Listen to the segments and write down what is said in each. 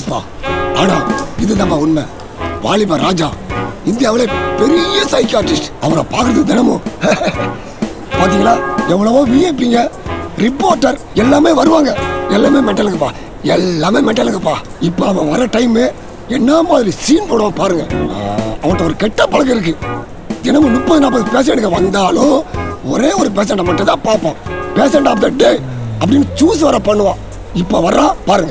பா ஆனா இது நம்ம உண்மை வாலிப ராஜா இந்தியாவிலே பெரிய சைக்காட்ரிஸ்ட் அவரை பார்க்கறது தினமும் பாத்தீங்களா எவ்வளவோ விஐபிங்க ரிப்போர்ட்டர் எல்லாமே வருவாங்க எல்லாமே மெட்டலுக்குப்பா எல்லாமே மெட்டலுக்குப்பா இப்போ அவன் வர டைமு என்ன மாதிரி சீன் போடுவான் பாருங்க ஆஹ், அவன்கிட்ட ஒரு கெட்ட பழக்கம் இருக்கு தினமும் முப்பது நாற்பது பேஷண்ட்டுங்க வந்தாலும் ஒரே ஒரு பேஷண்ட்டை மட்டும் தான் பார்ப்போம் பேஷண்ட் ஆஃப் த டே அப்படின்னு சூஸ் வர பண்ணுவான் இப்போ வர்றான் பாருங்க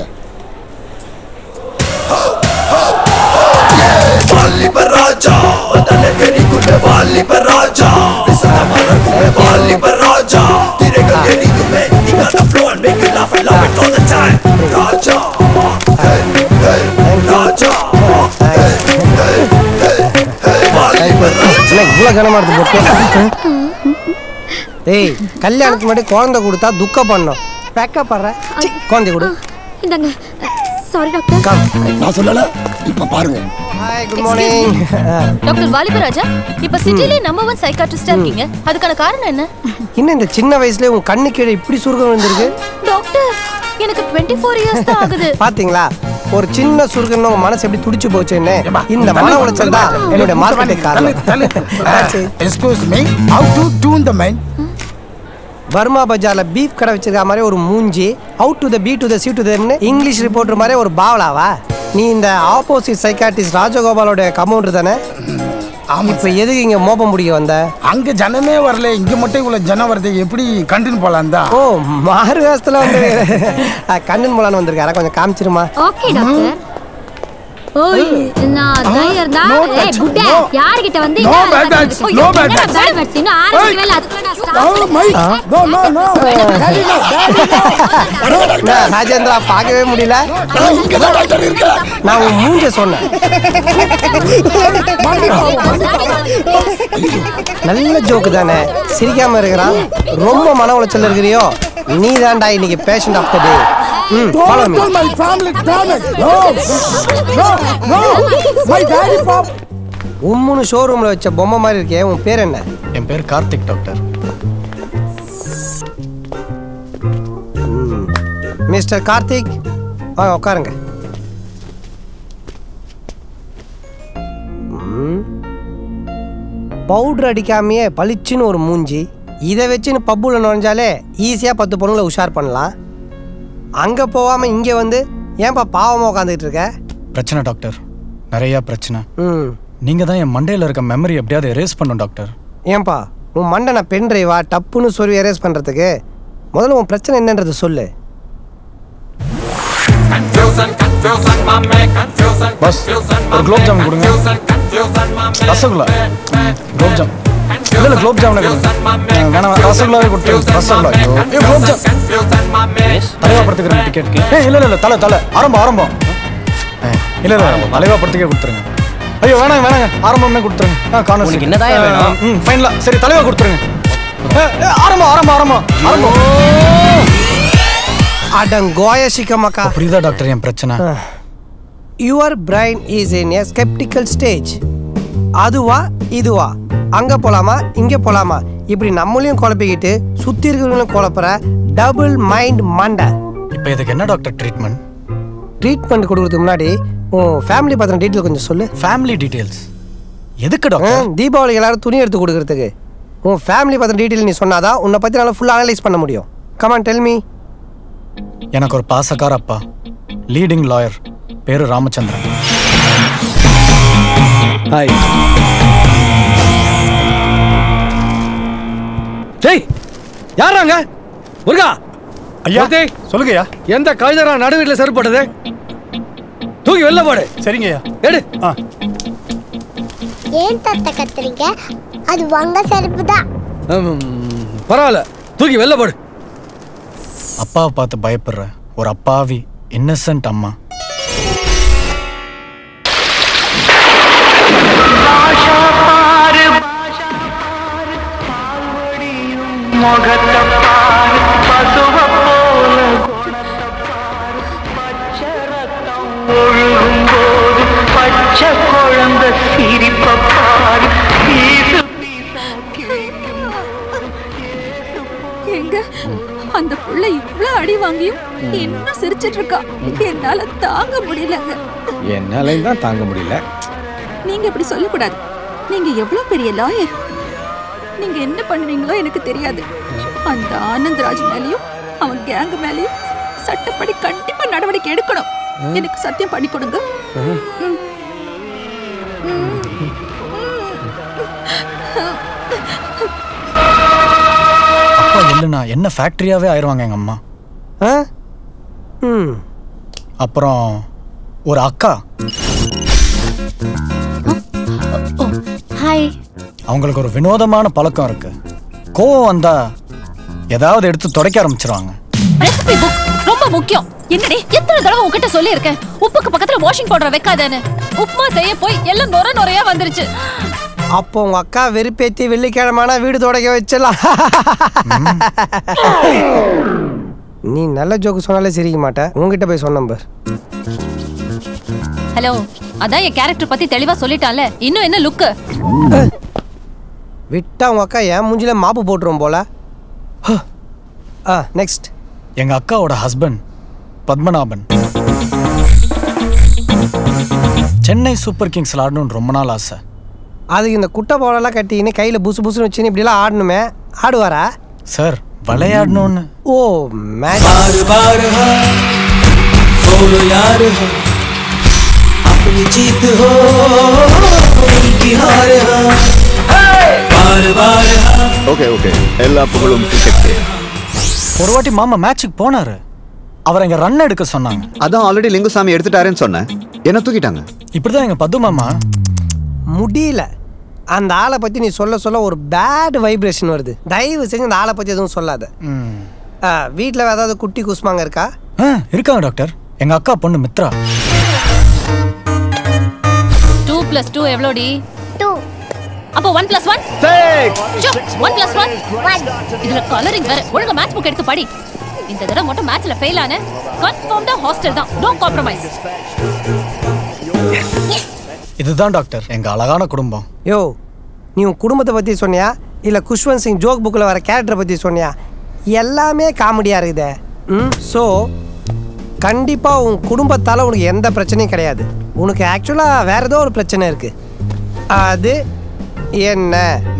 வாலிப ராஜா தலை கெடிக்குமே வாலிப ராஜா விசன மறக்குமே வாலிப ராஜா திரைகள் எரிக்குமே You got the flow and make you laugh and love it all the time Raja hey, hey, Raja hey, hey, hey, hey, வாலிப ராஜா இவ்வளோ கனமா இருக்கு போட்டு ஏய் கல்யாணத்துக்கு முன்னாடி குழந்தை கொடுத்தா துக்கம் பண்ணோம் வெக்கப்படுற சீ, குழந்தை கொடு இந்தாங்க சாரி டாக்டர் கம் நான் சொல்லல இப்போ பாருங்க hi good morning doctor Valiparaja இப்ப சிட்டிலே நம்பர் ஒன் சைக்காட்ரிஸ்டா இருக்கீங்க அதுக்கான காரணம் என்ன இன்னும் இந்த சின்ன வயசுல உன் கண்ணு கீழே இப்படி சுருக்கம் வந்திருக்கு டாக்டர் எனக்கு 24 ஃபோர் இயர்ஸ் தான் ஆகுது பாத்தீங்களா ஒரு சின்ன சுருக்கம்னு உங்க மனசு எப்படி துடிச்சு போச்சுன்னு இந்த மன உளைச்சல் தான் என்னுடைய மார்க்கெட்டிங் காரணம் excuse me how to tune the mind Burma பஜார்ல பீஃப் கடை வச்சிருக்க மாதிரி ஒரு மூஞ்சி out to the B to the C to தன்னு இங்கிலீஷ் ரிப்போர்ட்டர் மாதிரி ஒரு பாவலாவா நீ இந்த ஆப்போசிட் சைக்காட்டிஸ்ட் ராஜகோபாலோட கமௌண்டர் தானே இப்போ எதுக்கு இங்க மோப்பம் முடிக்க வந்த அங்க ஜனமே வரல இங்க மட்டும் இவ்வளவு ஜனம் வருது எப்படி கண்டினியூ போலாம் தான் ஓ மாறு வேஷத்துல வந்து கண்ணன் போலான்னு வந்திருக்காரா கொஞ்சம் காமிச்சிருமா ஓகே டாக்டர் ஓய் நான் தையர் தான் no ஏய் touch, புட்டே no. யார்கிட்ட வந்து No bad touch, no bad touch. Bad bads இன்னும் ஆரம்பிக்கவே இல்ல அதுக்குள்ள நான் start நோ நோ நோ நான் ராஜேந்திரா பார்க்கவே முடியல நான் இங்கே தான் டாக்டர் இருக்கேன் நான் உன் மூஞ்ச சொன்னேன் நல்ல ஜோக்கு தானே சிரிக்காம இருக்கிறான் ரொம்ப மன உளைச்சல் இருக்கிறியோ நீ தான்டா இன்னைக்கு பேஷண்ட் ஆஃப் த டே ம் follow me my family damage no no no my daddy pop உம்முன்னு ஷோரூம்ல வச்ச பொம்மை மாதிரி இருக்கே உன் பேர் என்ன என் பேர் கார்த்திக் டாக்டர் மிஸ்டர் கார்த்திக் வாங்க உட்காருங்க பவுடர் அடிக்காமையே பளிச்சுன்னு ஒரு மூஞ்சி இதை வச்சுன்னு பப்புல நுழைஞ்சாலே ஈஸியாக பத்து பொண்ணுங்களை உஷார் பண்ணலாம் அங்கே போகாமல் இங்கே வந்து ஏன்பா பாவமாக உட்காந்துட்டு இருக்க பிரச்சனை டாக்டர் நிறைய பிரச்சனை ம் நீங்க தான் என் மண்டையில இருக்க மெமரி எப்படியாவது எரேஸ் பண்ணும் டாக்டர் ஏன்பா உன் மண்டை நான் பென் டிரைவா டப்புன்னு சொருவி எரேஸ் பண்ணுறதுக்கு முதல்ல உன் பிரச்சனை என்னன்றது சொல்லு பஸ் ஒரு குலோப் ஜாமுன் கொடுங்க ரசகுல்லா குலோப் ஜாம் இல்ல இல்ல குலோப் ஜாமுன் கொடுங்க அஹ், வேணாம் ரசகுல்லாவே கொடுத்து ரசகுல்லா ஐயோ ஏய், குலோப் ஜாம் தலைவா படத்துக்கு டிக்கெட் ஏய் இல்ல இல்ல இல்ல தலை தலை ஆரம்பம் ஆரம்பம் ஏய், இல்ல இல்ல தலைவா படத்துக்கே கொடுத்துருங்க ஐயோ வேணாங்க வேணாங்க ஆரம்பமே கொடுத்துருங்க ஆ காணும் உனக்கு என்னதான் வேணும்? ம் ஃபைனலா சரி தலைவா கொடுத்துருங்க ஏய், ஏய், ஆரம்பம் ஆரம்பம் ஆரம்பம் ஆரம்பம் அடங்கோய சிக்கமக்கா புரியுதா டாக்டர் என் பிரச்சனை your brain is in a sceptical stage அதுவா இதுவா அங்க போலாமா இங்க போலாமா இப்படி நம்மளையும் குழப்பிக்கிட்டு சுத்தி இருக்கிறவங்களையும் குழப்புற டபுள் மைண்ட் மண்டை இப்போ இதுக்கு என்ன டாக்டர் ட்ரீட்மெண்ட் ட்ரீட்மெண்ட் கொடுக்கறதுக்கு முன்னாடி உன் ஃபேமிலி பத்தின டீட்டெயில் கொஞ்சம் சொல்லு ஃபேமிலி டீடைல்ஸ் எதுக்கு ஆ, டாக்டர் தீபாவளிக்கு எல்லாரும் துணி எடுத்து கொடுக்கறதுக்கு உன் ஃபேமிலி பத்தின டீட்டெயில் நீ சொன்னாதான் உன்னை பத்தி நல்லா ஃபுல்லாக அனலைஸ் பண்ண முடியும் கமான் டெல் மீ எனக்கு ஒரு பாசக்கார அப்பா லீடிங் லாயர் பேரு ராமச்சந்திரன் ஹாய் டேய் யாராங்க முருகா ஐயா மூர்த்தி, சொல்லுங்கய்யா எந்த கழுதரா நடுவீட்டில் செருப்படுது தூக்கி வெளில போடு சரிங்கய்யா எடு ஆ ஏன் தத்த கத்துறீங்க அது உங்க செருப்பு தான் ம், பரவாயில்ல தூக்கி வெளில போடு அப்பாவை பார்த்து பயப்படுற ஒரு அப்பாவி இன்னசென்ட் அம்மா எங்க அந்த புள்ள இவ்ளோ அடி வாங்கியும் இன்னும் சிரிச்சிட்டு இருக்கா என்னால தாங்க முடியலங்க என்னாலையும் தான் தாங்க முடியல நீங்க இப்படி சொல்லக்கூடாது நீங்க எவ்வளவு பெரிய லாயர் நீங்க என்ன பண்ணுவீங்களோ எனக்கு தெரியாது அந்த ஆனந்த்ராஜ் மேலயும் அவன் கேங் மேலயும் சட்டப்படி கண்டிப்பா நடவடிக்கை எடுக்கணும் எனக்கு சத்தியம் பண்ணி கொடுங்க ம். அப்பா இல்லைண்ணா என்ன ஃபேக்ட்ரியாவே ஆயிடுவாங்க எங்க அம்மா ம் அப்புறம் ஒரு அக்கா ஹாய் அவங்களுக்கு ஒரு வினோதமான பழக்கம் இருக்கு கோவம் வந்தா ஏதாவது எடுத்து துடைக்க ஆரம்பிச்சிருவாங்க ரெசிபி புக் ரொம்ப முக்கியம் என்னடி எத்தனை தடவை உன்கிட்ட சொல்லியிருக்கேன் உப்புக்கு பக்கத்துல வாஷிங் பவுடர் வைக்காதேன்னு உப்புமா செய்ய போய் எல்லாம் நொர நொறையா வந்துருச்சு அப்போ உங்க அக்கா வெறுப்பேத்தி வெள்ளிக்கிழமான வீடு தொடக்க வச்சிடலாம் நீ நல்ல ஜோக்கு சொன்னாலே சிரிக்க மாட்டேன் உங்ககிட்ட போய் சொன்ன பார் ஹலோ அதான் என் கேரக்டர் பத்தி தெளிவா சொல்லிட்டான்ல இன்னும் என்ன லுக்கு விட்டா உங்க அக்கா என் மூஞ்சில மாப்பு போட்டுரும் போல ஆ நெக்ஸ்ட் எங்க அக்காவோட ஹஸ்பண்ட் பத்மநாபன் சென்னை சூப்பர் கிங்ஸ்ல ஆடணும்னு ரொம்ப நாள் ஆசை அதுக்கு இந்த குட்டை பவுடர்லாம் கட்டின்னு கையில் புசு புசுன்னு வச்சுன்னு இப்படிலாம் ஆடணுமே ஆடுவாரா சார் விளையாடணும்னு ஓ மேட்ச் बार हो बोलो यार हो अपनी जीत हो उनकी हार हो बार बार हो ஓகே ஓகே எல்லா புகழும் கிரிக்கெட் ஒரு வாட்டி மாமா மேட்சுக்கு போனாரு அவர் எங்க ரன் எடுக்க சொன்னாங்க அதான் ஆல்ரெடி லிங்குசாமி எடுத்துட்டாருன்னு சொன்னேன் என்ன தூக்கிட்டாங்க இப்படிதான் எங்க பத்து மாமா முடியல அந்த ஆளை பற்றி நீ சொல்ல சொல்ல ஒரு பேட் வைப்ரேஷன் வருது தயவு செஞ்சு அந்த ஆளை பற்றி எதுவும் சொல்லாத ம். வீட்டில் ஏதாவது குட்டி குசுமாங்க இருக்கா ஆ, இருக்காங்க டாக்டர் எங்க அக்கா பொண்ணு மித்ரா டூ பிளஸ் டூ எவ்வளோடி டூ அப்போ one plus one one plus one இதுல கலரிங் வேற ஒழுங்கா மேட்ச் புக் எடுத்து படி இந்த தடவை மட்டும் மேட்ச்ல ஃபெயில் ஆன கன்ஃபார்ம் தான் ஹாஸ்டல் தான் நோ காம்ப்ரமைஸ் இதுதான் டாக்டர் எங்க அழகான குடும்பம் யோ நீ உன் குடும்பத்தை பற்றி சொன்னியா இல்லை குஷ்வந்த் சிங் ஜோக் புக்கில் வர கேரக்டரை பற்றி சொன்னியா எல்லாமே காமெடியாக இருக்குதே ம் ஸோ கண்டிப்பாக உன் குடும்பத்தால் உனக்கு எந்த பிரச்சனையும் கிடையாது உனக்கு ஆக்சுவலாக வேற ஏதோ ஒரு பிரச்சனை இருக்குது அது என்ன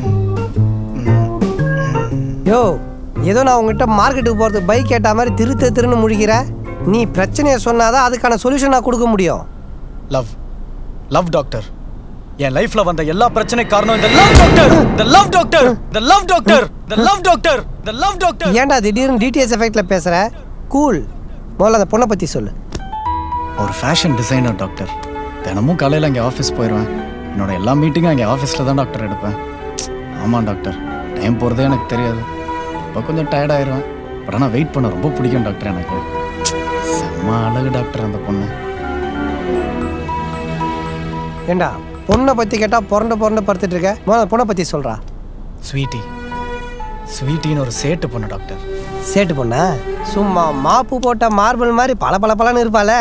யோ ஏதோ நான் உங்ககிட்ட மார்க்கெட்டுக்கு போகிறதுக்கு பைக் கேட்ட மாதிரி திரு திரு திருன்னு முழிக்கிற நீ பிரச்சனையை சொன்னாதான் அதுக்கான சொல்யூஷன் நான் கொடுக்க முடியும் லவ் லவ் டாக்டர் என் லைஃப்ல வந்த எல்லா பிரச்சனை காரணம் இந்த love doctor the love doctor the love doctor the love doctor the love doctor ஏன்டா திடீர்னு டிடிஎஸ் எஃபெக்ட்ல பேசுற கூல் முதல்ல அந்த பொண்ணை பத்தி சொல்லு ஒரு ஃபேஷன் டிசைனர் டாக்டர் தினமும் காலையில் இங்கே ஆஃபீஸ் போயிடுவேன் என்னோட எல்லா மீட்டிங்கும் இங்கே ஆஃபீஸில் தான் டாக்டர் எடுப்பேன் ஆமாம் டாக்டர் டைம் போகிறதே எனக்கு தெரியாது இப்போ கொஞ்சம் tired ஆயிருவேன் பட் ஆனால் வெயிட் பண்ண ரொம்ப பிடிக்கும் டாக்டர் எனக்கு செம்ம அழகு டாக்டர் அந்த பொண்ணு ஏண்டா பொண்ணை பத்தி கேட்டா புரண்டு புரண்டு படுத்துட்டு இருக்க முதல்ல பொண்ணை பத்தி சொல்றா ஸ்வீட்டி ஸ்வீட்டின்னு ஒரு சேட்டு பொண்ணு டாக்டர் சேட்டு பொண்ணா சும்மா மாப்பு போட்ட மார்பிள் மாதிரி பல பல பலன்னு இருப்பாளே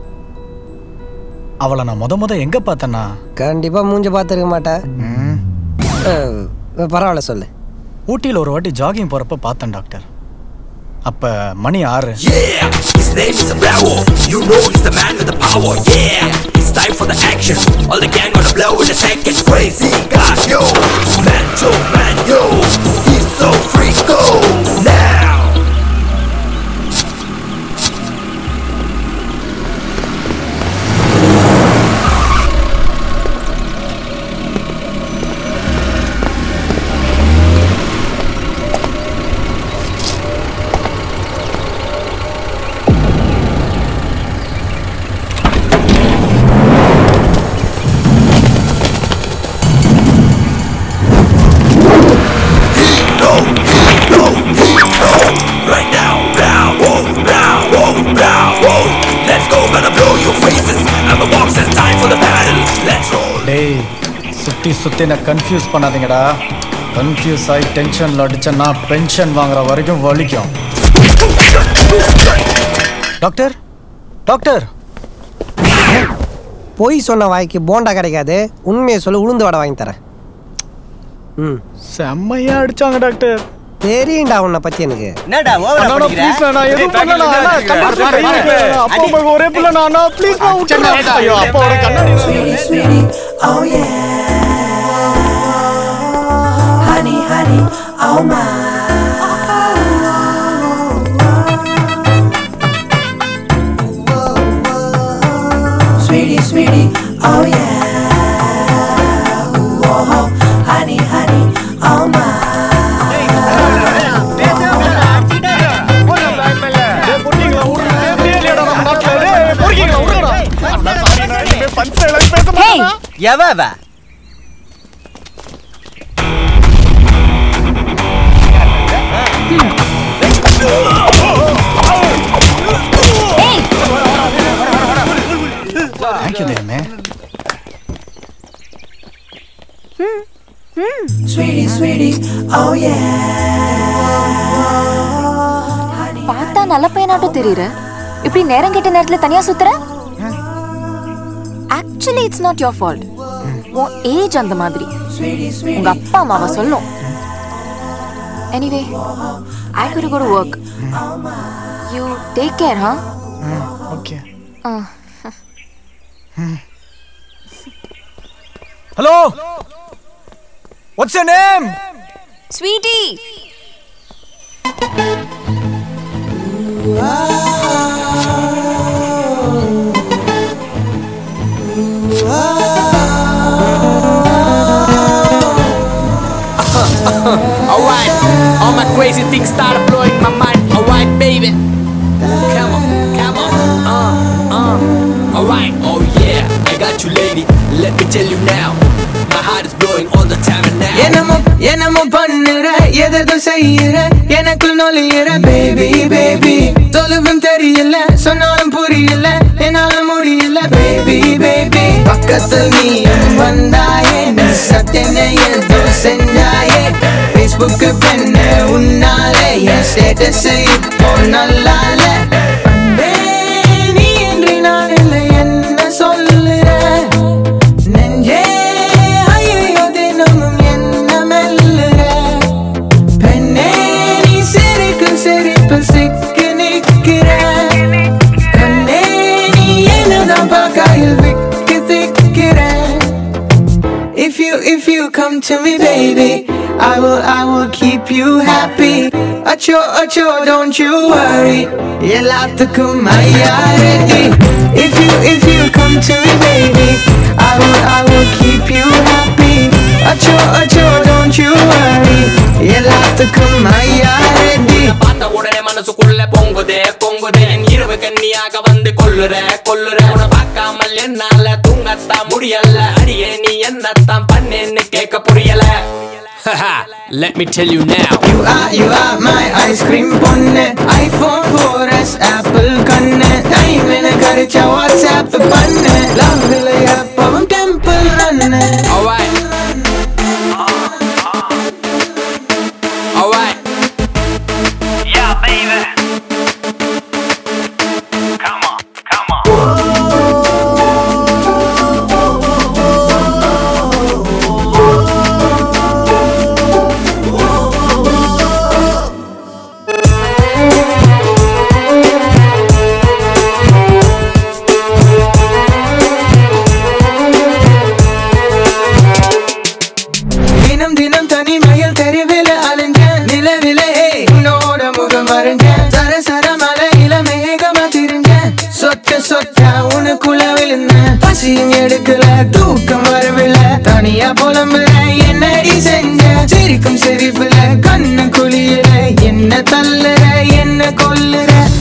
அவளை நான் முத முத எங்கே பார்த்தேன்னா கண்டிப்பா மூஞ்ச பார்த்துருக்க மாட்டேன் ம், அஹ், பரவாயில்ல சொல்லு ஊட்டியில் ஒரு வாட்டி ஜாகிங் போகிறப்ப பார்த்தேன் டாக்டர் அப்போ மணி ஆறு Yeah, his name is Bravo. You know he's the man with the power. Yeah, it's time for the action. All the gang gonna blow in a second. Crazy guy, yo, man, yo, man, yo. He's so freak, go now. Right now, now, whoa, now, whoa, now, whoa. Let's go, gonna blow your faces. I'm a box and time for the battle. Let's roll. டேய் சுத்தி சுத்தி என்ன confuse பண்ணாதீங்கடா confuse ஆகி டென்ஷன்ல அடிச்சேன்னா pension வாங்குற வரைக்கும் வலிக்கும் doctor doctor பொய் சொன்ன வாய்க்கு போண்டா கிடைக்காது உண்மையை சொல்லி உளுந்து வடை வாங்கி தரேன் ம் செம்மையா அடிச்சாங்க டாக்டர் தெரியும்டா உன்னை பத்தி எனக்கு என்னடா அண்ணா, please அண்ணா, நான் எதுவும் பண்ணலண்ணா. அண்ணா, கண்ணாடி கை வைக்கல. அப்பா அம்மாவுக்கு ஒரே பிள்ளைண்ணா. அண்ணா, please ண்ணா, விட்டுருண்ணா. ஐயோ, அப்பாவோட கண்ணாடி Oh yeah. Honey, honey, oh my. Sweetie, sweetie, oh yeah. Ooh, oh, oh. Honey, honey, oh my. பொறுக்கீங்களா, விடுறா. சேஃப்டியே இல்லையாடா நம்ம நாட்டுல? டேய், பொறுக்கீங்களா, விடுங்கடா. அண்ணா, சாரிண்ணா, இனிமே பஞ்ச் எல்லாம் பேச மாட்டேண்ணா. எவ அவ Thank you, தேவமே. Sweetie, sweetie, oh yeah. பார்த்தா நல்ல பையனாட்டும் தெரியுற இப்படி நேரம் கெட்ட நேரத்துல தனியா சுத்துற actually it's not your fault உன் ஏஜ் அந்த மாதிரி உங்க அப்பா அம்மாவை சொல்லும் anyway I good go to work you take care ஹா hmm, okay. Hello? What's your name? Sweety Alright, all my crazy things start blowing my mind. Alright, baby. Come on, come on. Uh, uh. Alright, oh yeah, I got you, lady. Let me tell you now. My heart is blowing all the time and now. என்னமோ என்னமோ பண்ணுற எதோ செய்யற எனக்குள் நொழியிற baby baby தொலைவும் தெரியல சொன்னாலும் புரியல என்னால முடியல பேபி பேபி பக்கத்தில் நீயும் வந்தாயே நீ சத்தென்ன ஏதோ செஞ்சாயே Facebook பெண்ண உன்னாலே என் ஸ்டேட்டஸ் இப்போ நல்லால அன்பே, நீ என்று நான் இல்லை என்ன சொல்லுற நெஞ்சே ஐயோ தினமும் என்ன மெல்லுற பெண்ணே நீ சிரிக்கும் சிரிப்பு சிக்கு நிற்கிற கண்ணே நீ என்னதான் பார்க்காயில் விக்கு திக்கிற If you if you come to me baby I will I will keep you happy அச்சோ அச்சோ don't you worry எல்லாத்துக்கும் ஐயா ready If you if you come to me baby I will I will keep you happy அச்சோ அச்சோ don't you worry எல்லாத்துக்கும் ஐயா ready பார்த்த உடனே மனசுக்குள்ள பொங்குதே பொங்குதே என் இரவு கண்ணியாக வந்து கொல்லுற கொல்லுற உன பார்க்காமல் என்னால தூங்கத்தான் முடியல அடியே நீ என்னத்தான் பண்ணேன்னு கேட்க புரியல Let me tell you now You are, you are my ice cream பொண்ணு iPhone 4S Apple கண்ணு டைம் என கரிச்சா வாட்ஸ்அப் பண்ணு லவ் இல்லை எப்பவும் டெம்பிள் ரன்னு Alright Alright Yeah baby தினம் தினம் தனிமையில் தெருவில் அலைஞ்சேன் நிலவிலே உன்னோட முகம் வரைஞ்சேன் சர சர மலையில மேகமா திரிஞ்சேன் சொட்ட சொட்ட உனக்குள்ள விழுந்தேன் பசியும் எடுக்கல தூக்கம் வரவில்லை தனியா புலம்புற என்னடி செஞ்ச சிரிக்கும் சிரிப்புல கண்ணு குளியல என்ன தள்ளுற என்ன கொல்லுற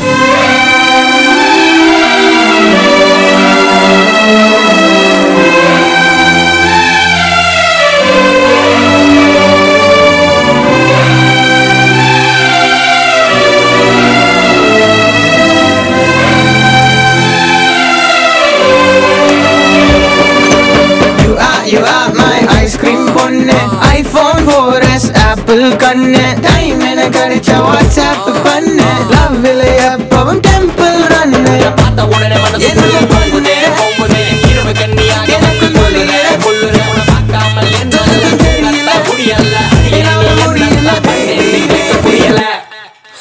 You are, you are my ice cream பொண்ணு iPhone 4S Apple கண்ணு டைம் என கிடைச்சா வாட்ஸ்அப் பண்ணு லவ் இல்லை எப்பவும் டெம்பிள் ரன்னு பார்த்த உடனே மனசுக்குள்ள பொங்குதே பொங்குதே என் இரவு கண்ணியாக வந்து கொல்லுற கொல்லுற உன பார்க்காமல் என்னால தூங்கத்தான் முடியல அடியே நீ என்னத்தான் பண்ணேன்னு கேட்க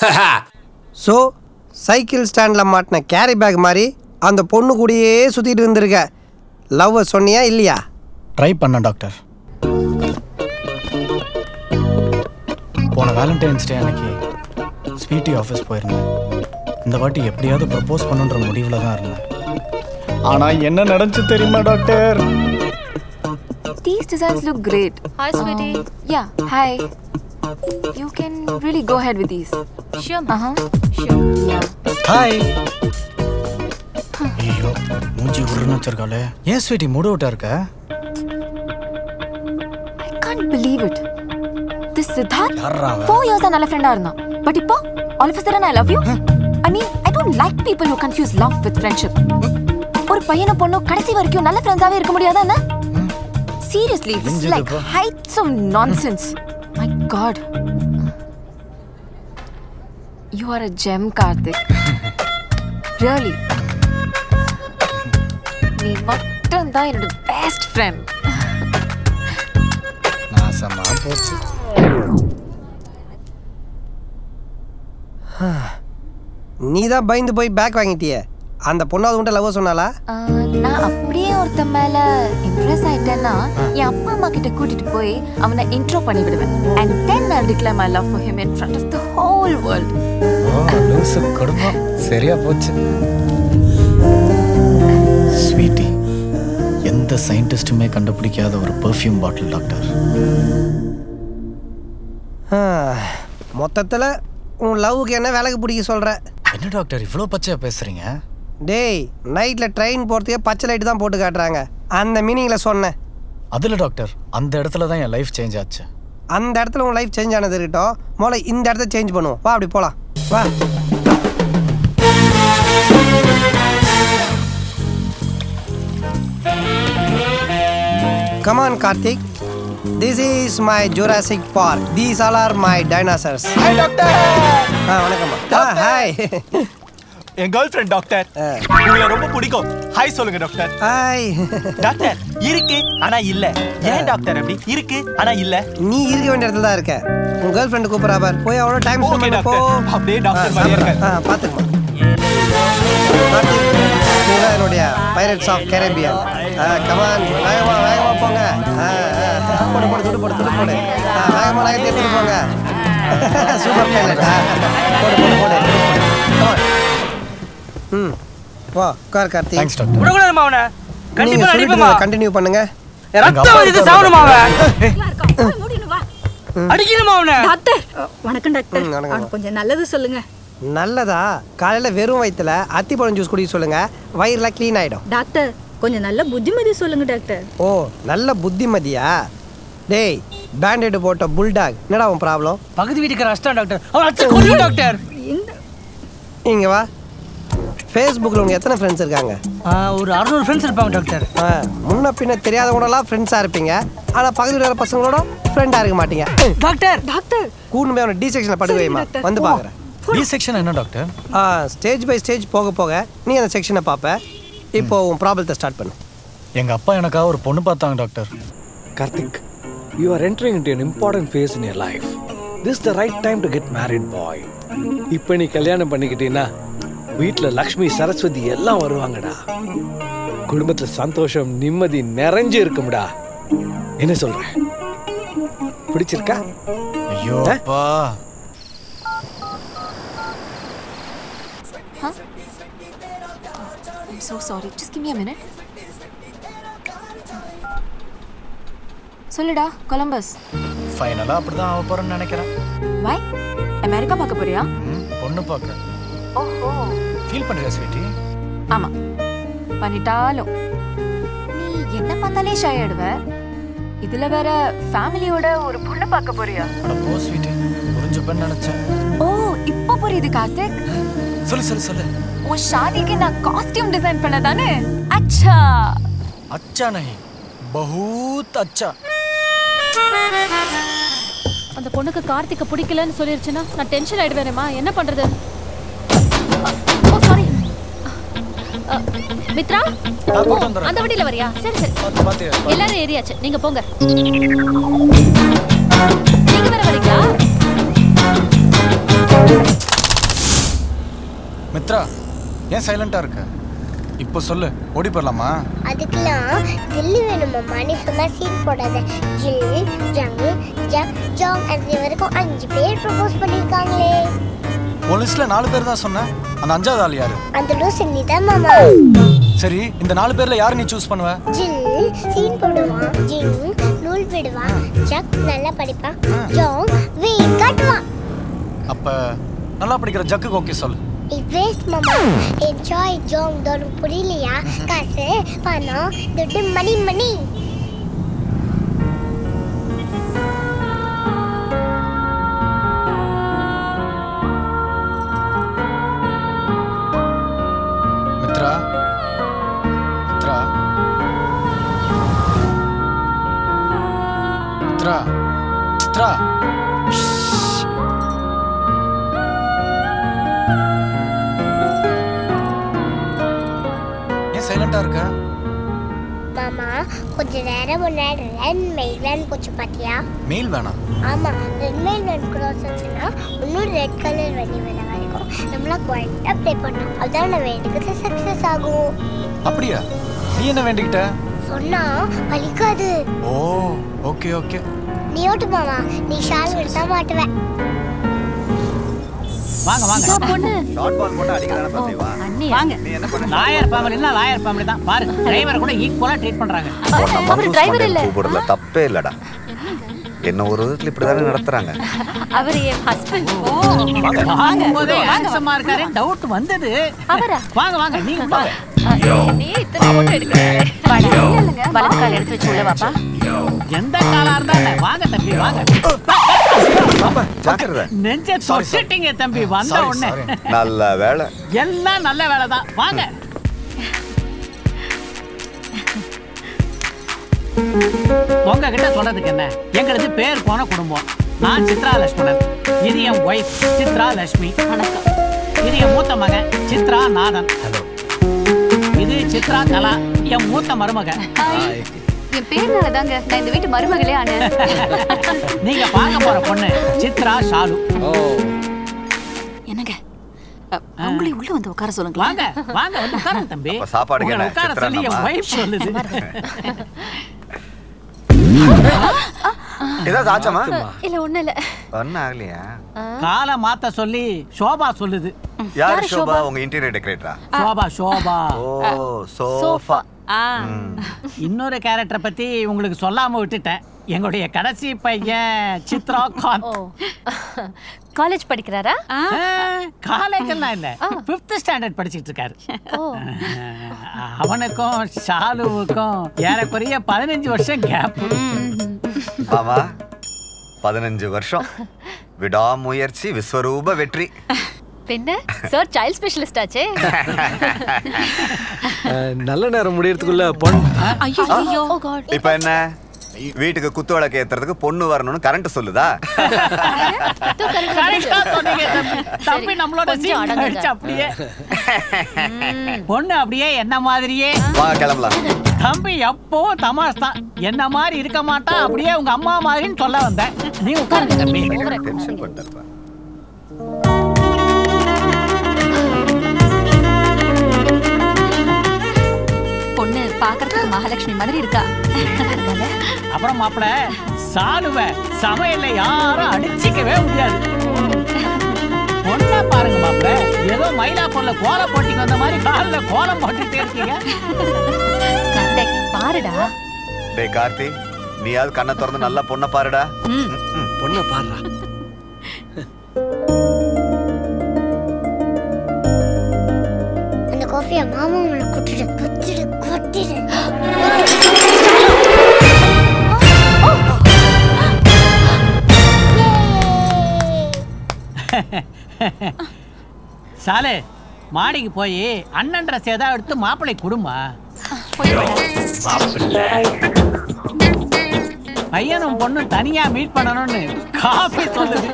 ஸோ சைக்கிள் ஸ்டாண்டில் மாட்டின கேரி பேக் மாதிரி அந்த பொண்ணு கூடயே சுற்றிட்டு இருந்திருக்க லவ்வை சொன்னியா இல்லையா ட்ரை பண்ணேன் டாக்டர் போன வேலண்டைன்ஸ் டே அன்னைக்கு ஸ்வீட்டி ஆஃபீஸ் போயிருந்தேன் இந்த வாட்டி எப்படியாவது ப்ரப்போஸ் பண்ணுன்ற முடிவில் தான் இருந்தேன் ஆனால் என்ன நடந்துச்சு தெரியுமா doctor These designs look great. Hi, sweetie. Yeah, hi. You can really go ahead with these. Sure. Uh huh. Sure. Yeah. Hi ஐயோ மூஞ்சி உருன்னு வச்சிருக்காளே ஏன் ஸ்வீட்டி மூடு விட்டா இருக்க I can't believe it. This Siddharth, யார்ரா அவன்? four years நல்ல ஃப்ரெண்டா இருந்தான் பட் இப்போ all of a sudden I love you. I mean, I don't like people who confuse love with friendship. ஒரு பையனை பொண்ணும் கடைசி வரைக்கும் நல்ல ஃப்ரெண்ட்ஸாவே இருக்க முடியாதா என்ன சீரியஸ்லி திஸ் இஸ் நெஞ்சது லைக் போ. Heights of nonsense my God you are a gem Karthik really நீ மட்டும் தான் என்னோட பெஸ்ட் ஃப்ரெண்ட் நாசமா போச்சு நீ தான் பயந்து போய் பேக் வாங்கிட்டியே அந்த பொண்ணாவது உன்ட்ட லவ் சொன்னாலா நான் அப்படியே ஒருத்தன் மேல இம்ப்ரெஸ் ஆயிட்டேன்னா என் அப்பா அம்மா கிட்ட கூட்டிட்டு போய் அவனை இன்ட்ரோ பண்ணி விடுவேன் and then I declare my love for him in front of the whole world ஓ லூசு குடும்பம் சரியா போச்சு ஸ்வீட்டி எந்த சயின்டிஸ்ட்டுமே கண்டுபிடிக்காத ஒரு பெர்ஃப்யூம் பாட்டில் டாக்டர் மொத்தத்தில் உன் லவ்வுக்கு என்ன விலகு பிடிக்க சொல்கிற என்ன டாக்டர் இவ்வளோ பச்சையா பேசுறீங்க டேய் நைட்டில் ட்ரெயின் போகிறதுக்கே பச்சை லைட்டு தான் போட்டு காட்டுறாங்க அந்த மீனிங்கில் சொன்னேன் அதில் டாக்டர் அந்த இடத்துல தான் என் லைஃப் சேஞ்ச் ஆச்சு அந்த இடத்துல உன் லைஃப் சேஞ்ச் ஆனது இருக்கட்டும் முதல்ல இந்த இடத்த சேஞ்ச் பண்ணுவோம் வா அப்படி போகலாம் வா come on Karthik this is my Jurassic Park these all are my dinosaurs hi doctor ஆ வணக்கம்மா ஆ ஹாய் என் கேர்ள் ஃப்ரெண்ட் டாக்டர் உங்களை ரொம்ப பிடிக்கும் ஹாய் சொல்லுங்க டாக்டர் ஹாய் டாக்டர் இருக்கு ஆனா இல்ல ஏன் டாக்டர் அப்படி இருக்கு ஆனா இல்ல நீ இருக்க வேண்டிய இடத்துல தான் இருக்க உன் கேர்ள் ஃப்ரெண்டு கூப்பிட்றா பார் போய் அவளோட டைம் Okay, ஸ்பெண்ட் பண்ண போ doctor. அப்படியே doctor ஆ, மாதிரியே சாப்பிடுறேன். இருக்க. ஆ பார்த்துக்குமா கார்த்திக் இதுதான் என்னுடைய பைரட்ஸ் ஆஃப் கேரேபியன் கமான் வேகமா வேகமா போங்க ஆ, ஆ, போடு போடு துடு போடு துடு போடு ஆ, வேகமா நகர்த்தி எடுத்துட்டு போங்க சூப்பர் பைலட் போடு போடு போடு துடு போடு கமான் ம் போ கார் கார்த்திக் தேங்க்ஸ் டாக்டர் விடக்கூடாதுமா அவனை கண்டிப்பா அடிப்பேமா கண்டினியூ பண்ணுங்க ரத்தம் வருது சாவணுமா அவன் அடிக்கணுமா அவனை டாக்டர் வணக்கம் டாக்டர் ம், வணக்கம். அவனுக்கு கொஞ்சம் நல்லது சொல்லுங்க நல்லதா காலையில வெறும் வயித்துல அத்திப்பழம் ஜூஸ் குடிக்க சொல்லுங்க வயிறுலாம் க்ளீன் ஆயிடும் டாக்டர் கொஞ்சம் நல்ல புத்திமதி சொல்லுங்க டாக்டர் ஓ நல்ல புத்திமதியா டேய் பேண்டேடு போட்ட புல்டாக் என்னடா உன் ப்ராப்ளம் பக்கத்து வீட்டுக்கு ரஷ்டம் டாக்டர் அவன் அடிச்சு கொல்லு டாக்டர் இங்க வா ஃபேஸ்புக்கில் உனக்கு எத்தனை ஃப்ரெண்ட்ஸ் இருக்காங்க ஆ, ஒரு அறுநூறு ஃப்ரெண்ட்ஸ் இருப்பாங்க டாக்டர் ஆ, முன்ன பின்ன தெரியாதவங்களெல்லாம் ஃப்ரெண்ட்ஸாக இருப்பீங்க ஆனால் பக்கத்தில் இருக்கிற பசங்களோட ஃப்ரெண்டாக இருக்க மாட்டீங்க டாக்டர் டாக்டர் கூண்டு போய் அவனை டி செக்ஷனில் படுக்க வைமா வந்து பார்க்குறேன் பி செக்ஷன் என்ன டாக்டர் ஆ ஸ்டேஜ் பை ஸ்டேஜ் போக போக நீ அந்த செக்ஷனை பார்ப்ப இப்போ உன் ப்ராப்ளத்தை ஸ்டார்ட் பண்ணு எங்க அப்பா எனக்காக ஒரு பொண்ணு பார்த்தாங்க doctor Karthik, you are entering into an important phase in your life. This is the right time to get married, boy. இப்போ நீ கல்யாணம் பண்ணிக்கிட்டீன்னா வீட்டில் லக்ஷ்மி சரஸ்வதி எல்லாம் வருவாங்கடா குடும்பத்தில் சந்தோஷம் நிம்மதி நிறைஞ்சு இருக்கும்டா என்ன சொல்ற பிடிச்சிருக்கா ஐயோ அப்பா Huh? I'm so sorry. Just give me a minute. சொல்லுடா கொலம்பஸ் ஃபைனலாக அப்படி தான் ஆக போகிறேன்னு நினைக்கிறேன் வை அமெரிக்கா பார்க்க போறியா ம், பொண்ணு பார்க்க ஓஹோ ஃபீல் பண்ணுறியா ஸ்வீட்டி ஆமா பண்ணிட்டாலும் நீ என்ன பார்த்தாலே ஷை ஆயிடுவ இதுல வேற ஃபேமிலியோட ஒரு பொண்ணு பார்க்க போறியா அட போ ஸ்வீட்டி புரிஞ்சுப்பேன்னு நினச்சேன் ஓ இப்போ புரியுது கார்த்திக் சொல்லு சொல்லு சொல்லு உன் ஷாதிக்கு நான் காஸ்டியூம் டிசைன் பண்ண தானே அச்சா அச்சா நஹி பஹூத் அச்சா அந்த பொண்ணுக்கு கார்த்திக்க பிடிக்கலன்னு சொல்லிருச்சுன்னா நான் டென்ஷன் ஆயிடுவேனேம்மா என்ன பண்றது ஓ சாரி மித்ரா நான் போட்டு ஓ, வந்துடுறேன். அந்த வண்டியில வரியா சரி சரி பார்த்து பார்த்து எல்லாரும் ஏறியாச்சு நீங்க போங்க நீங்க வேற வரீங்களா மித்ரா ஏன் சைலண்டா இருக்க இப்போ சொல்லு ஓடி போயிடலாமா அதுக்கெல்லாம் தில்லு வேணுமாம்மா நீ சொன்னா சீன் போடாத ஜில் ஜங் ஜங் ஜாங் அது வரைக்கும் அஞ்சு பேர் ப்ரப்போஸ் பண்ணியிருக்காங்களே உன் லிஸ்ட்ல நாலு பேர் தான் சொன்னேன் அந்த அஞ்சாவது ஆள் யாரு அந்த லூசு நீ தான் மாமா சரி இந்த நாலு பேர்ல யாரு நீ சூஸ் பண்ணுவ ஜில் சீன் போடுவான் ஜிங் நூல் விடுவான் ஜக் நல்லா படிப்பான் ஜோங் வீண் காட்டுவான் அப்ப நல்லா படிக்கிற ஜக்குக்கு ஓகே சொல்லு வேஸ்ட் மாமா என்ஜாய் ஜோங் தோறும் புரியலையா காசு பணம் துட்டு மணி மணி மித்ரா மித்ரா மித்ரா மித்ரா ஏன் சைலண்டா இருக்க மாமா கொஞ்ச நேரம் முன்னாடி ரென் மெயில் வேன் போச்சு பாத்தியா மெயில் வேணாம் ஆமா ரெட் மெயில் வேன் கிராஸ் ஆச்சுன்னா இன்னும் ரெட் கலர் வண்டி வர வரைக்கும் நம்மள குவாலிட்டா ப்ளே பண்ணோம் அதான் நம்ம வேண்டுகிறது சக்சஸ் ஆகும் அப்படியா நீ என்ன வேண்டிக்கிட்ட சொன்னா பலிக்காது ஓ ஓகே ஓகே நீ ஓட்டு மாமா நீ ஷால் எடுத்தா மாட்டுவேன் வாங்க வாங்க பொண்ணு ஷார்ட் பால் போட்டு அடிக்கிறான பாத்தீவா வாங்க லாயர் ஃபேமிலினா லாயர் ஃபேமிலி தான் பாரு டிரைவர் கூட ஈக்குவலா ட்ரீட் பண்றாங்க கூப்பிடுறதுல தப்பே இல்லடா என்ன ஒரு விதத்துல இப்படிதானே நடத்துறாங்க அவர் என் ஹஸ்பண்ட் வாங்க போதே ஹேண்ட்ஸமா இருக்காரு டவுட் வந்தது அவரா? வாங்க வாங்க நீங்க வாங்க நீ இத்தனை போட்டோ எடுக்கிறேன் வலது கால் எடுத்து வச்சு உள்ள வாப்பா எந்த காலா இருந்தா என்ன? வாங்க தம்பி வாங்க ஜாக்கிரதை நெஞ்ச தொட்டுட்டீங்க தம்பி வந்த Sorry, உடனே sorry. நல்ல வேலை எல்லாம் நல்ல வேலை தான் வாங்க உங்ககிட்ட சொல்றதுக்கு என்ன எங்களுக்கு பேர் போன குடும்பம் நான் சித்ரா லட்சுமணன் இது என் ஒய்ஃப் சித்ரா லட்சுமி வணக்கம் இது என் மூத்த மகன் சித்ரா நாதன் இது சித்ரா கலா என் மூத்த மருமக என் பேர்னால தாங்க நான் இந்த வீட்டு மருமகளே ஆனேன் நீங்க பார்க்க போற பொண்ணு சித்ரா ஷாலு என்னங்க அ, அவங்களையும் உள்ள வந்து உட்கார சொல்லுங்க வாங்க வாங்க வந்து உட்காருங்க தம்பி அப்ப சாப்பாடுக்கு உங்களை என்ன? உட்கார சித்ரா சொல்லி என் அம்மா? ஒய்ஃப் சொல்லுது ஏதாவது ஆச்சாமா இல்ல ஒண்ணு இல்ல ஒன்னும் ஆகலையா காலை மாத்த சொல்லி சோபா சொல்லுது யார் ஷோபா உங்க இன்டீரியர் டெக்கரேட்டரா சோபா சோபா ஓ சோஃபா இன்னொரு கேரக்டரை பத்தி உங்களுக்கு சொல்லாம விட்டுட்டேன் எங்களுடைய கடைசி பையன் சித்ரா கான் காலேஜ் படிக்கிறாரா காலேஜ் எல்லாம் இல்ல பிப்த் ஸ்டாண்டர்ட் படிச்சிட்டு இருக்காரு அவனுக்கும் ஷாலுவுக்கும் ஏறக்குறைய பதினஞ்சு வருஷம் கேப் ஆமா பதினஞ்சு வருஷம் விடாமுயற்சி விஸ்வரூப வெற்றி பின்ன சார் சைல்ட் ஸ்பெஷலிஸ்ட் ஆச்சே அஹ், நல்ல நேரம் முடியறதுக்குள்ள பொன் ஐயோ ஓ காட் இப்ப என்ன வீட்டுக்கு குத்து விளக்கு ஏத்துறதுக்கு பொண்ணு வரணும்னு கரண்ட் சொல்லுதா கரெக்டா சொன்னீங்க தம்பி. தம்பி நம்மளோட கொஞ்சம் scene அடங்குங்க. அடிச்சு அப்படியே பொண்ணு அப்படியே என்ன மாதிரியே வாங்க கிளம்பலாம் தம்பி எப்பவும் தமாஷ் தான் என்ன மாதிரி இருக்க மாட்டா அப்படியே உங்க அம்மா மாதிரின்னு சொல்ல வந்தேன் நீ உட்காருங்க தம்பி டென்ஷன் பண்ணிட்டேன் பொண்ணு பாக்குறதுக்கு மகாலட்சுமி மாதிரி இருக்கா அப்புறம் மாப்பிள சாலுவ சமையல்ல யாரும் அடிச்சிக்கவே முடியாது பொண்ணா பாருங்க மாப்பிள ஏதோ மயிலாப்பூர்ல கோலம் போட்டிங்க வந்த மாதிரி கால்ல கோலம் போட்டுட்டே இருக்கீங்க கார்த்திக் பாருடா டேய் கார்த்தி நீயாவது கண்ணை திறந்து நல்லா பொண்ணை பாருடா பொண்ணை பாடுறா அந்த காஃபியை மாமா உங்களை கொட்டிடு கொட்டிடு கொட்டிடு சாலு மாடிக்கு போய் அண்ணன் ட்ரெஸ் ஏதாவது எடுத்து மாப்பிள்ளை கொடுமா பையனும் பொண்ணும் தனியா மீட் பண்ணணும்னு காஃபி சொல்லுது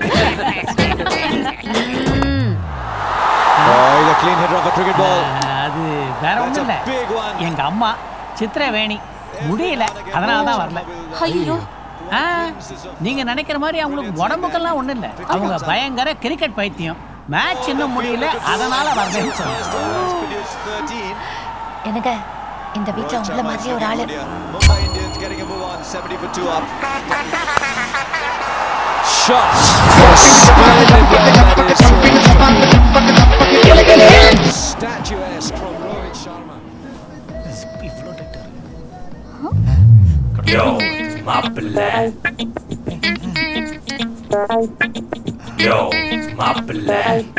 Oh, the clean hitter of a cricket ball. அது வேற ஒண்ணும் இல்ல எங்க அம்மா சித்திரவேணி முடியல அதனால தான் வரல ஐயோ ஆ, நீங்க நினைக்கிற மாதிரி அவங்களுக்கு உடம்புக்கெல்லாம் ஒண்ணும் இல்ல அவங்க பயங்கர கிரிக்கெட் பைத்தியம் மேட்ச் இன்னும் முடியல அதனால வரலன்னு சொன்னேன் எனக்கு இந்த வீட்ல உங்களை மாதிரி ஒரு ஆளு Mumbai Indians getting a move on, 70 for 2 up. Shot. Statuesque from Rohit Sharma. Yo, மாப்பிள்ள Yo, மாப்பிள்ள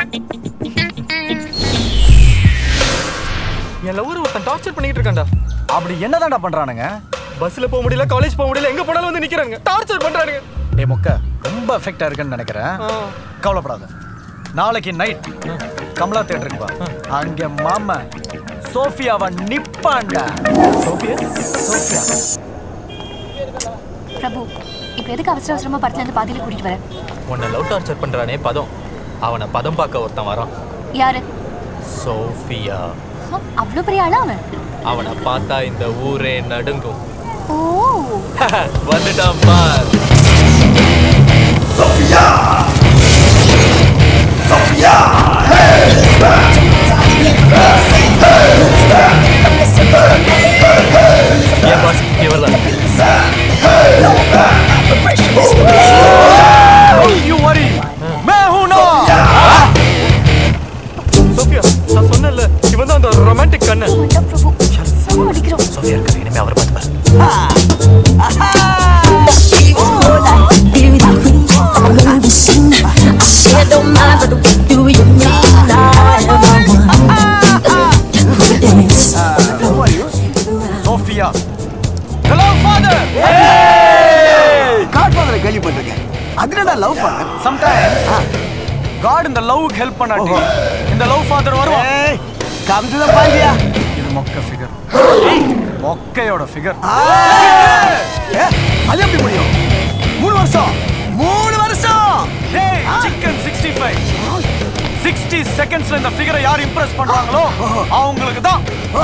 என் லவர் ஒருத்தன் டார்ச்சர் பண்ணிட்டு இருக்கான்டா அப்படி என்னதான்டா பண்றானுங்க பஸ்ல போக முடியல காலேஜ் போக முடியல எங்க போனாலும் வந்து நிக்கிறாங்க டார்ச்சர் பண்றானுங்க டே மொக்க ரொம்ப எஃபெக்டா இருக்குன்னு நினைக்கிறேன் கவலைப்படாத நாளைக்கு நைட் கமலா தேட்டருக்கு வா அங்க மாமா சோஃபியாவை நிப்பாண்டா சோஃபியா சோஃபியா பிரபு இப்ப எதுக்கு அவசர அவசரமா படத்துல இருந்து பாதியில கூட்டிட்டு வர உன்னை லவ் டார்ச்சர் பண்றானே பதம் அவனை பதம் பார்க்க ஒருத்தன் வரான் யாரு சோஃபியா ஹ, அவ்வளவு பெரிய ஆளா அவன் அவனை பார்த்தா இந்த ஊரே நடுங்கும் ஓ வந்துட்டான் பார் Sophia! Sophia! Hey, it's back! It's back! Hey, it's back! Hey, hey, it's back! ஏன் பாஸ் இவர்தான் யூ வரி மே ஹூ நோ சோஃபியா நான் சொன்னேன்ல இவன் தான் அந்த ரொமான்டிக் கண்ணு சோஃபியா இருக்காரு இனிமே அவரை பார்த்து சோஃபியா ஹலோ ஃபாதர் காட் ஃபாதரை கேள்விப்பட்டிருக்கேன் அதுல லவ் பண்ண சம்டைம்ஸ் காட் இந்த லவ்க்கு ஹெல்ப் பண்ணாட்டி இந்த லவ் ஃபாதர் வருவான் கம் டு தி பாண்டியா இது மொக்க ஃபிகர் மொக்கையோட ஃபிகர் அது எப்படி முடியும் மூணு வருஷம் மூணு வருஷம் டேய் சிக்கன் 65 60 செகண்ட்ஸ்ல இந்த ஃபிகரை யார் இம்ப்ரெஸ் பண்றாங்களோ அவங்களுக்கு தான்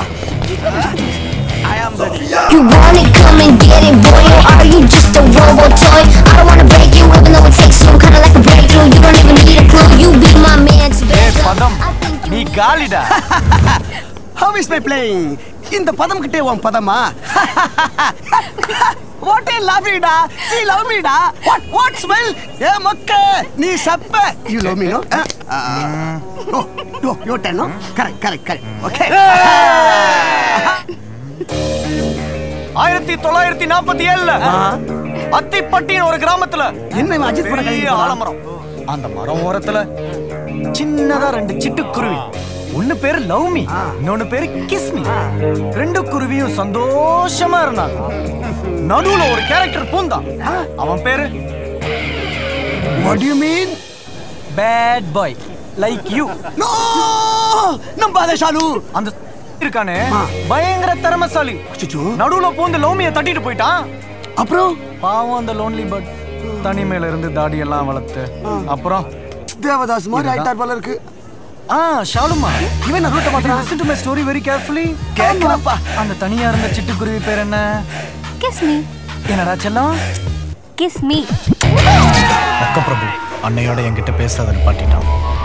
I am ready You want it, come and get it, boy, or are you just a robo toy? I don't wanna break you, even though it takes you kinda like a breakthrough. You don't even need a clue, you be my man to ஏய் பதம் நீ காலிடா How is my playing? இந்த பதம் கிட்டே உன் பதமா what a லவ்லிடா see love மீடா வாட் வாட் ஸ்மைல் ஏ மக்க நீ சப்ப you love me no oh no யோ டென் no correct correct correct okay ஆயிரத்தி தொள்ளாயிரத்தி நாற்பத்தி ஏழுல அத்திப்பட்டின்னு ஒரு கிராமத்துல என்ன இவன் அஜித் படம் பெரிய கழிக்க போறான்? ஆலமரம் அந்த மரம் ஓரத்துல சின்னதா ரெண்டு சிட்டுக்குருவி ஒண்ணு பேரு லவ் மீ இன்னொன்னு பேரு கிஸ் மீ ரெண்டு குருவியும் சந்தோஷமா இருந்தாங்க நடுவுல ஒரு கேரக்டர் பூந்தான் அவன் பேரு what you mean bad boy like you know நம்பாத ஷாலு அந்த இருக்கானே பயங்கர திறமசாலி நடுவுல பூந்து லவ்மிய தட்டிட்டு போயிட்டான் அப்புறம் பாவம் அந்த லோன்லி பர்ட் தனிமையில இருந்து தாடி எல்லாம் வளர்த்து அப்புறம் தேவதாஸ் மாதிரி இதுதான். ஆயிட்டார் போல இருக்கு ஆ ஷாலுமா இவன் நான் ரூட்ட மாத்திரம் listen to my story very carefully கேக்குறப்பா அந்த தனியா இருந்த சிட்டுக்குருவி பேர் என்ன கிஸ் மீ என்னடா செல்லம் கிஸ் மீ அக்க பிரபு அன்னையோட என்கிட்ட பேசாத நிப்பாட்டிட்டான்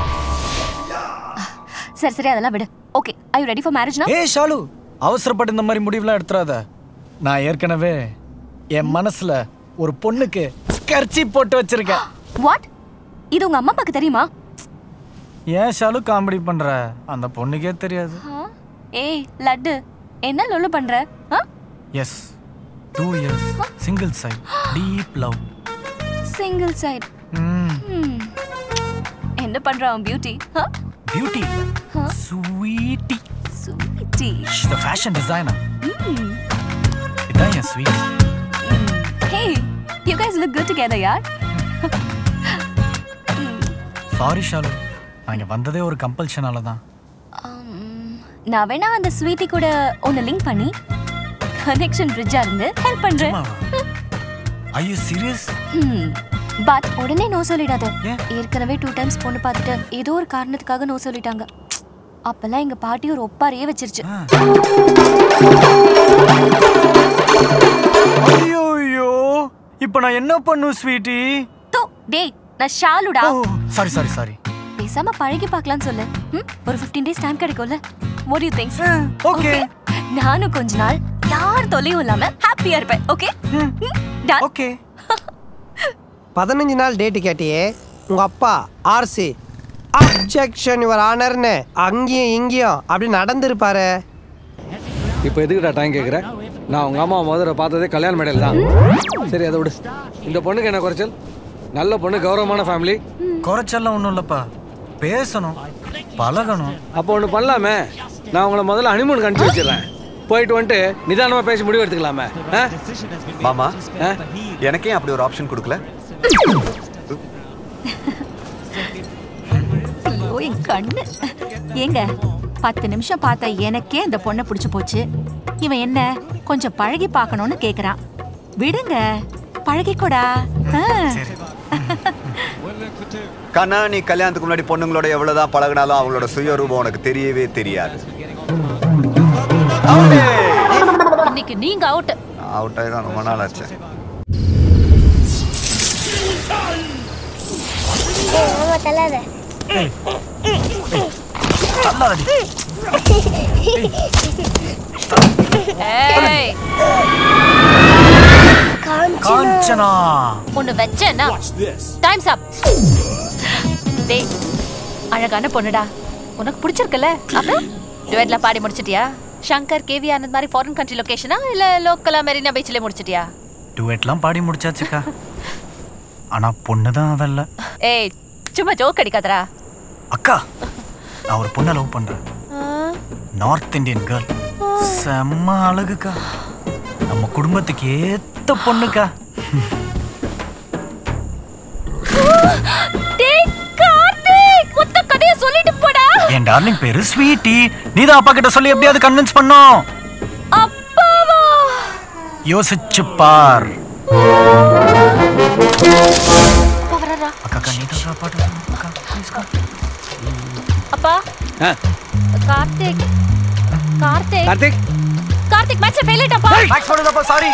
சரி சரி அதெல்லாம் விடு okay I you ready for marriage no ஏய் ஷாலு அவசரப்பட்டு இந்த மாதிரி முடிவுலாம் எடுத்துறாத நான் ஏற்கனவே என் மனசுல ஒரு பொண்ணுக்கு கர்ச்சி போட்டு வச்சிருக்கேன் வாட் இது உங்க அம்மா அப்பாக்கு தெரியுமா ஏன் ஷாலு காமெடி பண்ற அந்த பொண்ணுக்கே தெரியாது ஆ? ஏய் லட்டு என்ன லொல்லு பண்ற ஆ? Yes two years single side deep love single side என்ன பண்றான் beauty beauty sweetie sweetie she's the fashion designer இதான் என் sweet hey you guys look good together யார் சாரி ஷாலு நான் இங்க வந்ததே ஒரு கம்பல்ஷனால தான் நான் வேணா அந்த ஸ்வீட்டி கூட உன்னை லிங்க் பண்ணி கனெக்ஷன் பிரிட்ஜா இருந்து ஹெல்ப் பண்றேன் ஐ யூ சீரியஸ் பட் உடனே நோ சொல்லிடாத ஏற்கனவே டூ டைம்ஸ் பொண்ணு பார்த்துட்டு ஏதோ ஒரு காரணத்துக்காக நோ சொல்லிட்டாங்க அப்பெல்லாம் எங்க பாட்டி ஒரு ஒப்பாரியே வச்சிருச்சு ஐயோ ஐயோ இப்போ நான் என்ன பண்ணும் ஸ்வீட்டி தோ டேய் நான் ஷாலுடா சாரி சாரி சாரி பேச பேசாம பழகி பார்க்கலாம்னு சொல்லு ம்? ஒரு 15 டேஸ் டைம் கிடைக்கும்ல வாட் யூ திங்க் ஓகே நானும் கொஞ்ச நாள் யார் தொல்லையும் இல்லாம ஹாப்பியா இருப்பேன் ஓகே டன் ஓகே பதினஞ்சு நாள் டேட்டு கேட்டியே உங்க அப்பா ஆர்சி அப்ஜெக்ஷன் யுவர் ஆனர்னு அங்கேயும் இங்கேயும் அப்படி நடந்திருப்பாரு இப்போ எதுக்குடா டைம் கேட்குற நான் உங்கள் அம்மா முதல்ல பார்த்ததே கல்யாண மேடையில் தான் சரி அதை விடு இந்த பொண்ணுக்கு என்ன குறைச்சல் நல்ல பொண்ணு கௌரவமான ஃபேமிலி குறைச்செல்லாம் ஒன்றும் இல்லைப்பா பேசணும் பழகணும் அப்போ ஒன்று பண்ணலாமே நான் உங்களை முதல்ல ஹனிமூனுக்கு அனுப்பிச்சி வச்சிடுறேன் போயிட்டு வந்துட்டு நிதானமாக பேசி முடிவு எடுத்துக்கலாமே ஆ மாமா எனக்கே அப்படி ஒரு ஆப்ஷன் கொடுக்கல ஐயோ என் கண்ணு ஏங்க பத்து நிமிஷம் பார்த்த எனக்கே இந்த பொண்ணை பிடிச்சு போச்சு இவன் என்ன கொஞ்சம் பழகி பார்க்கணும்னு கேக்குறான் விடுங்க பழகிக்கூடா ஆ. கண்ணா நீ கல்யாணத்துக்கு முன்னாடி பொண்ணுங்களோட எவ்வளவுதான் பழகினாலும் அவங்களோட சுயரூபம் உனக்கு தெரியவே தெரியாது இன்னைக்கு நீங்க அவுட் அவுட் ஆகி தான் ரொம்ப நாள் ஆச்சு ஏய் மாமா தள்ளாத ஏய் காஞ்சனா ஒன்னு வச்சேன்னா டைம்ஸ் அப் டேய் அழகான பொண்ணுடா உனக்கு பிடிச்சிருக்குல்ல அப்புறம் டுவெட்ல பாடி முடிச்சிட்டியா ஷங்கர் கேவி ஆனந்த் மாதிரி ஃபாரின் கண்ட்ரி லொகேஷனா இல்ல லோக்கலா மெரினா பீச்ல முடிச்சிட்டியா டுவெட்லாம் பாடி முடிச்சாச்சுக்கா ஆனா பொண்ணு தான் வரல ஏய் சும்மா ஜோக் அடிக்காதடா அக்கா நான் ஒரு பொண்ணை லவ் பண்றேன் நார்த் இந்தியன் கேர்ள் செம்ம அழகுக்கா நம்ம குடும்பத்துக்கு ஏத்த பொண்ணுக்கா டேய் கார்த்திக் மொத்த கதைய சொல்லிட்டு போடா என் டார்லிங் பேரு ஸ்வீட்டி நீதான் அப்பா கிட்ட சொல்லி எப்படியாவது கன்வின்ஸ் பண்ணும் அப்பாவா யோசிச்சு பார் அப்பா வராரா அக்கா அக்கா நீ தான் பாட்டு சொல்லு. அக்கா please அக்கா. அப்பா ஆ கார்த்திக் கார்த்திக் கார்த்திக் கார்த்திக் மேட்ச்ல ஃபெயில் ஆயிட்டப்பா மேக்ஸ் பண்ணுதப்பா சாரி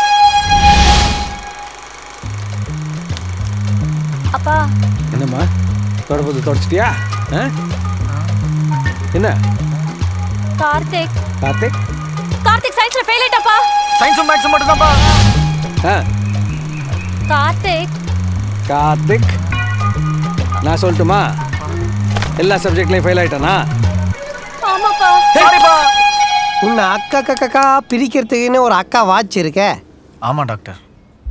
அப்பா என்னம்மா தொடப்பது தொடச்சிட்டியா ஆ என்ன கார்த்திக் கார்த்திக் கார்த்திக் சயின்ஸ்ல ஃபெயில் ஆயிட்டப்பா சயின்ஸும் மேக்ஸும் மட்டும் தான்ப்பா ஆ கார்த்திக் கார்த்திக் நான் சொல்லட்டுமா எல்லா சப்ஜெக்ட்லையும் ஃபெயில் ஆயிட்டானா ஆமாப்பா சாரிப்பா உன்னை அக்கா கக்கா பிரிக்கிறதுக்குன்னு ஒரு அக்கா வாட்ச் இருக்க ஆமா டாக்டர்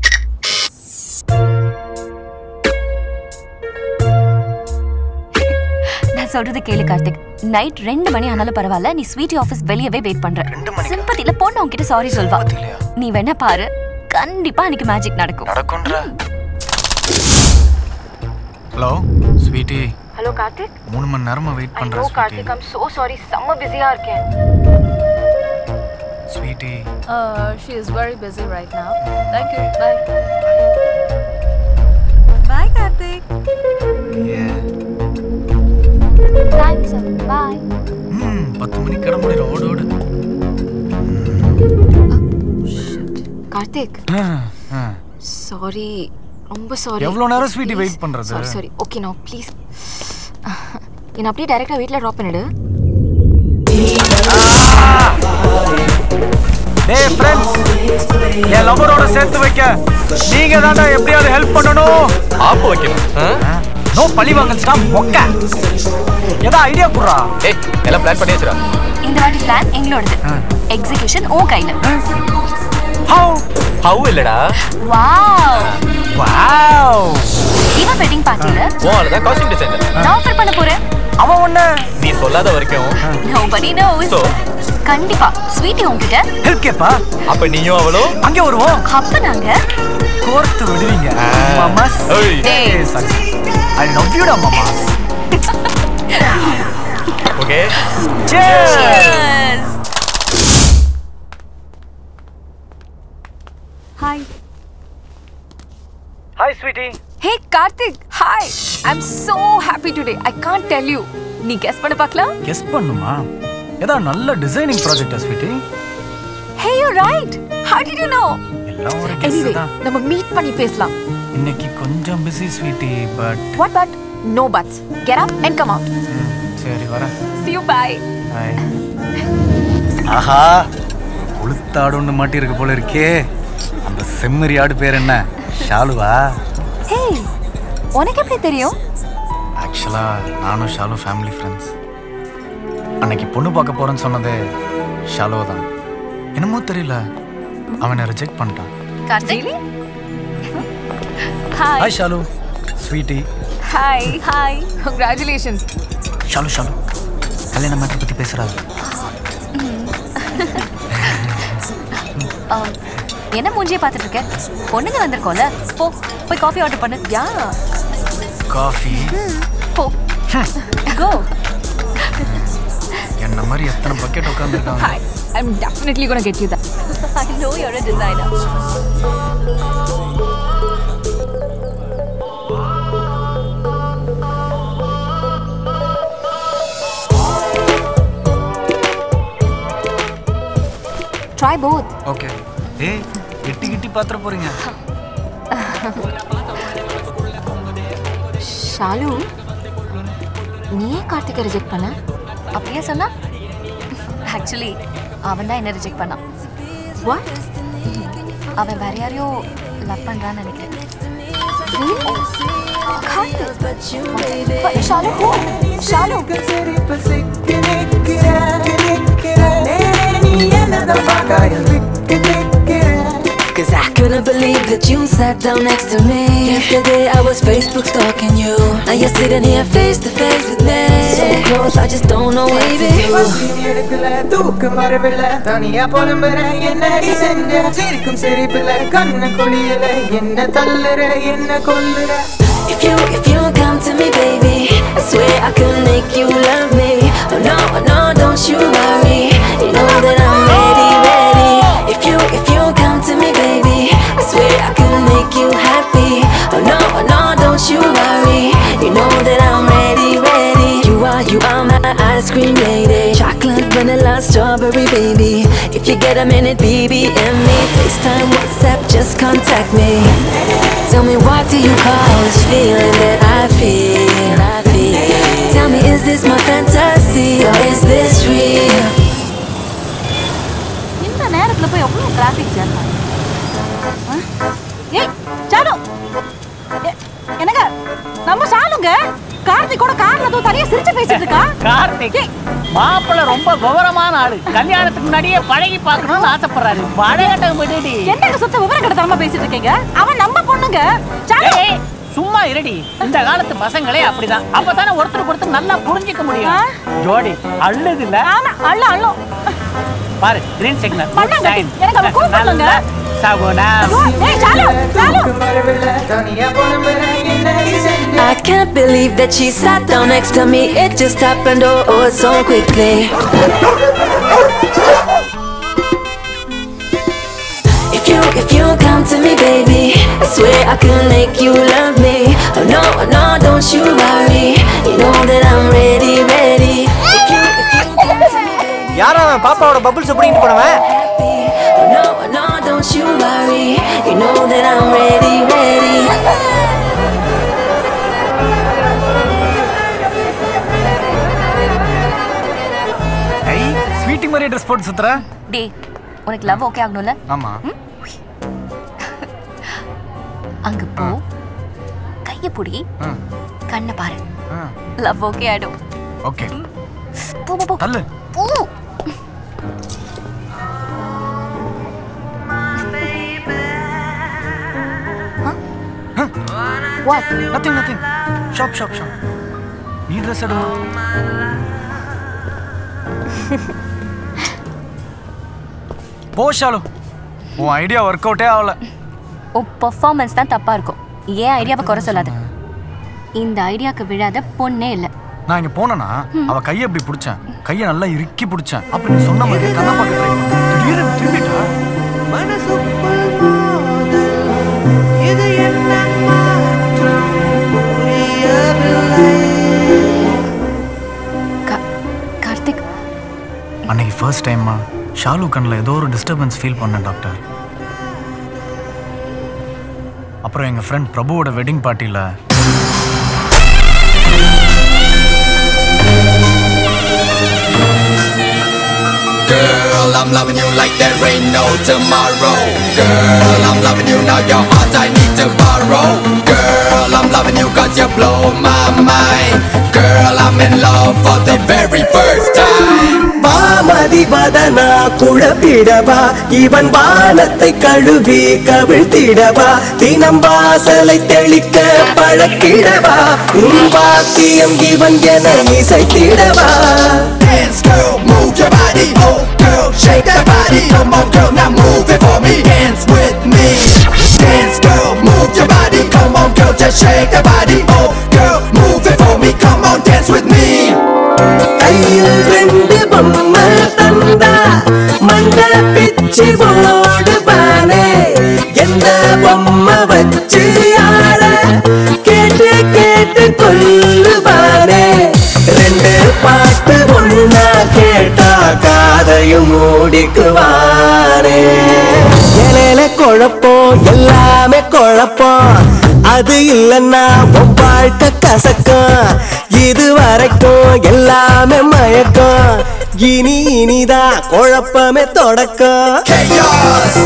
நான் சொல்றது கேளு கார்த்திக் நைட் ரெண்டு மணி ஆனாலும் பரவாயில்ல நீ ஸ்வீட்டி ஆஃபீஸ் வெளியவே வெயிட் பண்ற சிம்பத்தில பொண்ணு உன்கிட்ட சாரி சொல்வா நீ வேணா பாரு கண்டிப்பா அன்னைக்கு மேஜிக் நடக்கும் நடக்கும்ன்ற ஹலோ ஸ்வீட்டி ஹலோ கார்த்திக் மூணு மணி நேரமா வெயிட் ஐயோ பண்றேன் Sweetie Karthik I'm so sorry செம்ம பிஸியா இருக்கேன் Sweetie Uh, she is very busy right now. Thank you. Bye. Bye Karthik thanks bye ம் பத்து மணிக்கு கிட முடியும் ஓடு ஓடு கார்த்திக் ஆ, ஆ. சாரி ரொம்ப சாரி எவ்வளவு நேரம் sweetie wait பண்றது? சாரி சாரி ஓகே நான் ப்ளீஸ் என்ன அப்படியே டைரக்டா வீட்ல ட்ராப் பண்ணிடு டேய் ஃப்ரெண்ட்ஸ் என் லவரோட சேர்த்து வைக்க நீங்க தாண்டா எப்படியாவது ஹெல்ப் பண்ணணும் ஆப்பு வைக்கணும் நோ பழி வாங்கல்ஸ்டா மொக்க ஏதா ஐடியா குடுறா ஏய் எல்லாம் பிளான் பண்ணி வச்சுடா இந்த வாட்டி பிளான் எங்களோடது எக்ஸிகியூஷன் உன் கையில ஹவ் ஹவ் இல்லடா வாவ் வாவ் இவன் வெட்டிங் பார்ட்டில உன் தான் காஸ்டியூம் டிசைனர் நான் ஆஃபர் பண்ண போறேன் அவன் ஒண்ணு நீ சொல்லாத வரைக்கும் nobody knows So? கண்டிப்பா ஸ்வீட்டி உன்கிட்ட ஹெல்ப் கேப்பா அப்ப நீயும் அவளும் அங்கே வருவோம் அப்ப நாங்க கோர்த்து விடுவீங்க மாமாஸ் ஏய். டேய். ஐ லவ் யூ டா மாமாஸ் okay Cheers. Hi hi Sweetie hey Karthik hi I am so happy today I can't tell you நீ கெஸ் பண்ண பார்க்கலாம் கெஸ் பண்ணுமா ஏதா நல்ல டிசைனிங் ப்ராஜெக்டா Sweetie hey you right how did you know எல்லாம் ஒரு கெஸ் எனிவே தான் நம்ம மீட் பண்ணி பேசலாம் இன்னைக்கு கொஞ்சம் busy Sweetie but what but no buts get up and come out சரி வரேன் see you bye Bye. ஆஹா உளுத்தாடு ஒன்று மாட்டி இருக்கு போல இருக்கே அந்த செம்மறி ஆடு பேர் என்ன ஷாலுவா ஹே உனக்கு எப்படி தெரியும் ஆக்சுவலாக நானும் ஷாலு ஃபேமிலி ஃப்ரெண்ட்ஸ் அன்னைக்கு பொண்ணு பார்க்க போறேன்னு சொன்னதே ஷாலுவா தான் என்னமோ தெரியல அவனை ரிஜெக்ட் பண்ணிட்டான் Karthik hi hi Shalu Sweetie hi hi congratulations Shalu Shalu கல்யாண மேட்டர் பற்றி பேசுகிறாரு என்ன மூஞ்சியை பார்த்துட்டு இருக்க பொண்ணுங்க வந்திருக்கோம்ல போ போய் காஃபி ஆர்டர் பண்ணு யா காஃபி போ கோ என்ன மாதிரி எத்தனை பக்கெட் உட்காந்துருக்காங்க hi I am definitely gonna get you that I know you're a designer. Try both okay ஏய் கிட்டி கிட்டி பாத்திர போறீங்க ஷாலு நீ ஏன் கார்த்திகை ரிஜெக்ட் பண்ண அப்படியே சொன்னா ஆக்சுவலி அவன் தான் என்ன ரிஜெக்ட் பண்ணான் வாட் அவன் வேற யாரையோ லவ் பண்றான்னு நினைக்கிறேன் Karthik Shalu who? Shalu Cause I couldn't believe that you sat down next to me Yesterday I was Facebook stalking you Now you're sitting here face to face with me So close, I just don't know what to do எடுக்கல தூக்கம் வரவில்ல தனியா புலம்புற என்னடி செஞ்ச சிரிக்கும் சிரிப்புல கண்ணு குளியல என்ன தள்ளுற என்ன கொல்லுற If you, if you come to me baby I swear I can make you love me Oh no, oh no, don't you worry You know that I'm ready, ready If you, if you come to me baby I swear I can make you happy Oh no, oh no, don't you worry You know that I'm ready, ready You are, you are my ice cream lady Chocolate, vanilla, strawberry baby If you get a minute, BBM me FaceTime, WhatsApp, just contact me Tell me what do you call this feeling that I feel, I feel Tell me is this my fantasy or is this real இந்த நேரத்துல போய் எவ்வளவு traffic jam ஏய் சாலு எ- என்னங்க நம்ம சாலுங்க கார்த்திக் கூட கார்ல தூ தனியா சிரிச்சு பேசிட்டு இருக்கா கார்த்திக் மாப்பிள்ள ரொம்ப கௌரவமான ஆளு கல்யாணத்துக்கு முன்னாடியே பழகி பார்க்கணும்னு ஆசைப்படுறாரு பழகட்டம் விடுடி என்னங்க சுத்த விவரம் கிடத்தாம பேசிட்டு இருக்கீங்க அவன் நம்ம பொண்ணுங்க சாலு ஏய், சும்மா இருடி இந்த காலத்து பசங்களே அப்படிதான் அப்பதானே ஒருத்தருக்கு ஒருத்தர் நல்லா புரிஞ்சுக்க முடியும் ஜோடி அள்ளுது இல்ல ஆமா அள்ள அள்ளும் பாரு கிரீன் சிக்னல் பண்ணாங்க. எனக்கு அவன் கூப்பிடணுங்க. சகுனா ஏய் சாலு சாலு தனியா புலம்புற என்னடி செஞ்ச I can't believe that she sat down next to me It just happened oh, oh so quickly If you, if you come to me baby I swear I can make you love me Oh no, oh no, don't you worry You know that I'm ready, ready If you, if you come to me baby யாரா அவன் பாப்பாவோட bubbles பிடிங்கிட்டு போனவன் Oh no, oh no, don't you worry You know that I'm ready, ready I Sweetie மாதிரி dress போட்டு சுத்துற டேய் உனக்கு லவ் ஓகே ஆகணும்ல ஆமா அங்க போ கைய புடி ஆ. கண்ணை பாரு ஆ. லவ் ஓகே ஆயிடும் ஓகே போ போ போ தள்ளு போ what nothing nothing shop shop shop நீ ட்ரெஸ் எடுமா போ ஷாலு உன் ஐடியா ஒர்க் அவுட்டே ஆகல உன் பெர்ஃபார்மன்ஸ் தான் தப்பா இருக்கும் ஏன் ஐடியாவை குறை சொல்லாத இந்த ஐடியாக்கு விழாத பொண்ணே இல்லை நான் இங்க போனேனா அவ கையை இப்படி பிடிச்சேன் கையை நல்லா இறுக்கி பிடிச்சேன் அப்ப நீ சொன்ன மாதிரி கண்ணை பார்க்க ட்ரை திடீர்னு திரும்பிட்டா மனசுக்குள் மோதல் இது என்ன மாற்றம் புரியவில்லை கார்த்திக் அன்னைக்கு ஃபர்ஸ்ட் டைமா ஷாலு கண்ணில் ஏதோ ஒரு டிஸ்டர்பன்ஸ் ஃபீல் பண்ணேன் டாக்டர் அப்புறம் எங்கள் ஃப்ரெண்ட் பிரபுவோட வெட்டிங் பார்ட்டியில் I'm loving you like there ain't no tomorrow. Girl, I'm loving you now, your heart I need to borrow. Girl, I'm loving you cause you blow my mind. Girl, I'm in love for the very first time. வாமதி Vathana குழப்பிடவா இவன் வானத்தை கழுவி கவிழ்த்திடவா தினம் வாசலை தெளிக்க பழக்கிடவா உன் வாக்கியம் இவன் என இசைத்திடவா Dance, girl, move your body. Oh, girl, shake that body. Come on, girl, now move it for me. Dance with me. Dance, girl, move your body. Come on, girl, just shake that body. Oh, girl, move it for me. Come on, dance with me. கையில் ரெண்டு பொம்மை தந்தா மண்ட பிச்சு ஓடுவானே எந்த பொம்மை வச்சு ஆட கேட்டு கேட்டு கொல்லுவானே ரெண்டு பாட்டு ஒன்னா கேட்டா காதையும் மூடிக்குவானே இலையில குழப்பம் எல்லாமே குழப்பம் அது இல்லைன்னா உன் வாழ்க்கை கசக்கும் இது வரைக்கும் எல்லாமே மயக்கம் இனி இனிதான் குழப்பமே தொடக்கம் Chaos.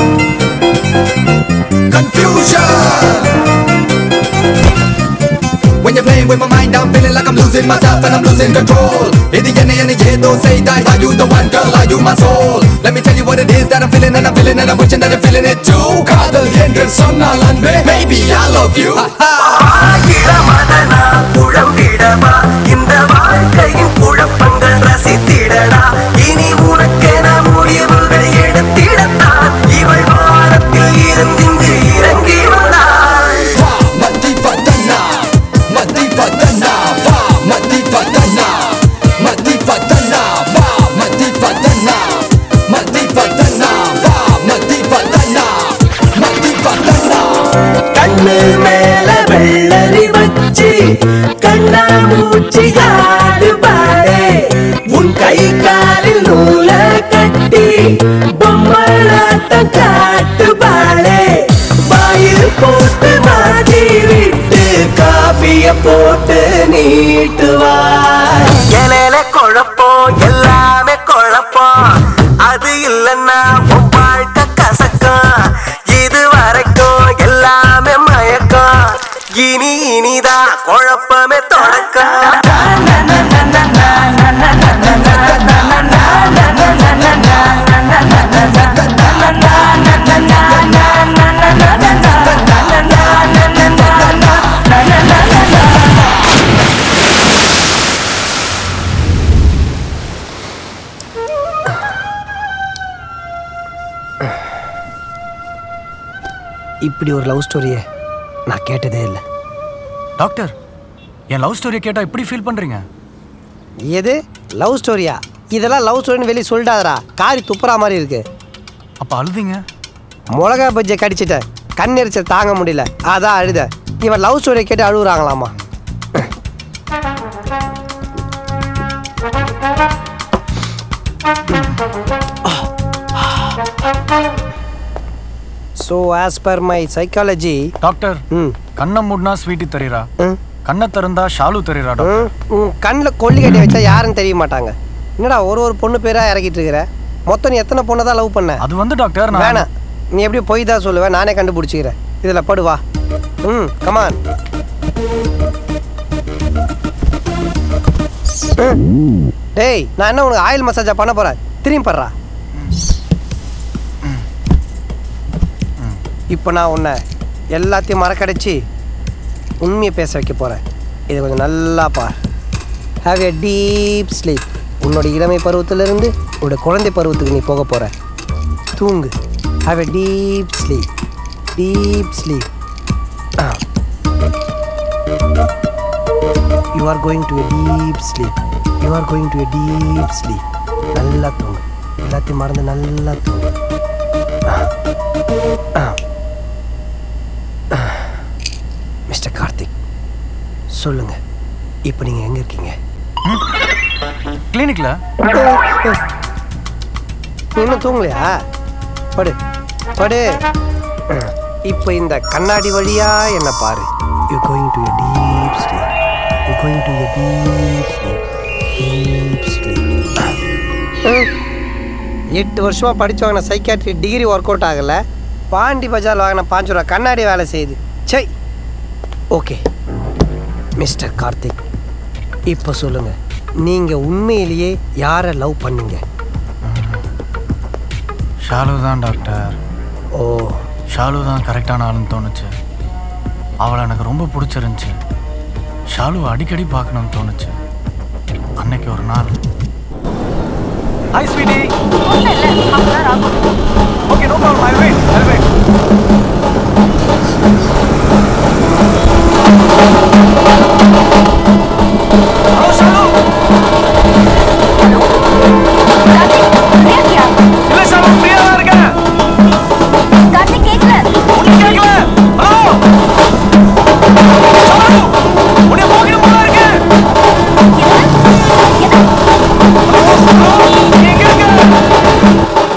Confusion. When you're playing with my mind, I'm feeling like I'm losing myself and I'm losing control. இது என்ன என்ன ஏதோ செய்தாய் Are you the one girl? Are you my soul? Let me tell you what it is that I'm feeling and I'm feeling and I'm wishing that you're feeling it too. காதல் என்று சொன்னால் அன்பே, maybe I love you. மதனா குழம்பிடவா இந்த வாழ்க்கையின் குழப்பங்கள் ரசித்திடடா இனி உனக்கென முடிவுகள் எடுத்திடத்தான் இவள் வாரத்தில் இருந்திங்கு இறங்கி வந்தாள் மதி பதனா, மதி பதனா, வா மதி பதனா, மதி பதனா, வா மதி பதனா, மதி பதனா, வா மதி பதனா, மதி பதனா. கண்ணு மேல வெள்ளரி வச்சு கண்ணா மூச்சு ஆடுபாடே உன் கை காலில் நூல கட்டி பொம்மலாட்டம் காட்டுபாடே வாயில் போட்டு மாட்டி விட்டு காஃபிய போட்டு நீட்டுவார் இலையில குழப்பம் எல்லாமே குழப்பம் அது இல்லைன்னா உன் வாழ்க்கை கசக்கம் இது வரைக்கும் எல்லாமே மயக்கம் இனி இனிதான் குழப்பமே இப்படி ஒரு லவ் ஸ்டோரியை நான் கேட்டதே இல்லை டாக்டர் என் லவ் ஸ்டோரியை கேட்டால் இப்படி ஃபீல் பண்ணுறீங்க எது லவ் ஸ்டோரியா இதெல்லாம் லவ் ஸ்டோரின்னு வெளியே சொல்லிட்டாதடா காரி துப்புறா மாதிரி இருக்கு அப்போ அழுதிங்க மிளகா பஜ்ஜை கடிச்சிட்டேன் கண் எரிச்சல் தாங்க முடியல அதான் அழுத இவன் லவ் ஸ்டோரியை கேட்டு அழுகுறாங்களாமா so as per my psychology doctor கண்ணை மூடினா ஸ்வீட்டி தரீரா கண்ணை திறந்தா ஷாலு தரீரா டாக்டர் உன் கண்ணில் கொல்லி கட்டி வச்சா யாருன்னு தெரிய மாட்டாங்க என்னடா ஒரு ஒரு பொண்ணு பேராக இறக்கிட்டு இருக்கிற மொத்தம் நீ எத்தனை பொண்ணை தான் லவ் பண்ண அது வந்து டாக்டர் நான் வேணாம் நீ எப்படி போய் தான் சொல்லுவேன் நானே கண்டுபிடிச்சிக்கிறேன் இதில் படு வா ம் கமான் டேய் நான் என்ன உனக்கு ஆயில் மசாஜா பண்ண போறேன் திரும்பி படுறா இப்போ நான் உன்னை எல்லாத்தையும் மறக்கடைச்சி உண்மையை பேச வைக்க போகிறேன் இதை கொஞ்சம் நல்லா பார் ஹாவ் எ டீப் ஸ்லீப் உன்னோட இளமை பருவத்திலிருந்து உன்னோட குழந்தை பருவத்துக்கு நீ போக போகிற தூங்கு have a deep sleep deep sleep you are going to a deep sleep you are going to a deep sleep நல்லா தூங்கு எல்லாத்தையும் மறந்து நல்லா தூங்கு மிஸ்டர் கார்த்திக் சொல்லுங்க இப்போ நீங்க எங்க இருக்கீங்க கிளினிக்ல நீ இன்னும் தூங்கலையா படு படு இப்போ இந்த கண்ணாடி வழியா என்ன பாரு you going to a deep sleep you going to a deep sleep deep sleep எட்டு வருஷமா படிச்சு வாங்கின சைக்காட்ரி டிகிரி ஒர்க் அவுட் ஆகல பாண்டி பஜார் வாங்கின பாஞ்சு ரூபா கண்ணாடி வேலை செய்யுது சை ஓகே மிஸ்டர் கார்த்திக் இப்போ சொல்லுங்க நீங்க உண்மையிலேயே யாரை லவ் பண்ணீங்க ஷாலு தான் டாக்டர் ஓ ஷாலு தான் கரெக்டான ஆளுன்னு தோணுச்சு அவளை எனக்கு ரொம்ப பிடிச்சிருந்துச்சு ஷாலுவை அடிக்கடி பார்க்கணும்னு தோணுச்சு அன்னைக்கு ஒரு நாள் hi Sweetie okay no problem I wait I wait hello Shalu இல்ல ஷாலு ஃப்ரீயா தான் இருக்கேன் கார்த்திக் கேட்கல ஒண்ணும் கேட்கல ஹலோ ஷாலு உன்னை போகணும் போல இருக்கு எங்க இருக்க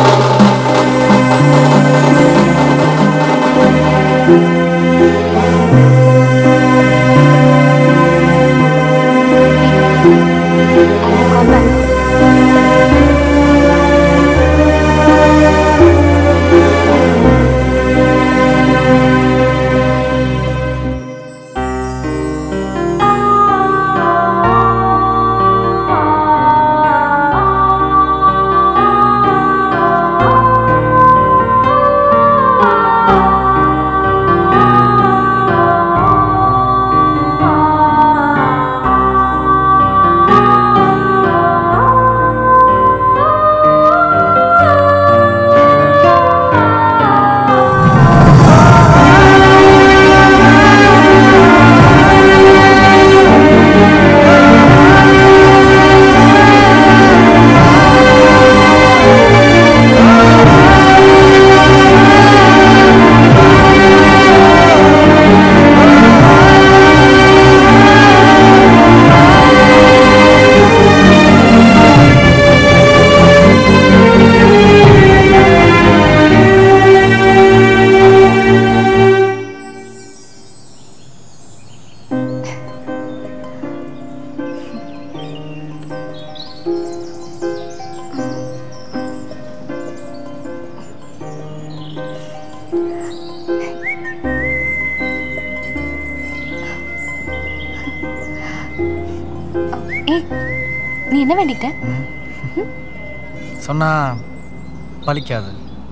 ஏய் நீ என்ன வேண்டிட்ட சொன்னா பலிக்காது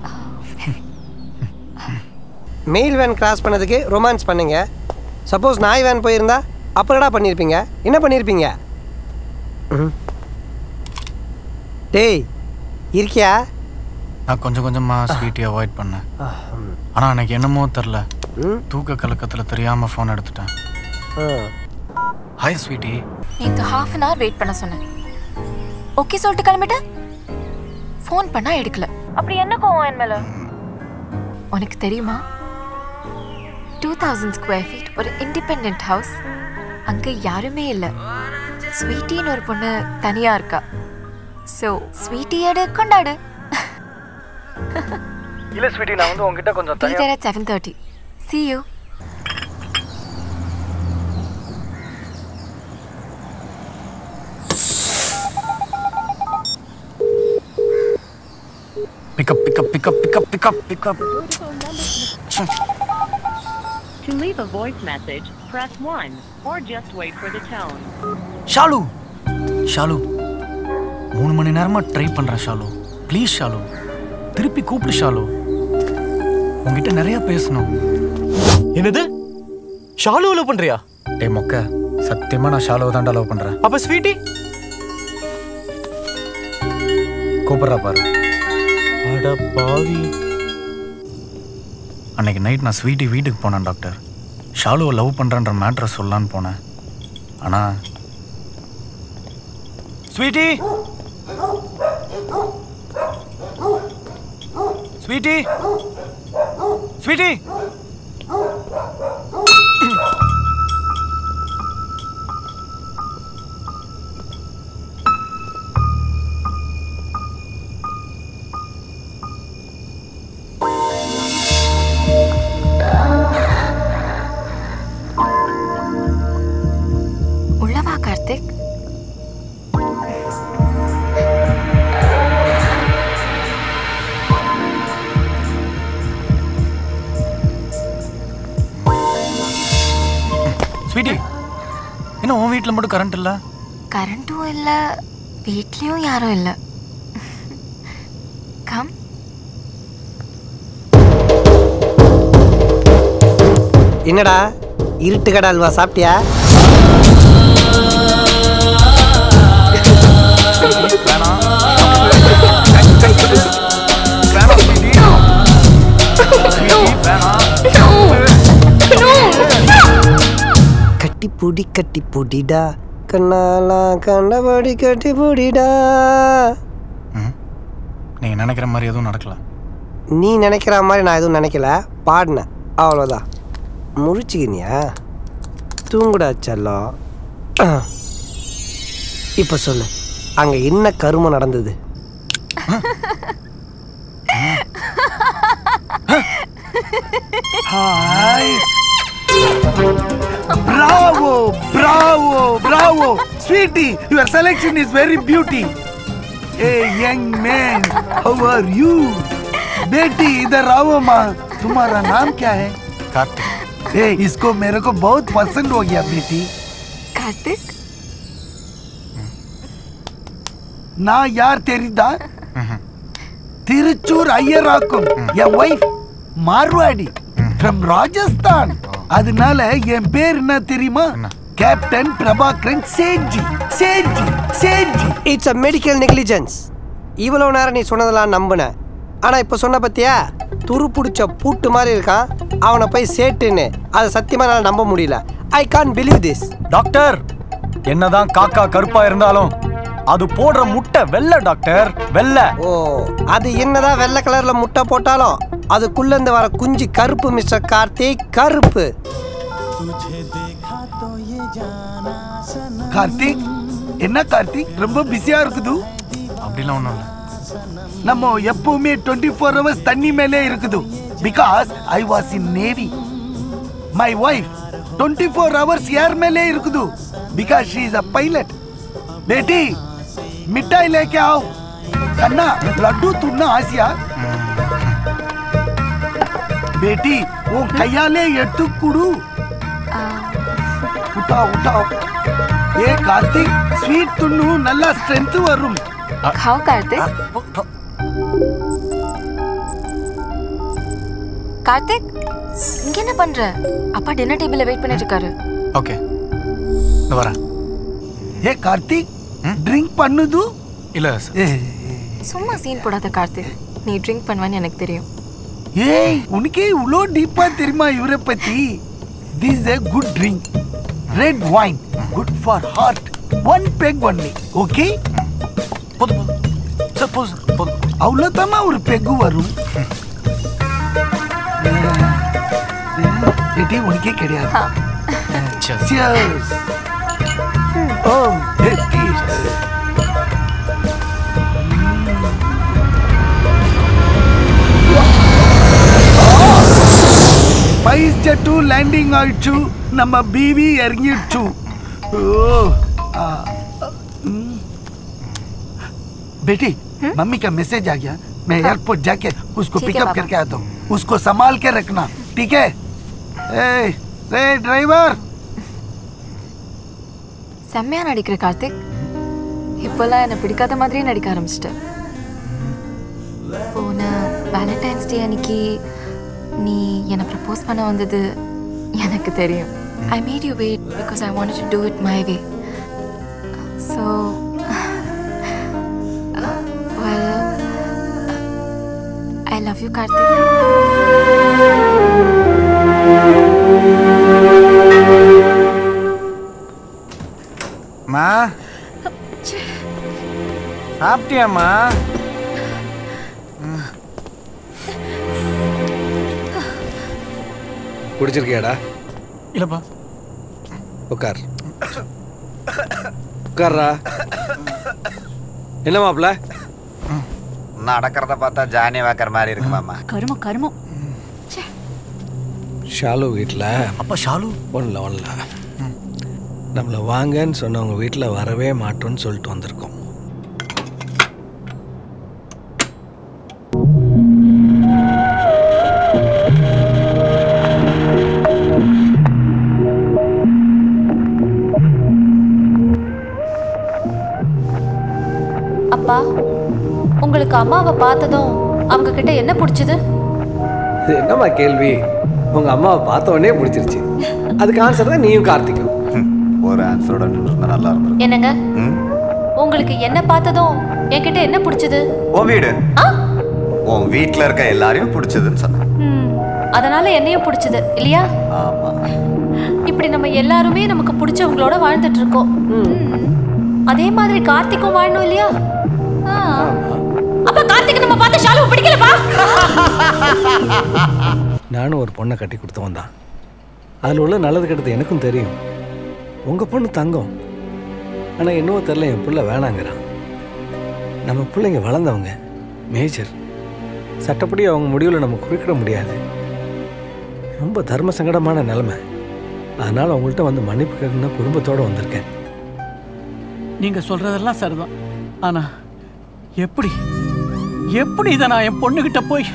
மெயில் வேன் கிராஸ் பண்ணதுக்கு ரொமான்ஸ் பண்ணீங்க சப்போஸ் நாய் வேன் போயிருந்தா அப்புறடா பண்ணியிருப்பீங்க என்ன பண்ணியிருப்பீங்க ம். டேய் இருக்கியா நான் கொஞ்சம் கொஞ்சமாக ஸ்வீட்டி அவாய்ட் பண்ணேன் ஆனால் அன்னைக்கு என்னமோ தெரில தூக்க கலக்கத்தில் தெரியாமல் ஃபோன் எடுத்துட்டேன் ஹாய் ஸ்வீட்டி நேற்று ஹாஃப் அன் ஹவர் வெயிட் பண்ண சொன்னேன் ஓகே சொல்லிட்டு கிளம்பிட்ட ஃபோன் பண்ணா எடுக்கல அப்படி என்ன கோவம் என் மேல உனக்கு தெரியுமா டூ தௌசண்ட் ஸ்கொயர் ஃபீட் ஒரு இண்டிபெண்ட் ஹவுஸ் அங்க யாருமே இல்லை ஸ்வீட்டின்னு ஒரு பொண்ணு தனியா இருக்கா ஸோ ஸ்வீட்டி எடு கொண்டாடு இல்ல ஸ்வீட்டி நான் வந்து உங்ககிட்ட கொஞ்சம் Be தனியா there at 7:30. See you. Pickup pickup pickup pickup pickup pickup To leave a voice message, press 1 or just wait for the tone. Shalu Shalu மூணு மணி நேரமா ட்ரை பண்றேன் ஷாலு ப்ளீஸ் ஷாலு திருப்பி கூப்பிடு ஷாலு உங்ககிட்ட நிறைய பேசணும் என்னது ஷாலு லவ் பண்றியா டேய் மொக்க சத்தியமா நான் ஷாலுவை தான்டா லவ் பண்றேன் அப்ப ஸ்வீட்டி கூப்பிடுறா பாரு அட பாவி அன்னைக்கு நைட் நான் ஸ்வீட்டி வீட்டுக்கு போனேன் டாக்டர் ஷாலுவை லவ் பண்றேன்ற மேட்ரை சொல்லலான்னு போனேன் ஆனா ஸ்வீட்டி ஸ்வீட்டி ஸ்வீட்டி உள்ளவா கார்த்திக் வீட்டில் மட்டும் கரண்ட் இல்லை கரண்ட்டும் இல்லை வீட்லேயும் யாரும் இல்லை கம் என்னடா இருட்டு கடை அல்வா சாப்பிட்டியா கட்டி புடி கட்டி புடிடா கண்ணாலாம் கண்டபடி கட்டி புடிடா நீங்கள் நினைக்கிற மாதிரி எதுவும் நடக்கல நீ நினைக்கிற மாதிரி நான் எதுவும் நினைக்கல பாடினேன் அவ்வளோதான் முழிச்சுக்கினியா தூங்குடா செல்லம் இப்போ சொல்லு அங்கே என்ன கருமம் நடந்தது Hi. Bravo, bravo, bravo. Sweetie, your selection is very beauty. Hey, young man, how are you? बेटी इधर आओ माँ तुम्हारा नाम क्या है कार्तिक ए, इसको मेरे को बहुत पसंद हो गया बेटी कार्तिक நான் யார் தெரியுதா திருச்சூர் ஐயராக்கும் என் ஒய்ஃப் மார்வாடி ஃப்ரம் ராஜஸ்தான் அதனால என் பேர் என்ன தெரியுமா captain Prabhakaran Sethji Sethji Sethji it's a medical negligence இவ்வளோ நேரம் நீ சொன்னதெல்லாம் நம்பினேன் ஆனால் இப்போ சொன்ன பத்தியா துரு பிடிச்ச பூட்டு மாதிரி இருக்கான் அவனை போய் சேட்டுன்னு அதை சத்தியமாக என்னால் நம்ப முடியல I can believe this doctor என்னதான் காக்கா கருப்பா இருந்தாலும் அது போடுற முட்டை வெள்ளை டாக்டர் வெள்ளை ஓ அது என்னதான் வெள்ளை கலர்ல முட்டை போட்டாலும் அதுக்குள்ள இருந்து வர குஞ்சு கருப்பு மிஸ்டர் கார்த்திக் கருப்பு கார்த்திக் என்ன கார்த்திக் ரொம்ப பிஸியா இருக்குது அப்படிலாம் ஒன்றும் இல்லை நம்ம எப்பவுமே டுவெண்ட்டி ஃபோர் ஹவர்ஸ் தண்ணி மேலே இருக்குது because I was in navy my wife twenty four hours air மேலே இருக்குது because she is a pilot बेटी मिठाई लेके आओ कन्ना लड्डू तुमने आसिया बेटी वो கையாலே எடுத்து குடு உட்டாओ उठाओ ஏ கார்த்திக் ஸ்வீட் துண்ணு நல்லா ஸ்ட்ரென்த் வரும் खाओ कार्तिक கார்த்திக் இங்க என்ன பண்ற அப்பா டின்னர் டேபிள்ல வெயிட் பண்ணிட்டு இருக்காரு ஓகே இந்த வரேன் ஏ கார்த்திக் ட்ரிங்க் பண்ணுது இல்லை சும்மா சீன் போடாத கார்த்திக் நீ ட்ரிங்க் பண்ணுவேன்னு எனக்கு தெரியும் ஏய் உனக்கே இவ்வளோ டீப்பா தெரியுமா இவரை பத்தி this a good drink red wine good for heart one peg only okay போதும் போதும் சார் போதும் சார் போதும் அவ்வளோதாம்மா ஒரு பெக்கு வரும் பெட்டி உனக்கே கிடையாது Cheers. Oh, Betty. SpiceJet landing ಆಯ್ತು ನಮ್ಮ ಬೀವಿ ಇறங்கிடுச்சு ಓ ಆ, ಹ್ಮ್. बेटी मम्मी का मैसेज आ गया मैं एयरपोर्ट जाके उसको ठीक है, पिकअप बाबा। करके आता हूँ उसको संभाल के रखना ठीक है ए, ए ड्राइवर செம்மையா நடிக்கிற கார்த்திக் இப்போல்லாம் என்னை பிடிக்காத மாதிரியே நடிக்க ஆரம்பிச்சிட்டேன் போன வேலண்டைன்ஸ் டே அன்னைக்கு நீ என்னை ப்ரப்போஸ் பண்ண வந்தது எனக்கு தெரியும் I made you wait because I want to do it my way so well I love you Karthik மா சாப்பிட்டியாம்மா பிடிச்சிருக்கியாடா இல்லைப்பா உட்கார் உட்கார்றா என்ன மாப்பிள்ள நடக்கிறத பார்த்தா ஜானி வாக்கர் மாதிரி இருக்கு மாமா கருமம் கருமம் ஷாலு வீட்டில் அப்பா ஷாலு ஒன்றில் ஒன்றில் நம்மளை வாங்கன்னு சொன்னவங்க வீட்டில் வரவே மாட்டோம்னு சொல்லிட்டு வந்திருக்கோம் அப்பா உங்களுக்கு அம்மாவை பார்த்ததும் அவங்க கிட்ட என்ன பிடிச்சது இது என்னம்மா கேள்வி உங்க அம்மாவை பார்த்த உடனே பிடிச்சிருச்சு அதுக்கு ஆன்சர் தான் நீயும் கார்த்திக்கும் ஒரு ஆன்சரோட நின்று நல்லா இருந்திருக்கும் என்னங்க ம்? உங்களுக்கு என்ன பார்த்ததும் என்கிட்ட என்ன பிடிச்சது உன் வீடு உன் வீட்ல இருக்க எல்லாரையும் பிடிச்சதுன்னு சொன்னேன் ம், அதனால என்னையும் பிடிச்சது இல்லையா ஆமா இப்படி நம்ம எல்லாருமே நமக்கு பிடிச்சவங்களோட வாழ்ந்துட்டு இருக்கோம் ம். அதே மாதிரி கார்த்திக்கும் வாழணும் இல்லையா ஆ. அப்ப கார்த்திக் நம்ம பார்த்த ஷாலுவை பிடிக்கலப்பா நானும் ஒரு பொண்ணை கட்டி கொடுத்தவன் தான் அதில் உள்ள நல்லது கெட்டது எனக்கும் தெரியும் உங்கள் பொண்ணு தங்கம் ஆனால் என்னவோ தெரில என் பிள்ளை வேணாங்கிறான் நம்ம பிள்ளைங்க வளர்ந்தவங்க மேஜர் சட்டப்படி அவங்க முடிவில் நம்ம குறுக்கிட முடியாது ரொம்ப தர்ம சங்கடமான நிலைமை அதனால் உங்கள்கிட்ட வந்து மன்னிப்பு கேட்கணும் குடும்பத்தோடு வந்திருக்கேன் நீங்க சொல்றதெல்லாம் சரிதான் ஆனா எப்படி எப்படி இதை நான் என் பொண்ணுகிட்ட போய்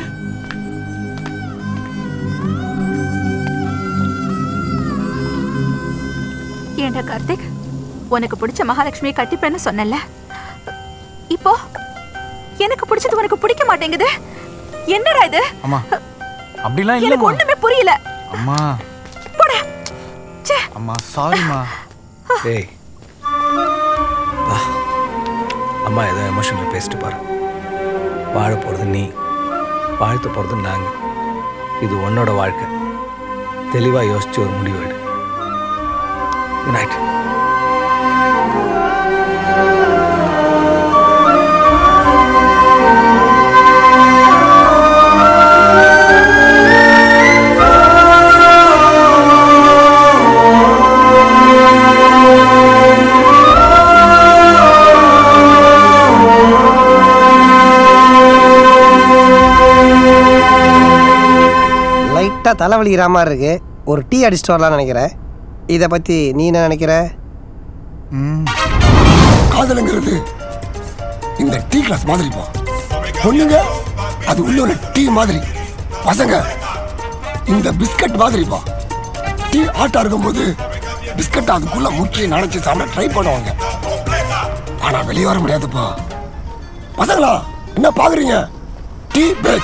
ஏண்டா கார்த்திக் உனக்கு பிடிச்ச மகாலட்சுமியை கட்டிப்பேன்னு சொன்னல இப்போ எனக்கு பிடிச்சது உனக்கு பிடிக்க மாட்டேங்குது என்னடா இது அம்மா அப்படிலாம் எனக்கு இல்லைம்மா ஒண்ணுமே புரியல அம்மா அம்மா சாரிம்மா டேய் வா அம்மா ஏதோ எமோஷனில் பேசிட்டு பாரு வாழ போகிறது நீ வாழ்த்த போகிறது நாங்கள் இது உன்னோட வாழ்க்கை தெளிவாக யோசிச்சு ஒரு முடிவு எடு குட் நைட் லைட்டாக தலைவலிக்கிற மாதிரி இருக்கு ஒரு டீ அடிச்சுட்டு வரலாம்னு நினைக்கிறேன் இதை பற்றி நீ என்ன நினைக்கிற காதலுங்கிறது இந்த டீ கிளாஸ் மாதிரிப்பா பொண்ணுங்க அது உள்ள உள்ள டீ மாதிரி பசங்க இந்த பிஸ்கட் மாதிரிப்பா டீ ஆட்டா இருக்கும்போது பிஸ்கட் அதுக்குள்ள முக்கிய நினைச்சு சாப்பிட ட்ரை பண்ணுவாங்க ஆனா வெளியே வர முடியாதுப்பா பசங்களா என்ன பாக்குறீங்க tea break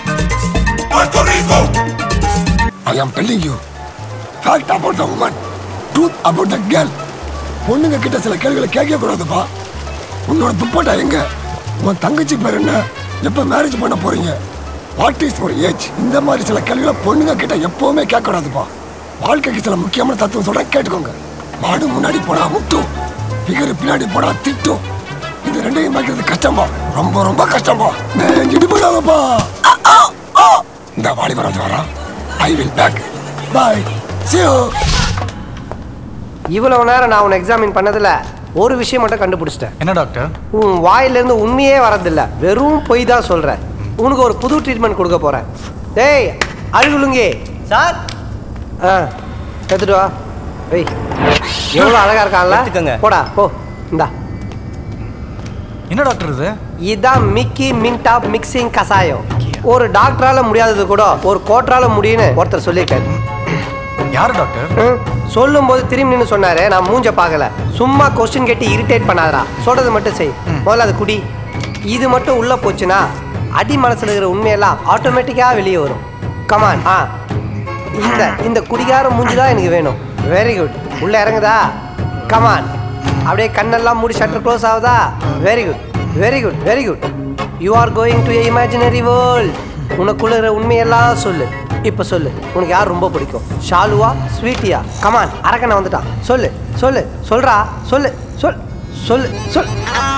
I am telling you fact about the woman truth about the girl பொண்ணுங்க கிட்ட சில கேள்விகளை கேட்க கூடாதுப்பா உன்னோட துப்பட்டா எங்க உன் தங்கச்சி பேர் என்ன எப்ப மேரேஜ் பண்ண போறீங்க வாட் இஸ் ஒரு ஏஜ் இந்த மாதிரி சில கேள்விகளை பொண்ணுங்க கிட்ட எப்பவுமே கேட்க கூடாதுப்பா வாழ்க்கைக்கு சில முக்கியமான தத்துவம் சொல்றேன் கேட்டுக்கோங்க மாடு முன்னாடி போனா முட்டும் பிகர் பின்னாடி போனா திட்டும் இது ரெண்டையும் பார்க்கறது கஷ்டமா ரொம்ப ரொம்ப கஷ்டமா இடிப்பு போடாதப்பா இந்த வாலிபராஜ் வரான் I will back bye see you இவ்வளவு நேரம் நான் உன்னை எக்ஸாமின் பண்ணதில் ஒரு விஷயம் மட்டும் கண்டுபிடிச்சிட்டேன் என்ன டாக்டர் உன் வாயிலிருந்து உண்மையே வரதில்ல வெறும் பொய் தான் சொல்ற உனக்கு ஒரு புது ட்ரீட்மெண்ட் கொடுக்க போறேன் டேய் அழுகுலுங்கே சார் ஆ எடுத்துட்டு வா வெய் எவ்வளோ அழகா இருக்கான்ல போடா போ இந்தா என்ன டாக்டர் இது இதான் மிக்கி மின்டாப் மிக்சிங் கசாயம் ஒரு டாக்டரால முடியாதது கூட ஒரு கோட்டரால முடியும்னு ஒருத்தர் சொல்லியிருக்காரு யார் டாக்டர் சொல்லும் போது திரும்பி நின்னு சொன்னாரு நான் மூஞ்ச பார்க்கல சும்மா கொஸ்டின் கேட்டு இரிட்டேட் பண்ணாதடா சொல்றது மட்டும் செய் முதல்ல அது குடி இது மட்டும் உள்ள போச்சுன்னா அடி மனசுல இருக்கிற உண்மையெல்லாம் ஆட்டோமேட்டிக்கா வெளியே வரும் கமான் ஆ இந்த இந்த குடிகார மூஞ்சி தான் எனக்கு வேணும் வெரி குட் உள்ள இறங்குதா கமான் அப்படியே கண்ணெல்லாம் மூடி ஷட்டர் க்ளோஸ் ஆகுதா very good very good very good you are going to imaginary world உனக்குள்ள இருக்கிற உண்மையெல்லாம் சொல்லு இப்போ சொல்லு உனக்கு யார் ரொம்ப பிடிக்கும் ஷாலுவா ஸ்வீட்டியா கமான் அரக்கனை வந்துட்டான் சொல்லு சொல்லு சொல்றா சொல்லு சொல் சொல்லு சொல்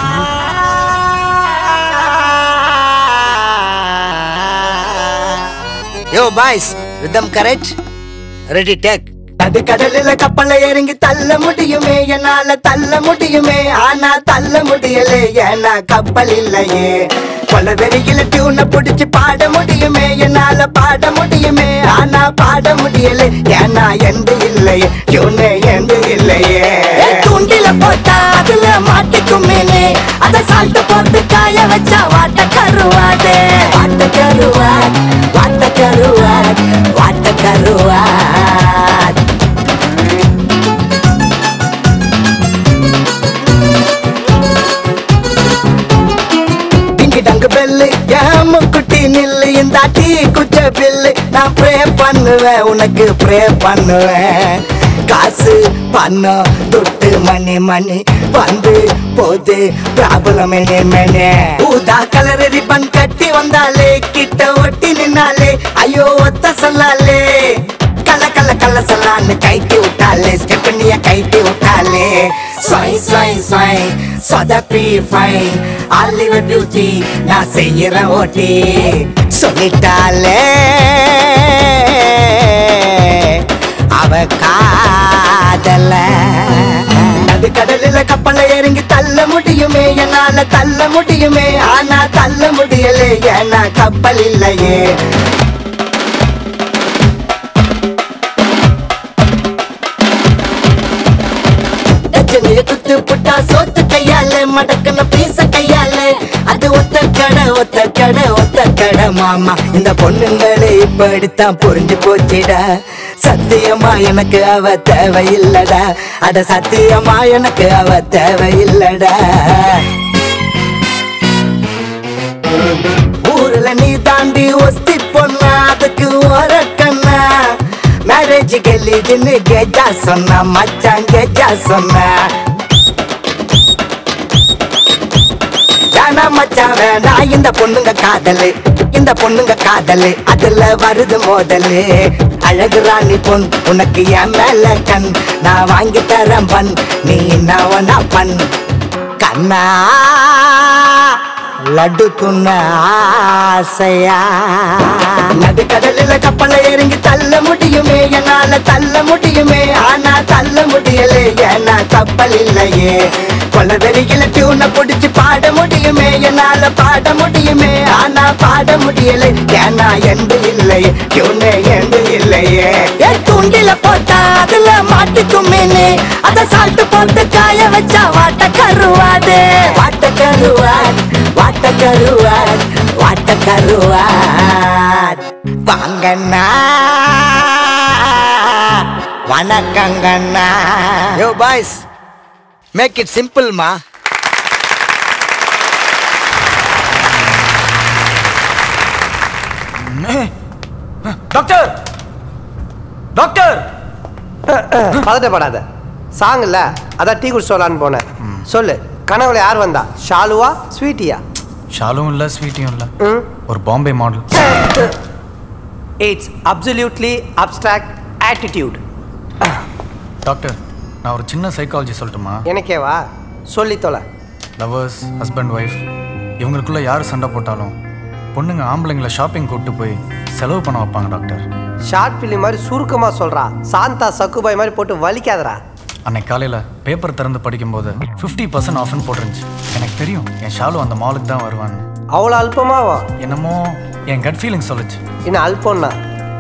yo boys rhythm correct ready take அது கடலில கப்பல்ல இறங்கி தள்ள முடியுமே என்னால தள்ள முடியுமே ஆனா தள்ள முடியலே ஏன்னா கப்பல் இல்லையே கொல வெறியில டியூனை புடிச்சு பாட முடியுமே என்னால பாட முடியுமே ஆனா பாட முடியல ஏன்னா எந்த இல்லையே டியூனு எந்த இல்லையே தூண்டில போட்டா அதுல மாட்டிக்கும் மீனே அத சால்ட் போட்டு காய வச்சா வாட்ட கருவாதே வாட்ட கருவாட் வாட்ட கருவாட் வாட்ட கருவாட் வந்தா டீ குச்ச பில்லு நான் ப்ரே பண்ணுவேன் உனக்கு ப்ரே பண்ணுவேன் காசு பணம் துட்டு மணி மணி வந்து போது ப்ராப்ளம் மெனே மெனே ஊதா கலர் ரிப்பன் கட்டி வந்தாலே கிட்ட ஒட்டி நின்னாலே ஐயோ ஒத்த சொல்லாலே கல கல கல சொல்லான்னு கைட்டி விட்டாலே ஸ்டெப்பனிய கைட்டி விட்டாலே ஸ்வை ஸ்வை ஸ்வை சொதப்பி ஃபை ஆலிவர் பியூட்டி நான் செய்யற ஓட்டி சொல்லிட்டாலே அவ காதல அது கடலில கப்பலை இறங்கி தள்ள முடியுமே என்னால தள்ள முடியுமே ஆனா தள்ள முடியலே ஏன்னா கப்பல் இல்லையே டஜனைய குத்து புட்டா சோத்து கையால மடக்குன பீச கையால அது ஒத்த கடை ஒத்த கடை ஒத்த கடை மாமா இந்த பொண்ணுங்களே இப்படித்தான் புரிஞ்சு போச்சிடா சத்தியமா எனக்கு அவ தேவையில்லடா அட சத்தியமா எனக்கு அவ தேவையில்லடா ஊர்ல நீ தாண்டி ஒஸ்தி பொண்ணா அதுக்கு ஒரு கண்ணா மேரேஜ் கெல்லிதுன்னு கெஜா சொன்னா மச்சான் கெஜா சொன்னா வேணா மச்சான் வேணா இந்த பொண்ணுங்க காதலு இந்த பொண்ணுங்க காதலு அதுல வருது மோதலு அழகு ராணி பொன் உனக்கு என் மேல கண் நான் வாங்கி தரேன் பன் நீ என்ன பண் கண்ணா லட்டு துண்ண ஆசையா நடு கடலில கப்பலை இறங்கி தள்ள முடியுமே என்னால தள்ள முடியுமே ஆனா தள்ள முடியலே ஏன்னா கப்பல் இல்லையே கொல வெறியில டியூனை பிடிச்சு பாட முடியுமே என்னால பாட முடியுமே ஆனா பாட முடியல ஏன்னா எந்த இல்லையே டியூனே எந்த இல்லையே என் தூண்டில போட்டா அதுல மாட்டுக்கும் மீனு அத சால்ட்டு போட்டு காய வச்சா வாட்ட கருவாடு வாட்ட கருவாட் வாட்ட கருவாட் வாட்ட கருவாட் வாங்கண்ணா வணக்கங்கண்ணா யோ பாய்ஸ் மேக் இட் சிம்பிள்மா டாக்டர் டாக்டர் பதட்டப்படாத சாங் இல்ல அதான் டீ குடிச்சு சொல்லலான்னு போனேன் சொல்லு கனவுல யார் வந்தா ஷாலுவா ஸ்வீட்டியா ஷாலும் இல்லை ஸ்வீட்டியும் இல்லை ஒரு Bombay model it's absolutely abstract attitude doctor நான் ஒரு சின்ன சைக்காலஜி சொல்லட்டுமா எனக்கேவா சொல்லி தொலை லவர்ஸ் ஹஸ்பண்ட் ஒய்ஃப் இவங்களுக்குள்ள யார் சண்டை போட்டாலும் பொண்ணுங்க ஆம்பளைங்களை ஷாப்பிங் கூப்பிட்டு போய் செலவு பண்ண வைப்பாங்க டாக்டர் ஷார்ட் ஃபிலிம் மாதிரி சுருக்கமா சொல்றா சாந்தா சக்குபாய் மாதிரி போட்டு வலிக்காதடா அன்னைக்கு காலையில் பேப்பர் திறந்து படிக்கும்போது ஃபிஃப்டி பர்சன்ட் ஆஃப்னு போட்டுருந்துச்சு எனக்கு தெரியும் என் ஷாலு அந்த மாலுக்கு தான் வருவான்னு அவ்வளோ அல்பமாவா என்னமோ என் கட் ஃபீலிங் சொல்லுச்சு இன்னும் அல்பம்னா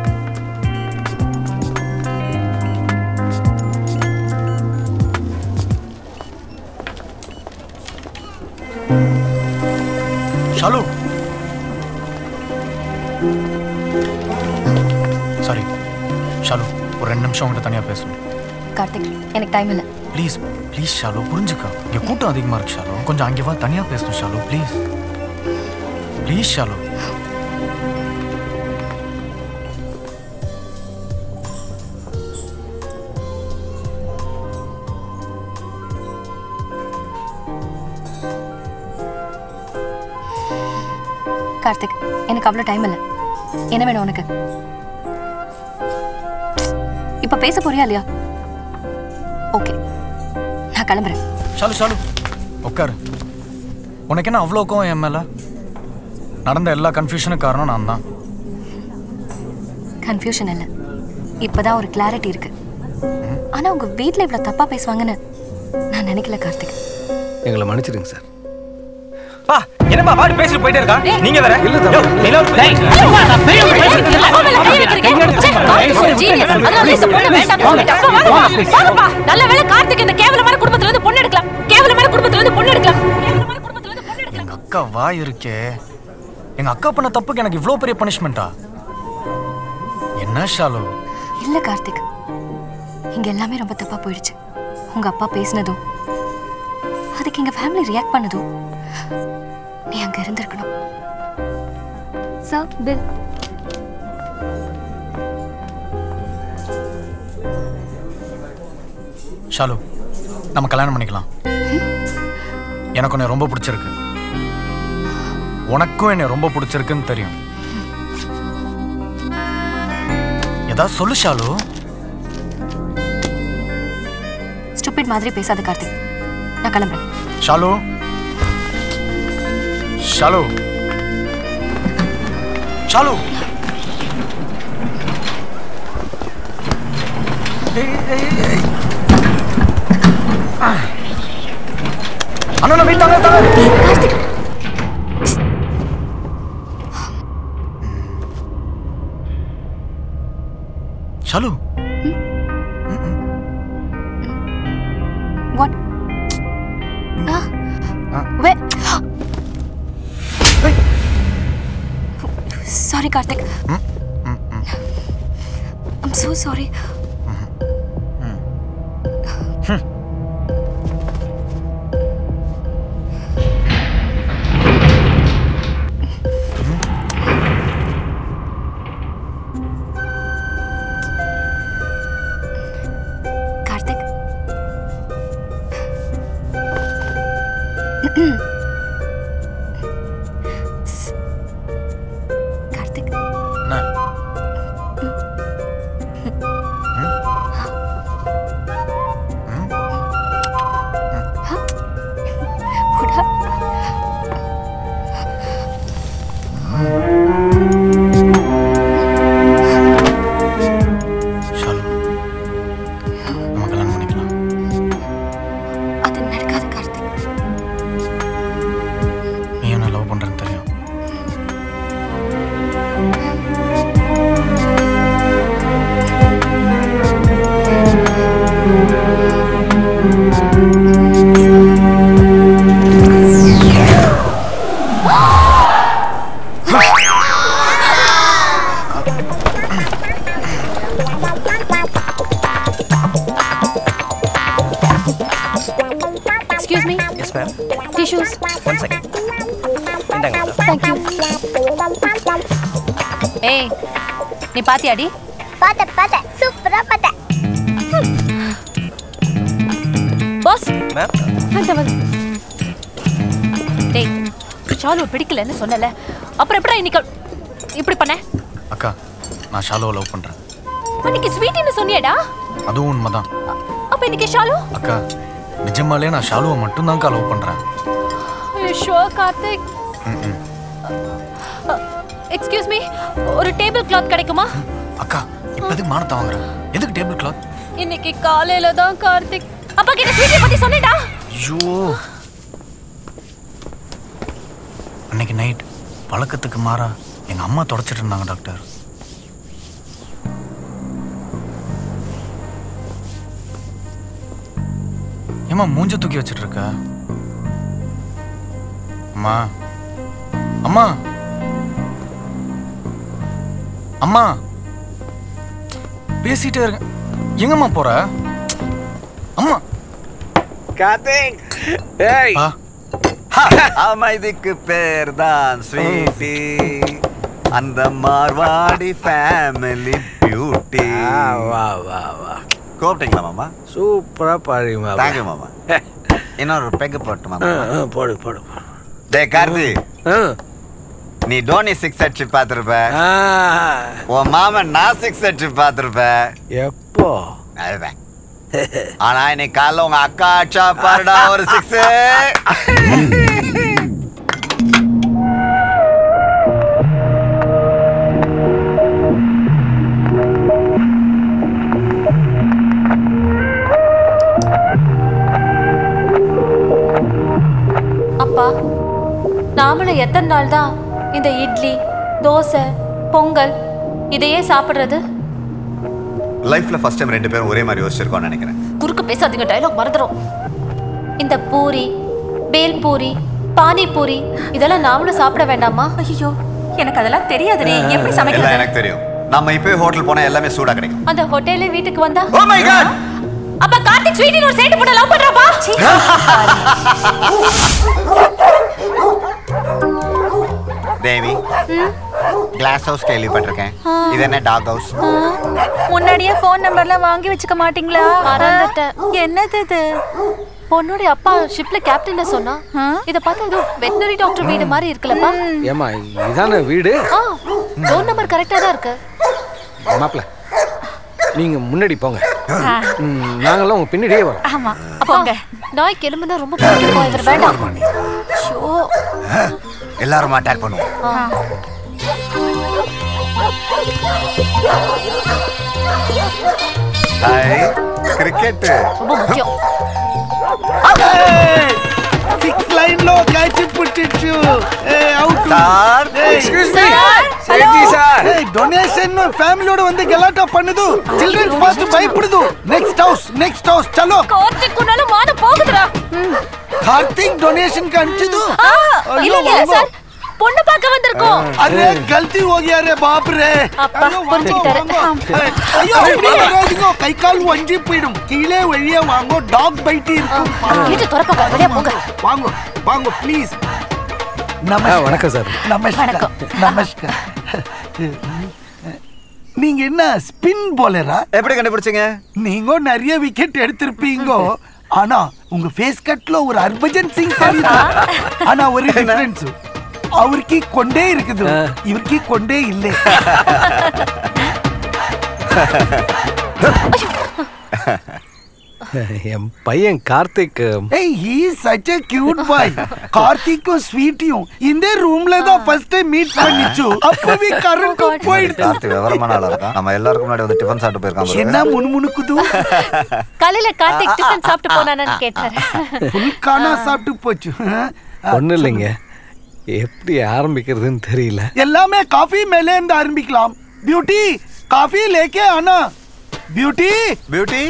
ஷாலு சாரி ஷாலு ஒரு ரெண்டு நிமிஷம் உங்கள்கிட்ட தனியாக பேசணும் கார்த்திக் எனக்கு டைம் இல்லை ப்ளீஸ் ப்ளீஸ் ஷாலு புரிஞ்சுக்கா இங்கே கூட்டம் அதிகமாக இருக்கு ஷாலு கொஞ்சம் அங்கே வா தனியாக பேசணும் ஷாலு ப்ளீஸ் ப்ளீஸ் ஷாலு கார்த்திக் எனக்கு அவ்வளோ டைம் இல்லை என்ன வேணும் உனக்கு இப்ப பேச போறியா இல்லையா ஓகே நான் கிளம்புறேன் ஷாலு ஷாலு உட்காரு உனக்கு என்ன அவ்வளோ கோவம் என் மேலே நடந்த எல்லா கன்ஃபியூஷனுக்கு காரணம் நான் தான் கன்ஃபியூஷன் இல்லை இப்பதான் ஒரு கிளாரிட்டி இருக்கு ஆனா உங்க வீட்ல இவ்வளவு தப்பா பேசுவாங்கன்னு நான் நினைக்கல கார்த்திக் எங்களை மன்னிச்சிடுங்க சார் பா என்னப்பா பாட்டு பேசிட்டு போயிட்டே இருக்கா நீங்க வேற இல்ல யோ, நிலா ஒரு- டேய், நான் பெரிய ஒரு பேசிட்டு இருக்கேன். அவன் மேல கை வைக்கிறீங்க. ச்சே, கார்த்திக் ஒரு genius. அதனால இந்த பொண்ணை வேண்டாம்னு சொல்லிட்டேன். அப்பா, வாங்கப்பா, வாங்கப்பா. நல்ல வேளை கார்த்திக் இந்த கேவலமான குடும்பத்துல இருந்து பொண்ணு எடுக்கலாம் கேவலமான குடும்பத்துல இருந்து பொண்ணு எடுக்கலாம் எங்க அக்கா வாய் இருக்கே எங்க அக்கா பண்ண தப்புக்கு எனக்கு இவ்வளோ பெரிய பனிஷ்மெண்ட்டா என்ன ஷாலு இல்ல கார்த்திக் இங்க எல்லாமே ரொம்ப தப்பா போயிடுச்சு உங்க அப்பா பேசினதும் அதுக்கு எங்க ஃபேமிலி ரியாக்ட் பண்ணதும் நீ அங்க இருந்திருக்கணும் சார் பில் ஷாலு நம்ம கல்யாணம் பண்ணிக்கலாம் எனக்கு உன்னை ரொம்ப பிடிச்சிருக்கு உனக்கும் என்னை ரொம்ப பிடிச்சிருக்குன்னு தெரியும் ஏதாவது சொல்லு ஷாலு ஸ்டூபிட் மாதிரி பேசாத கார்த்திக் நான் கிளம்புறேன் ஷாலு ஷாலு ஷாலு அண்ணா வெயிட் தாங்க தாங்க Shalu what way sorry Karthik I'm so sorry Karthik Karthik என்ன போடா ஷாலு நம்ம கல்யாணம் பண்ணிக்கலாம் அது நடக்காது கார்த்திக் நீ என்ன லவ் பண்றேன்னு தெரியும் excuse me yes ma'am tissues one second இந்தாங்க மேடம் தேங்க் யூ ஏய் நீ பாத்தியாடி பார்த்தேன் பார்த்தேன் சூப்பரா பார்த்தேன் பாஸ் மேம் வந்து வந்து டேய் ஷாலு பிடிக்கலன்னு சொன்னல அப்புறம் எப்படா இன்னைக்கு இப்படி பண்ண அக்கா நான் ஷாலுவை லவ் பண்றேன் அன்னைக்கு ஸ்வீட்டின்னு சொன்னியேடா அதுவும் உண்மைதான் அப்ப இன்னைக்கு ஷாலு அக்கா நிஜமாலே நான் ஷாலுவை மட்டும்தான்க்கா லவ் பண்றேன் ஷுவர் கார்த்திக் ம், ம். எக்ஸ்கியூஸ் மீ ஒரு டேபிள் கிளாத் கிடைக்குமா அக்கா இப்போ எதுக்கு மானத்தை வாங்குறேன் எதுக்கு டேபிள் கிளாத் இன்னைக்கு காலையில தான் கார்த்திக் அப்பா கிட்ட ஸ்வீட்டை பத்தி சொன்னேடா ஐயோ அன்னைக்கு நைட் பழக்கத்துக்கு மாறா எங்க அம்மா தொடச்சிட்டு இருந்தாங்க டாக்டர் ஏம்மா மூஞ்ச தூக்கி வச்சிட்டு இருக்க அம்மா அம்மா அம்மா பேசிட்டே இருக்க எங்கம்மா போற அம்மா கார்த்திக் ஏய் அமைதிக்கு பேர் தான் ஸ்வீட்டி அந்த மார்வாடி ஃபேமிலி பியூட்டி வா வா வா கூப்பிட்டீங்களா மாமா சூப்பரா பாடுறீங்க தேங்க்யூ மாமா இன்னொரு பெக்கு போட்டு மாமா போடு போடு டே கார்த்தி நீ டோனி சிக்ஸ் அடிச்சு பார்த்துருப்ப உன் மாமன் நான் சிக்ஸ் அடிச்சு பார்த்துருப்ப எப்போ அதுதான் ஆனா இன்னைக்கு காலைல உங்க அக்கா அடிச்சா பாருடா ஒரு சிக்ஸ் அப்பா நாமளும் எத்தனை நாள் தான் இந்த இட்லி தோசை பொங்கல் இதையே சாப்பிடுறது லைஃப்ல ஃபர்ஸ்ட் டைம் ரெண்டு பேரும் ஒரே மாதிரி யோசிச்சிருக்கோம்னு நினைக்கிறேன் குறுக்கு பேசாதீங்க டயலாக் மறந்துடும் இந்த பூரி பேல் பூரி பானி பூரி இதெல்லாம் நாமளும் சாப்பிட வேண்டாமா ஐயோ எனக்கு அதெல்லாம் தெரியாதுடே எப்படி எல்லாம் சமைக்கிறது எனக்கு தெரியும் நம்ம இப்பவே ஹோட்டல் போனா எல்லாமே சூடா கிடைக்கும் அந்த ஹோட்டல்ல வீட்டுக்கு வந்தா Oh my God! அப்ப கார்த்திக் ஸ்வீட்டின் ஒரு சேட்டு போட்டு லவ் பண்றாப்பா தேவி கிளாஸ் ஹவுஸ் கேள்விப்பட்டிருக்கேன் இது என்ன டாக் ஹவுஸ் முன்னாடியே ஃபோன் நம்பர்லாம் வாங்கி வச்சுக்க மாட்டீங்களா மறந்துட்டேன். என்னது இது பொண்ணுடைய அப்பா ஷிப்ல கேப்டன்ல சொன்னா இத பார்த்தா ஏதோ வெட்டினரி டாக்டர் வீடு மாதிரி இருக்குல்லப்பா ஏமா இதானே வீடு ஆ டோர் நம்பர் கரெக்டா தான் இருக்கு மாப்பிள்ள நீங்க முன்னாடி போங்க ம், நாங்கெல்லாம் உங்க பின்னாடியே வரோம் ஆமா போங்க நாய்க்கு எலும்புனா ரொம்ப பிடிக்கும் இவர் வேண்டாம் ஷோ எல்லாரும் அட்டாக் பண்ணுவோம் ஹாய் கிரிக்கெட் ரொம்ப முக்கியம் సిక్స్ లైన్ లో క్యాచ్ పుట్టించు out sir excuse me. Sethji sir. Donation ஃபேமிலியோட வந்து கலாட்டா பண்ணுது சில்ட்ரன்ஸ் பார்த்து பயப்படுது நெக்ஸ்ட் ஹவுஸ் நெக்ஸ்ட் ஹவுஸ் చలో கார்த்திக் உன்னால மான போகுதுடா கார்த்திக் டொனேஷன் கண்டிது இல்லைங்க சார் பொண்ணு பார்க்க வந்திருக்கோம் அரே கல்தி हो गया रे बाप रे அப்பா புரிஞ்சுக்கிட்டாரு ஐயோ அப்படியே வராதீங்க கை கால் வஞ்சி போயிடும் கீழே வெளியே வாங்கோ டாக் பைட் இருக்கும் வீட்டு திறப்பா வெளியே போங்க வாங்கோ வாங்கோ ப்ளீஸ் ஆ, வணக்கம் சார் நமஸ்கார் நமஸ்கார் நீங்க என்ன ஸ்பின் போலரா எப்படி கண்டுபிடிச்சீங்க நீங்க நிறைய விக்கெட் எடுத்திருப்பீங்க ஆனா உங்க ஃபேஸ் கட்ல ஒரு ஹர்பஜன் சிங் தெரியுது ஆனா ஒரு டிஃபரன்ஸ் அவருக்கு கொண்டே இருக்குது இவருக்கு கொண்டே இல்லை என் பையன் கார்த்திக் ஏய் he is such a cute boy கார்த்திக்கும் ஸ்வீட்டியும் இந்த ரூம்ல தான் ஃபர்ஸ்ட் டைம் மீட் பண்ணிச்சு அப்பவே கரண்ட் போயிடுச்சு கார்த்தி விவரமான ஆளா இருக்கான் நம்ம எல்லாருக்கும் முன்னாடி வந்து டிஃபன் சாப்பிட்டு போயிருக்கான் என்ன முணுமுணுக்குது காலையில கார்த்திக் டிஃபன் சாப்பிட்டு போனானு கேட்டாரு ஃபுல் கானா சாப்பிட்டு போச்சு ஒன்றும் இல்லைங்க எப்படி ஆரம்பிக்கிறதுன்னு தெரியல எல்லாமே காஃபி மேலே இருந்து ஆரம்பிக்கலாம் பியூட்டி காஃபி லேக்கே ஆனா பியூட்டி பியூட்டி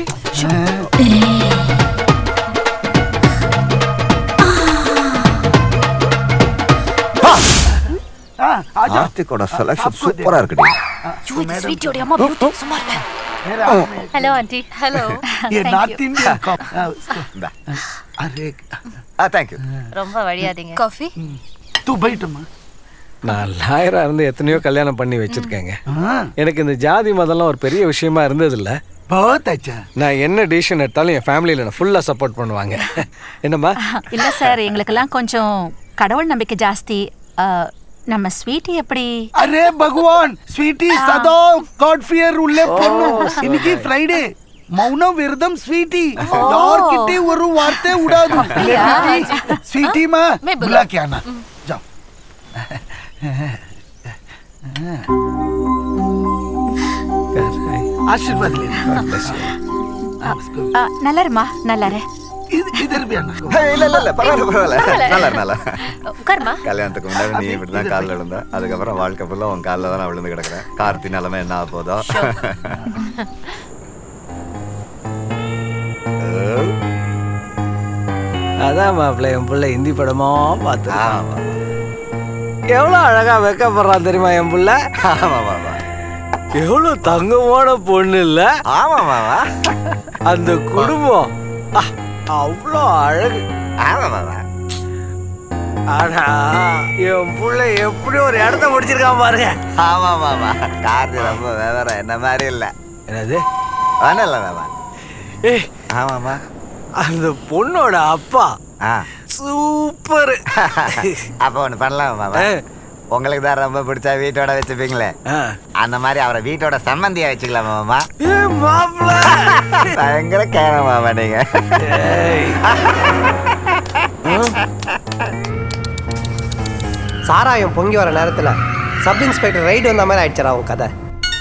கார்த்திகோட செலக்ஷன் சூப்பரா இருக்குடி ஸ்வீட்டியோட அம்மா பியூட்டி சும்மா ஹலோ ஆண்டி ஹலோ ये नॉर्थ इंडियन कप अरे ஆ தேங்க் யூ ரொம்ப வழியாதீங்க காஃபி तू बैठ मां நான் லாயரா இருந்து எத்தனையோ கல்யாணம் பண்ணி வச்சிருக்கேங்க எனக்கு இந்த ஜாதி மதம்லாம் ஒரு பெரிய விஷயமா இருந்ததில்ல बहुत अच्छा நான் என்ன டிசிஷன் எடுத்தாலும் என் ஃபேமிலியில் நான் ஃபுல்லாக சப்போர்ட் பண்ணுவாங்க என்னம்மா இல்ல சார் எங்களுக்கெல்லாம் கொஞ்சம் கடவுள் நம்பிக்கை ஜாஸ்தி ஆ, நம்ம ஸ்வீட்டி எப்படி अरे भगवान स्वीटी सदा गॉड फियर உள்ளே பொண்ணு இன்னைக்கு ஃப்ரைடே மௌனம் விரதம் ஸ்வீட்டி யார்கிட்டே ஒரு வார்த்தை விடாது அப்படியா? ஸ்வீட்டி மா मैं बुला- बुला के आना जाओ आशीर्वाद लेना ஆ, நல்லா இருமா நல்லா இரு इधर भी आना இல்ல இல்ல இல்ல பரவாயில்ல பரவாயில்ல நல்லா நல்லா உட்காருமா கல்யாணத்துக்கு முன்னாடி நீ இப்படி தான் காலில் விழுந்த அதுக்கப்புறம் வாழ்க்கை ஃபுல்லாக உன் காலில் தான் நான் விழுந்து கிடக்குறேன் கார்த்தி நிலமை என்ன ஆக போதோ அதான் மாப்பிள்ளை என் பிள்ளை ஹிந்தி படமா பார்த்து எவ்வளோ அழகா வைக்கப்படுறான் தெரியுமா என் பிள்ளை எவ்வளோ தங்கமான பொண்ணு இல்ல ஆமா மாமா அந்த குடும்பம் ஆ, அவ்வளோ அழகு ஆமா மாமா ஆனா என் புள்ள எப்படி ஒரு இடத்த முடிச்சிருக்கான் பாருங்க ஆமா மாமா கார்த்தி ரொம்ப விவரம் என்ன மாதிரி இல்ல என்னது வேணாம் இல்ல மாமா ஏய் ஆமாமா அந்த பொண்ணோட அப்பா ஆ சூப்பர் அப்போ ஒன்று பண்ணலாம் மாமா உங்களுக்கு தான் ரொம்ப பிடிச்சா வீட்டோட வச்சுப்பீங்களே அந்த மாதிரி அவரை வீட்டோட சம்மந்தியா வச்சுக்கலாம் மாமா பயங்கர கேரம் மாமா நீங்க சாராயம் பொங்கி வர நேரத்தில் சப் இன்ஸ்பெக்டர் ரைடு வந்த மாதிரி ஆயிடுச்சுடா உன் கதை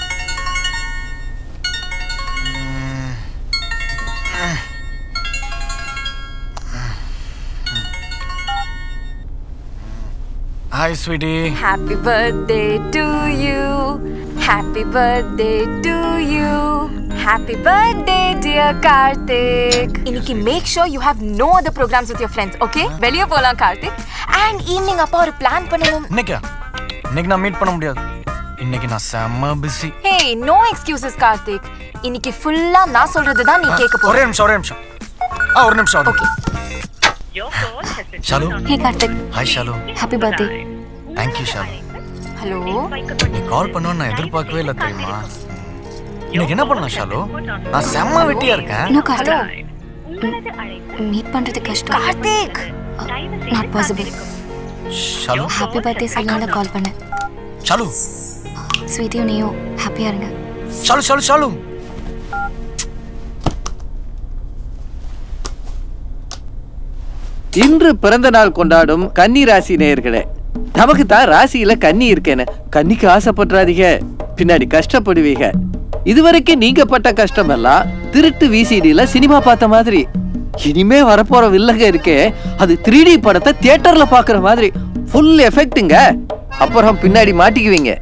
hi Sweetie Happy birthday to you. Happy birthday to you. Happy birthday, dear Karthik. இன்னைக்கு make sure you have no other programs with your friends, okay? வெளிய போலாம் கார்த்திக். And evening அப்பா ஒரு பிளான் பண்ணுவோம். இன்னைக்கா இன்னைக்கு நான் மீட் பண்ண முடியாது இன்னைக்கு நான் செம்ம busy Hey, no excuses Karthik. இன்னைக்கு ஃபுல்லா நான் சொல்றது தான் நீ கேட்க ஒரே போற. நிமிஷம் ஒரே நிமிஷம் ஆ ஒரு நிமிஷம் okay Shalu Hey Karthik. Hi Shalu Happy birthday. Thank you Shalu hello நீ கால் பண்ணுவேன்னு நான் எதிர்பார்க்கவே இல்லை தெரியுமா இன்னைக்கு என்ன பண்ணலாம் ஷாலு நான் செம்ம வெட்டியா இருக்கேன் நோ கார்த்திக் மீட் பண்றது கஷ்டம் Karthik not possible Shalu happy birthday சொல்லலாம்னு கால் பண்ணேன் ஷாலு ஸ்வீட்டியும் நீயும் ஹாப்பியா இருங்க ஷாலு ஷாலு ஷாலு இன்று பிறந்த நாள் கொண்டாடும் கன்னி ராசி நேயர்களே நமக்கு தான் ராசியில கன்னி இருக்கேன்னு கன்னிக்கு ஆசைப்படுறாதீங்க பின்னாடி கஷ்டப்படுவீங்க இதுவரைக்கும் நீங்க பட்ட கஷ்டம் எல்லாம் திருட்டு விசிடில சினிமா பார்த்த மாதிரி இனிமே வரப்போற வில்லங்க இருக்கே அது த்ரீ டி படத்தை தியேட்டர்ல பாக்குற மாதிரி ஃபுல் எஃபெக்ட்டுங்க அப்புறம் பின்னாடி மாட்டிக்குவீங்க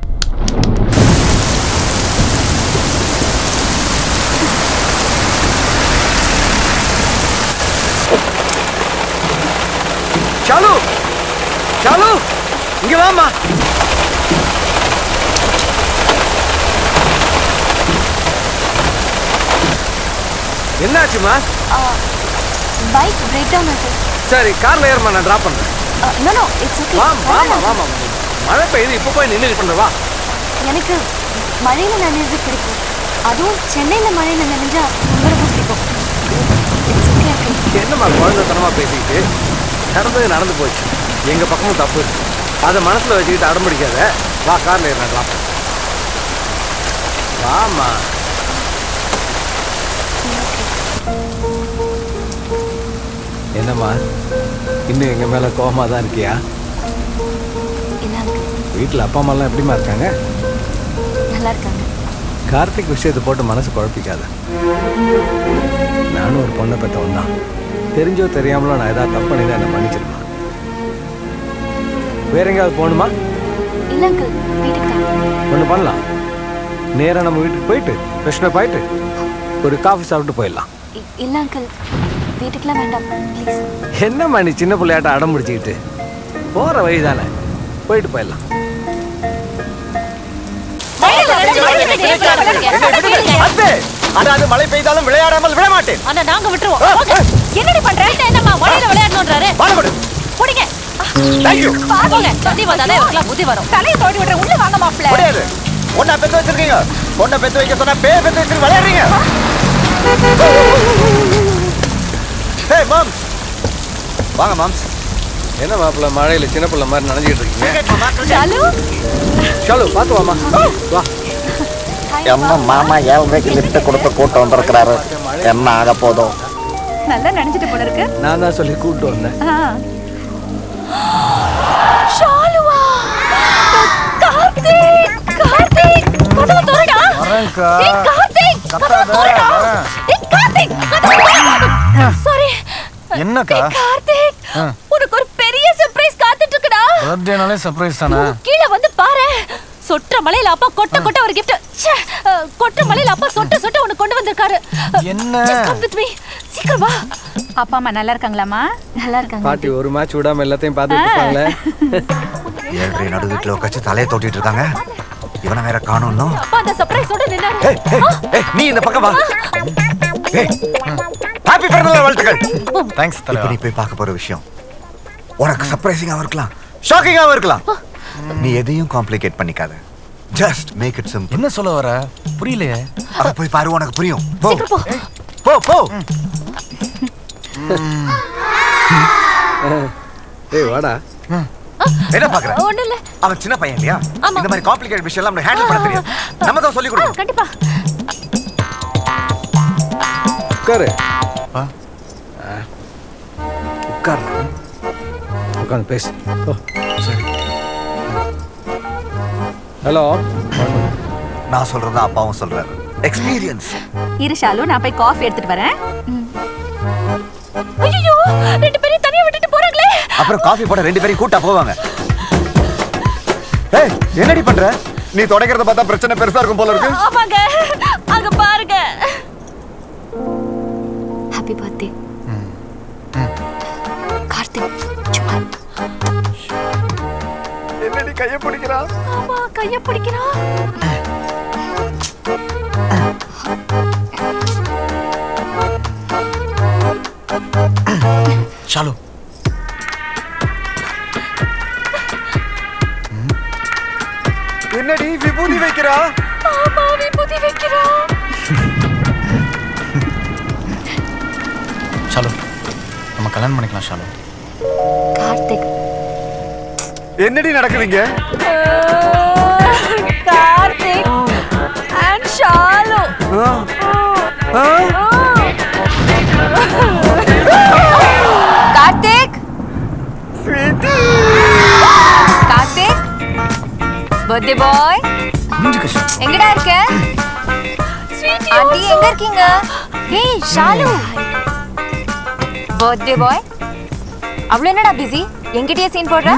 ஷாலு ஷாலு இங்க வாமா என்னாச்சுமா பைக் பிரேக் டவுன் ஆச்சு சரி கார்ல ஏறுமா நான் டிராப் பண்றேன் நோ நோ இட்ஸ் ஓகே வா வாமா வாமா மழை பெய்யுது இப்போ போய் நின்று பண்ற வா எனக்கு மழையில நனைஞ்சது பிடிக்கும் அதுவும் சென்னையில மழையில நனைஞ்சா ரொம்ப ரொம்ப பிடிக்கும் இட்ஸ் ஓகே என்னம்மா குழந்தைத்தனமா பேசிக்கிட்டு நடந்தது நடந்து போச்சு எங்க பக்கமும் தப்பு இருக்கு அதை மனசுல வச்சுக்கிட்டு அடம்பிடிக்காத வா கார்ல ஏறினா டிராப் வாமா என்னம்மா இன்னும் எங்க மேல கோவமா தான் இருக்கியா வீட்டில் அப்பா அம்மாலாம் எப்படிம்மா இருக்காங்க நல்லா இருக்காங்க கார்த்திக் விஷயத்தை போட்டு மனசு குழப்பிக்காத நானும் ஒரு பொண்ணை பெற்றவன் தான் தெரிஞ்சோ தெரியாமலோ நான் ஏதாவது தப்பு பண்ணி தான் என்னை மன்னிச்சிருமா வேற எங்கேயாவது போகணுமா இல்ல அங்கிள் வீட்டுக்கு தான் ஒன்று பண்ணலாம் நேராக நம்ம வீட்டுக்கு போயிட்டு ஃப்ரெஷ்னப் ஆயிட்டு ஒரு காஃபி சாப்பிட்டு போயிடலாம் இ- இல்ல அங்கிள் வீட்டுக்குலாம் வேண்டாம் ப்ளீஸ் என்னம்மா நீ சின்ன பிள்ளையாட்ட அடம் முடிச்சுக்கிட்டு போகிற வழி தானே போயிட்டு போயிடலாம் அதாவது மழை பெய்தாலும் விளையாடாமல் விட மாட்டேன் ஆனா நாங்க விட்டுருவோம் போங்க. என்னடி பண்ற என்னம்மா மழையில விளையாடணும்ன்றாரு புடிங்க தேங்க்யூ போங்க தண்ணி வந்தாதான் இவருக்குலாம் புத்தி வரும் தலையை தோண்டி விடுற உள்ள வாங்க மாப்ள முடியாது ஒன்னா பெத்து வச்சிருக்கீங்க பொண்ணை பெத்து வைக்க சொன்னா பேய பெத்து வச்சிருக்க விளையாடுறீங்க ஹே மாம்ஸ் வாங்க மாம்ஸ் என்ன மாப்பிள்ள மழையில் சின்ன பிள்ளை மாதிரி நனைஞ்சிட்டு இருக்கீங்க ஷாலு ஷாலு பார்த்து வாமா வா என்ன மாமா ஏழ்மைக்கு லிஃப்ட் கொடுத்து கூட்டம் வந்திருக்கிறாரு என்ன ஆக போதும் நல்லா நினைச்சிட்டு போல இருக்கு நான் தான் சொல்லி கூப்பிட்டு வந்தேன் ஷாலுவா கார்த்திக் கார்த்திக் கதவு திறடா வரேன்க்கா. ஏய் கார்த்திக் கதவு திறடா ஏய் கார்த்திக் கதவு சாரி என்னக்கா கார்த்திக் ஆ. உனக்கு ஒரு பெரிய சர்ப்ரைஸ் காத்துட்டு இருக்குடா பர்த்டேனாலே சர்ப்ரைஸ் தானே கீழே வந்து பாரு சொட்ட மலையில அப்பா கொட்ட கொட்ட ஒரு gift ச்சே, அஹ், கொட்ட மலையில அப்பா சொட்ட சொட்ட உனக்கு கொண்டு வந்திருக்காரு என்ன Just come with me. சீக்கிரம் வா அப்பா அம்மா நல்லா இருக்காங்களாமா நல்லா இருக்காங்க பாட்டி ஒரு மேட்ச் விடாம எல்லாத்தையும் பார்த்துட்டு இருப்பாங்களே ஏழ்றை நடு வீட்டில் உட்காந்து தலையை தொட்டிட்டு இருக்காங்க இவனை வேற காணும் அப்பா அந்த சர்ப்ரைஸோட நின்னாரு ஏய், ஏய், நீ இந்த பக்கம் வா ஏய் ஹாப்பி பிறந்தநாள் வாழ்த்துக்கள் தேங்க்ஸ் இப்போ நீ போய் பார்க்க போற விஷயம் உனக்கு சர்ப்ரைசிங்காகவும் இருக்கலாம் ஷாக்கிங்காகவும் இருக்கலாம் நீ எதையும் காம்ப்ளிகேட் பண்ணிக்காத ஜஸ்ட் மேக் இட் சிம்பிள் என்ன சொல்ல வர புரியலையே அத போய் பாரு உனக்கு புரியும் போ போ போ ஏய் வாடா என்ன பாக்குற ஒண்ணு இல்ல அவன் சின்ன பையன் இல்லையா ஆமா. இந்த மாதிரி காம்ப்ளிகேட் விஷயம் எல்லாம் நம்மளுக்கு ஹேண்டில் பண்ண தெரியும் நம்ம தான் சொல்லி ஆ, கொடுக்கணும் கண்டிப்பா உட்காரு ஆ. உட்கார் உட்காந்து பேசு ஓ சரி ஹலோ நான் சொல்றதா அப்பாவும் சொல்றாரு எக்ஸ்பீரியன்ஸ் இரு ஷாலு நான் போய் காஃபி எடுத்துட்டு வரேன் ஐயோ ரெண்டு பேரும் தனியா விட்டுட்டு போறாங்களே அப்புறம் காஃபி போட ரெண்டு பேரும் கூட்டா போவாங்க ஏய் என்னடி பண்ற நீ தொடக்கிறத பார்த்தா பிரச்சனை பெருசா இருக்கும் போல இருக்கு ஆமாங்க அங்க பாருங்க ஹாப்பி பர்த்டே கார்த்திக் சும்மா என்னடி கைய பிடிக்கிறா ஆமா கைய பிடிக்கிறான் ஷாலு என்னடி விபூதி வைக்கிறா ஆமா விபூதி வைக்கிறா ஷாலு நம்ம கல்யாணம் பண்ணிக்கலாம் ஷாலு கார்த்திக் என்னடி நடக்குதுங்க Karthik and Shalu Karthik Karthik birthday boy எங்கடா இருக்க ஆண்டி எங்க இருக்கீங்க ஏய் ஷாலு பர்த்டே பாய் அவ்வளவு என்னடா பிஸி என்கிட்டயே சீன் போடுற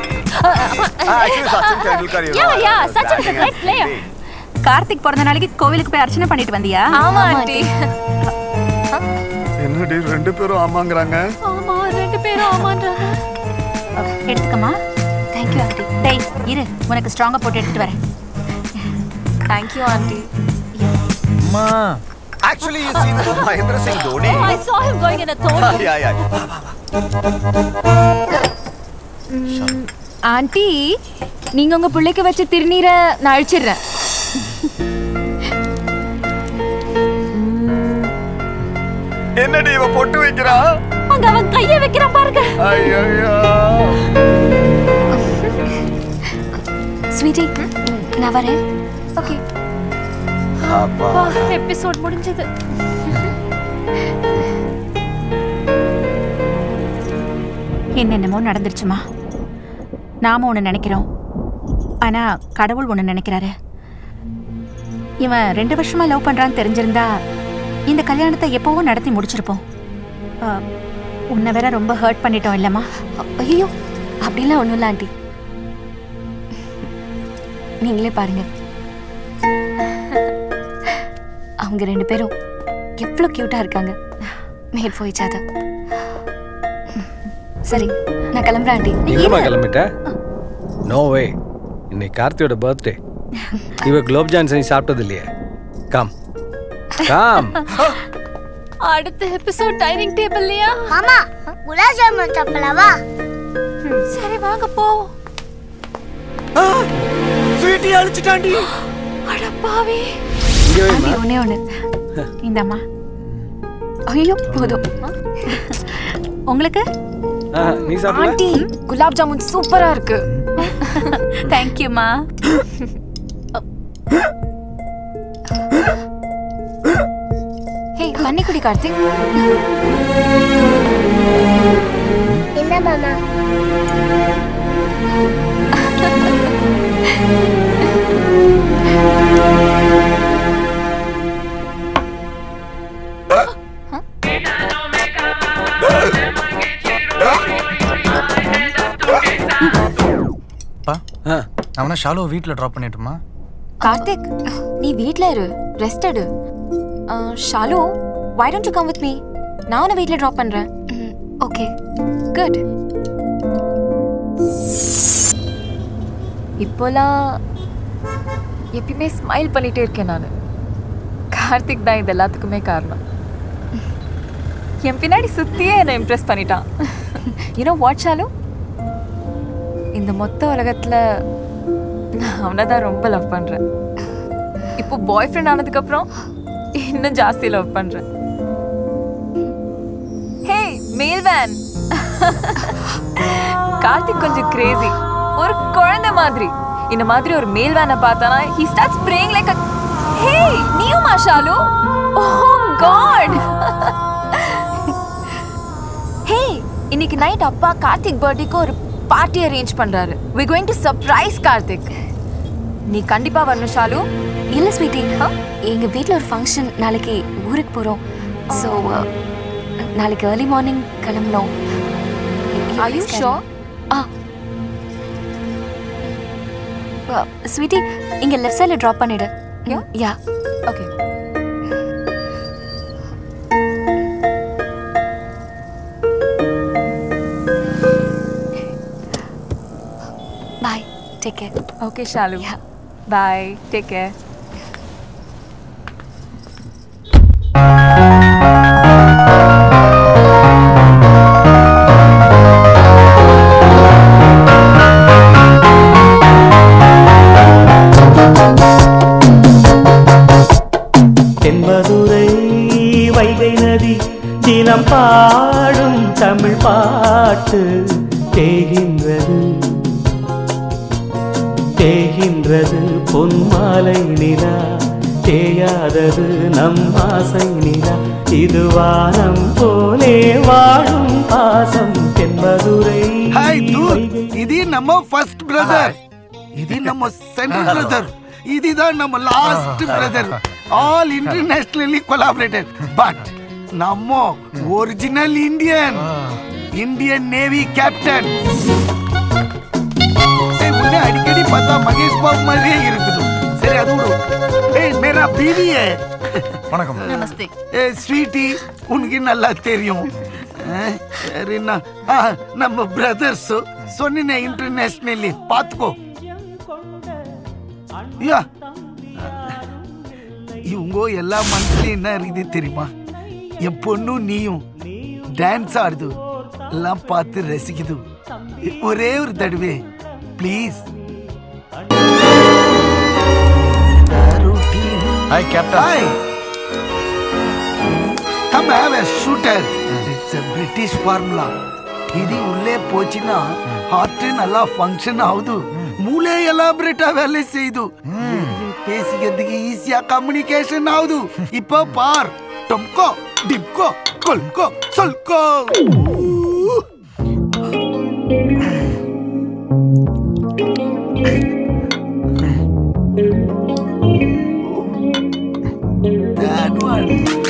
Yeah, yeah, Sachin is a great player. Karthik பிறந்த நாளைக்கு கோவிலுக்கு போய் அர்ச்சனை பண்ணிட்டு வந்தியா ஆமா ஆண்டி என்னடி ரெண்டு பேரும் ஆமாங்கிறாங்க ஆமா ரெண்டு பேரும் ஆமான்றாங்க எடுத்துக்கமா தேங்க்யூ ஆண்டி டேய் இரு உனக்கு ஸ்ட்ராங்கா போட்டு எடுத்துட்டு வரேன் தேங்க்யூ ஆண்டி அம்மா actually you see this Mahendra Singh Dhoni Oh, I saw him going in a Dhoni. Yeah yeah aunty நீங்க உங்க பிள்ளைக்கு வச்ச திருநீரை நான் அழிச்சிடுறேன் என்னடி இவ பொட்டு வைக்கிறா அங்க அவன் கைய வைக்கிறான் பாருங்க ஐயோ ஸ்வீட்டி நான் வரேன் ஓகே அப்பா எபிசோட் முடிஞ்சது என்னென்னமோ நடந்துருச்சுமா நாம ஒன்று நினைக்கிறோம் ஆனா கடவுள் ஒன்று நினைக்கிறாரு இவன் ரெண்டு வருஷமா லவ் பண்றான்னு தெரிஞ்சிருந்தா இந்த கல்யாணத்தை எப்பவோ நடத்தி முடிச்சிருப்போம் ஆ, உன்னை வேற ரொம்ப ஹர்ட் பண்ணிட்டோம் இல்லம்மா ஐயோ அப்படிலாம் ஒன்றும் இல்லை ஆண்டி நீங்களே பாருங்க அவங்க ரெண்டு பேரும் எவ்வளோ க்யூட்டாக இருக்காங்க மேட் ஃபார் each other சரி நான் கிளம்புறேன் ஆண்டி எங்கம்மா கிளம்பிட்ட நோ வே இன்னைக்கு கார்த்தியோட பர்த்டே இவ குலோப் ஜான் செஞ்சு சாப்பிட்டது இல்லையே கம் கம் அடுத்த எபிசோட் டைனிங் டேபிள்லையா மாமா குலாப் ஜாமுன் சாப்பிடலாவா சரி வாங்க போ ஸ்வீட்டி அழிச்சிட்டாண்டி அட பாவி இங்கே ஆண்டி ஒண்ணே ஒண்ணு இந்தாம்மா ஐயோ போதும் உங்களுக்கு நீ சாப்பிடல ஆண்டி குலாப் ஜாமுன் சூப்பரா இருக்கு தேங்க்யூம்மா ஹே தண்ணி குடி கார்த்திக் என்ன மாமா பா நான் வேணா ஷாலுவை வீட்டில் ட்ராப் பண்ணிட்டுமா கார்த்திக் நீ வீட்ல இரு ரெஸ்ட் எடு அஹ், Shalu why don't you come with me நான் உன்னை வீட்ல ட்ராப் பண்றேன் ஓகே குட் இப்போலாம் எப்பயுமே ஸ்மைல் பண்ணிட்டே இருக்கேன் நான் கார்த்திக் தான் இது எல்லாத்துக்குமே காரணம் என் பின்னாடி சுத்தியே என்னை இம்ப்ரெஸ் பண்ணிட்டான் யூனோ வாட் ஷாலு இந்த மொத்த உலகத்துல நான் அவனை தான் ரொம்ப லவ் பண்றேன் இப்போ பாய் ஃப்ரெண்ட் ஆனதுக்கப்புறம் இன்னும் ஜாஸ்தி லவ் பண்றேன் ஹே மேல் வேன் கார்த்திக் கொஞ்சம் கிரேசி ஒரு குழந்தை மாதிரி இந்த மாதிரி ஒரு மேல் வேனை பார்த்தானா he starts praying like a hey நீயுமா ஷாலு ஓ காட் ஹே இன்னைக்கு நைட் அப்பா கார்த்திக் பர்த்டேக்கு ஒரு பார்ட்டி அரேஞ்ச் பண்றாரு we going to surprise Karthik நீ கண்டிப்பா வரணும் ஷாலு இல்லை ஸ்வீட்டி எங்கள் வீட்டில் ஒரு ஃபங்க்ஷன் நாளைக்கு ஊருக்கு போகிறோம் ஸோ நாளைக்கு ஏர்லி மார்னிங் கிளம்பணும் Are you sure? ஆ ஸ்வீட்டி இங்கே லெஃப்ட் சைடில் ட்ராப் பண்ணிடு yeah okay bye take care okay Shalu bye take care காத்து தேகின்றது தேகின்றது பொன்மாலை நிலா தேயாதது நம் ஆசை நிலா இது வானம் போலே வாழும் பாசம் தென்மதுரை ஹாய் டூட் இது நம்ம ஃபர்ஸ்ட் பிரதர் இது நம்ம செகண்ட் பிரதர் இதுதான் நம்ம last brother all internationally collaborated but நம்ம original Indian Indian navy captain உன்னை அடிக்கடி பார்த்தா மகேஷ் பாபு மாதிரியே இருக்குது சரி அது விடு ஏய் மேரா பீவி है வணக்கம் நமஸ்தே ஏ ஸ்வீட்டி உனக்கு நல்லா தெரியும் அஹ், சரிண்ணா ஆ, நம்ம பிரதர்ஸ் சொன்னினே இன்டர்நேஷனலி பார்த்துக்கோ யா இவங்க எல்லா மனசுலயும் என்ன இருக்குது தெரியுமா என் பொண்ணும் நீயும் டான்ஸ் ஆடுது எல்லாம் பார்த்து ரசிக்குது ஒரே ஒரு தடவை please hi captain hi come have a shooter it's a British formula இது உள்ளே போச்சுன்னா ஹார்ட் நல்லா ஃபங்க்ஷன் ஆகுது மூளை எலாபரேட்டா வேலை செய்யுது பேசிக்கிறதுக்கு ஈஸியா கம்யூனிகேஷன் ஆகுது இப்போ பார் டொம்கோ டிப்கோ கொல்கோ சொல்கோ That one.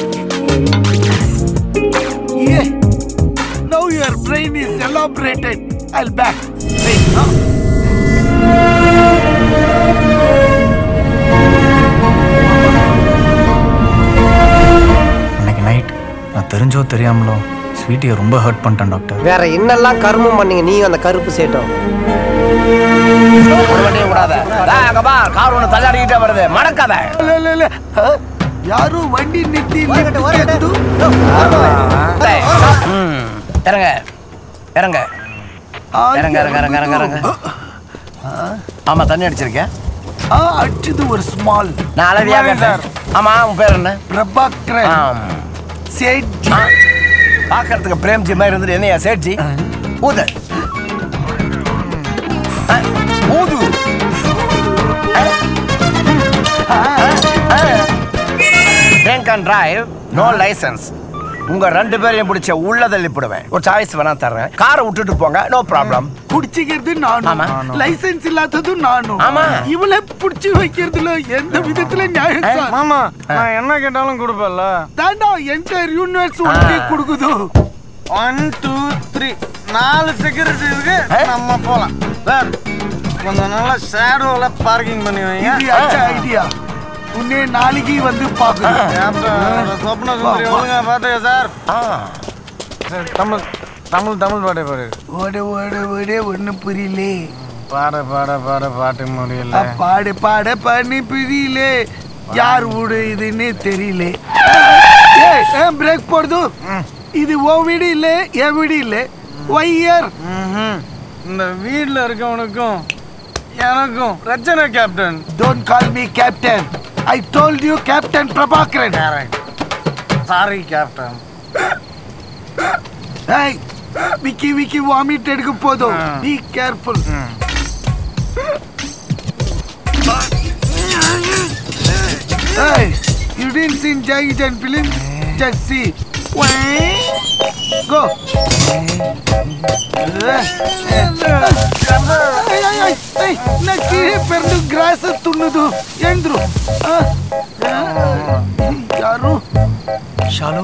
Yeah. Now your brain is elaborated. I'll back. Wait, huh? அன்னைக்கு நைட் நான் தெரிஞ்சோ தெரியாமலோ ஸ்வீட்டியை ரொம்ப ஹர்ட் பண்ணிட்டேன் டாக்டர் வேற என்னெல்லாம் கருமம் பண்ணீங்க நீங்க அந்த கருப்பு சேட்டம் ஒரு வண்டியும் கூடாத அங்க பா கார் ஒண்ணு தள்ளாடிக்கிட்டே வருது மடக்காத இல்ல, இல்ல, இல்ல. Huh? யாரும் வண்டி நிறுத்தி lift கேக்குது? டேய், ம், இறங்க இறங்க இறங்க இறங்க இறங்க இறங்க இறங்க ஆமா தண்ணி அடிச்சிருக்கேன் ஆ, அடிச்சது ஒரு ஸ்மால் நான் அளவியா கேட்டேன் ஆமா உன் பேர் என்ன பிரபாகரன் ஆம். சேட்ஜி பாக்குறதுக்கு பிரேம்ஜி மாதிரி இருந்துட்டு என்னையா சேட்ஜி ஊது ஆ, ஊது drink and drive no licence உங்க ரெண்டு பேரையும் பிடிச்ச உள்ள தள்ளி போடுவேன் ஒரு சாய்ஸ் வேணா தர்றேன் காரை விட்டுட்டு போங்க நோ ப்ராப்ளம் புடிச்சுக்கிறது நானும் ஆமா. லைசென்ஸ் இல்லாததும் நானும் ஆமா. இவளை புடிச்சு வைக்கிறதுல எந்த விதத்துல நியாயம் சார் மாமா நான் என்ன கேட்டாலும் கொடுப்பேன்ல தாண்டா என்டையர் யூனிவர்ஸ் உனக்கு கொடுக்குது ஒன் டூ த்ரீ நாலு செக்யூரிட்டி இருக்கு நம்ம போலாம் சார் கொஞ்சம் நல்லா ஷேடோவில் பார்க்கிங் பண்ணி வைங்க இது அச்சா ஐடியா உன்னே நாளைக்கு வந்து கேப்டன், சொப்ன சுந்தரி ஒழுங்கா பாத்துக்க சார் பாக்கணும் சார், தமிழ் தமிழ் தமிழ் பாட்டே பாடு ஓட ஓட ஓட ஒன்னும் புரியலே பாட பாட பாட பாட்டு முடியல பாடு பாட பண்ணி புரியல யார் வீடு இதுன்னு தெரியல ஏய், ஏன் பிரேக் போடுது இது ஓ வீடு இல்ல என் வீடு இல்ல ஒய்யர் ம்ஹும். இந்த வீட்ல இருக்கவனுக்கும் எனக்கும் பிரச்சனை captain don't call me captain I told you captain Prabhakaran sorry captain ஏய் விக்கி விக்கி வாமிட் எடுக்க போதும் be careful Hey, you didn't see Jackie Chan film? Just see. Go. நான் கீழே பெருந்து கிராஸ் துண்ணுது எழுந்துரு யாரு ஷாலு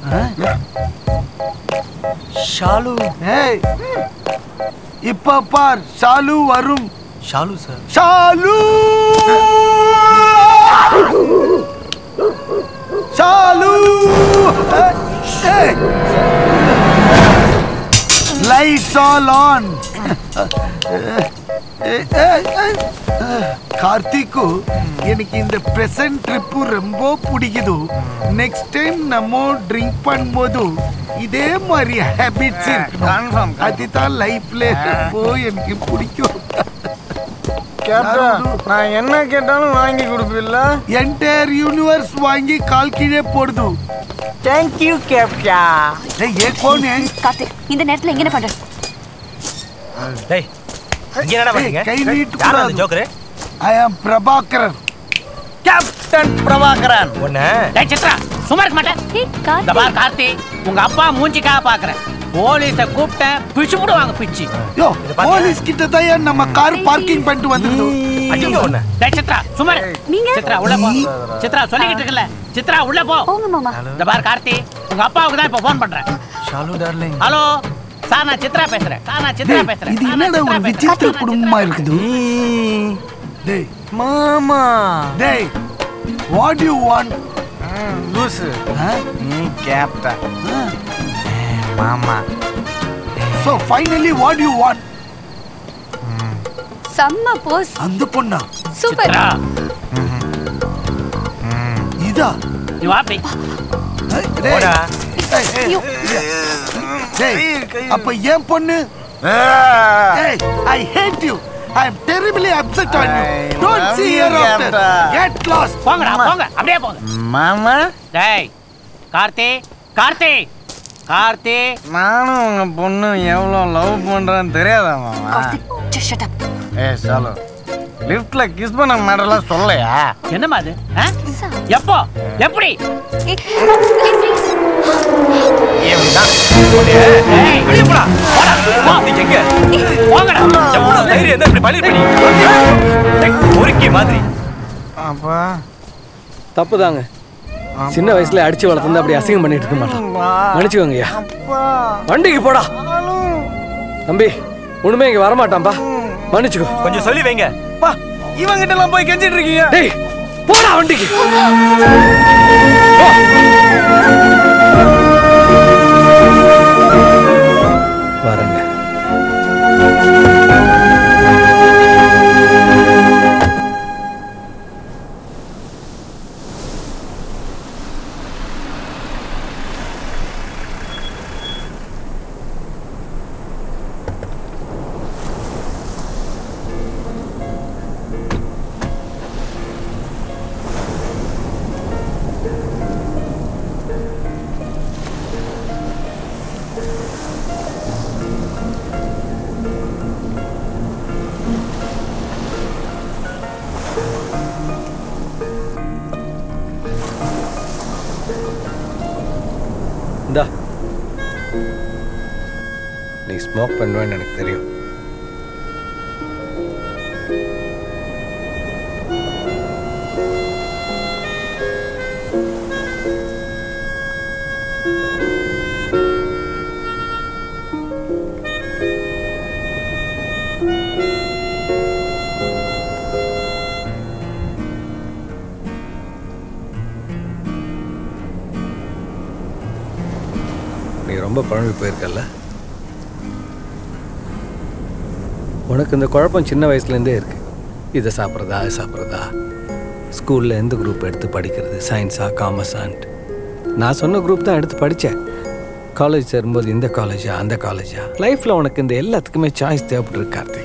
ஷாலு ஏய் இப்ப பார் ஷாலு வரும் Shalu sir Shalu Shalu lights all on கார்த்திக்கு எனக்கு இந்த பிரசன்ட் ட்ரிப்பு ரொம்ப பிடிக்குது நெக்ஸ்ட் டைம் நம்ம ட்ரிங்க் பண்ணும்போது இதே மாதிரி ஹேபிட்ஸ் இருக்கணும் அதுதான் லைஃப்ல ரொம்ப எனக்கு பிடிக்கும் கேப்டன் நான் என்ன கேட்டாலும் வாங்கி கொடுப்பில்ல என்டையர் யூனிவர்ஸ் வாங்கி கால் கீழே போடுது தேங்க்யூ கேப்டா ஏய் ஏ கோன் கார்த்திக் இந்த நேரத்துல இங்க என்ன பண்ற டேய் இங்க என்னடா பண்ணீங்க கை நீட்டு யார் அந்த ஜோக்கரு ஐ ஆம் பிரபாகரன் கேப்டன் பிரபாகரன் ஒண்ணு டேய் சித்ரா சும்மா இருக்க மாட்டேன் இந்த பார் கார்த்தி உங்க அப்பா மூஞ்சிக்காக பாக்குறேன் போலீஸ கூப்பிட்டேன் பிச்சு போடுவாங்க பிச்சு யோ போலீஸ் கிட்ட தான் நம்ம கார் பார்க்கிங் பண்ணிட்டு வந்துருக்கோம் டேய் சித்ரா சும்மா இரு. சித்ரா உள்ள போ சித்ரா சொல்லிக்கிட்டு இருக்கல சித்ரா உள்ள போ போங்க மாமா இந்த பார் கார்த்தி உங்க அப்பாவுக்கு தான் இப்ப ஃபோன் பண்றேன் ஷாலு டார்லிங் ஹலோ சார் நான் சித்ரா பேசுறேன் சார் நான் சித்ரா டேய், பேசுறேன் இது சார், நான் என்னடா சித்ரா ஒரு பேசுறேன். விசித்திர குடும்பமா இருக்குது டேய் மாமா டேய் வாட் யூ வாண்ட் லூசு நீ கேப்டன் மாமா so finally what you want செம்ம போஸ் அந்த பொண்ணா சூப்பர் இதா நீ வா அப்படி டேய், போடா. டேய், ஐயோ. டேய், அப்ப ஏன் பொண்ணு டேய் I hate you I am terribly upset on you don't see here after get lost போங்கடா போங்க அப்படியே போங்க மாமா டேய் கார்த்தி கார்த்தி கார்த்தி நானும் உங்க பொண்ணு எவ்வளவு லவ் பண்றேன்னு தெரியாதா மாமா ஏ சாலு லிஃப்ட்ல கிஸ் பண்ண மேட்டர்லாம் சொல்லலையா என்னம்மா அது ஆ? எப்போ எப்படி அப்பா தப்பு தாங்க சின்ன வயசுல அடிச்சு வளர்த்து அப்படி அசிங்கம் பண்ணிட்டு இருக்க மாட்டான் மன்னிச்சுக்கோங்கய்யா வண்டிக்கு போடா தம்பி ஒண்ணுமே இங்க வரமாட்டான்பா மன்னிச்சுக்கோ கொஞ்சம் சொல்லி வைங்க பா இவங்கிட்ட எல்லாம் போய் கெஞ்சிட்டு இருக்கீங்க டேய் போடா வண்டிக்கு வரேங்க இந்தா நீ ஸ்மோக் பண்ணுவேன்னு எனக்கு தெரியும் நீ ரொம்ப குழம்பி போயிருக்கல்ல உனக்கு இந்த குழப்பம் சின்ன வயசுலேருந்தே இருக்கு இதை சாப்பிட்றதா அதை சாப்பிட்றதா ஸ்கூலில் எந்த குரூப் எடுத்து படிக்கிறது சயின்ஸா காமர்ஸான்ட்டு நான் சொன்ன குரூப் தான் எடுத்து படித்தேன் காலேஜ் சேரும்போது இந்த காலேஜா அந்த காலேஜா லைஃப்பில் உனக்கு இந்த எல்லாத்துக்குமே சாய்ஸ் தேவைப்பட்டிருக்கு கார்த்திக்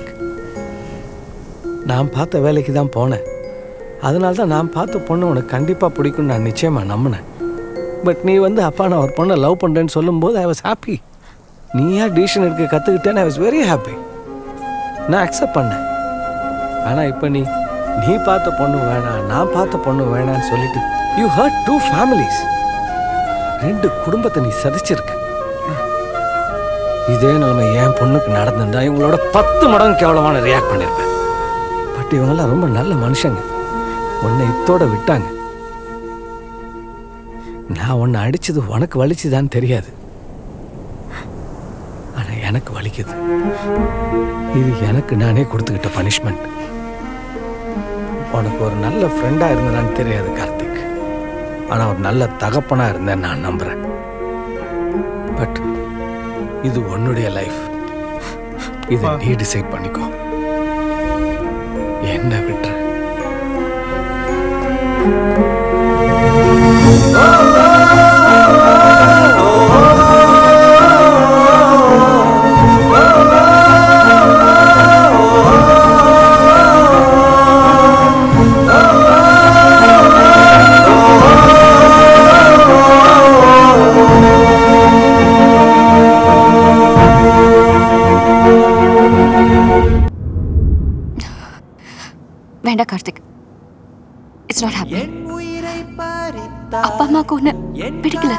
நான் பார்த்த வேலைக்கு தான் போனேன் அதனால தான் நான் பார்த்த பொண்ணு உனக்கு கண்டிப்பாக பிடிக்கும்னு நான் நிச்சயமாக நம்பினேன் பட் நீ வந்து அப்பா நான் ஒரு பொண்ணை லவ் பண்ணுறேன்னு சொல்லும்போது ஐ வாஸ் ஹாப்பி நீயா டிசிஷன் எடுக்க கற்றுக்கிட்டேன்னு ஐ வாஸ் வெரி ஹாப்பி நான் அக்செப்ட் பண்ணேன் ஆனால் இப்போ நீ நீ பார்த்த பொண்ணு வேணாம் நான் பார்த்த பொண்ணு வேணான்னு சொல்லிட்டு யூ ஹர்ட் டூ ஃபேமிலிஸ் ரெண்டு குடும்பத்தை நீ சதிச்சிருக்க இதே நிலைமை என் பொண்ணுக்கு நடந்திருந்தா இவங்களோட பத்து மடங்கு கேவலமான ரியாக்ட் பண்ணியிருப்பேன் பட் இவங்கெல்லாம் ரொம்ப நல்ல மனுஷங்க உன்னை இத்தோட விட்டாங்க நான் உன்னை அடிச்சது உனக்கு வலிச்சுதான்னு தெரியாது ஆனா எனக்கு வலிக்குது இது எனக்கு நானே கொடுத்துக்கிட்ட பனிஷ்மெண்ட் உனக்கு ஒரு நல்ல ஃப்ரெண்டா இருந்தனான்னு தெரியாது கார்த்திக் ஆனா ஒரு நல்ல தகப்பனா இருந்தேன் நான் நம்புறேன் பட் இது உன்னுடைய லைஃப் இதை நீ டிசைட் பண்ணிக்கோ என்ன விட்டுரு Oh வேண்டாம் கார்த்திக் இட்ஸ் நாட் ஹாப்பி அப்பா அம்மாவுக்கு ஒன்று பிடிக்கல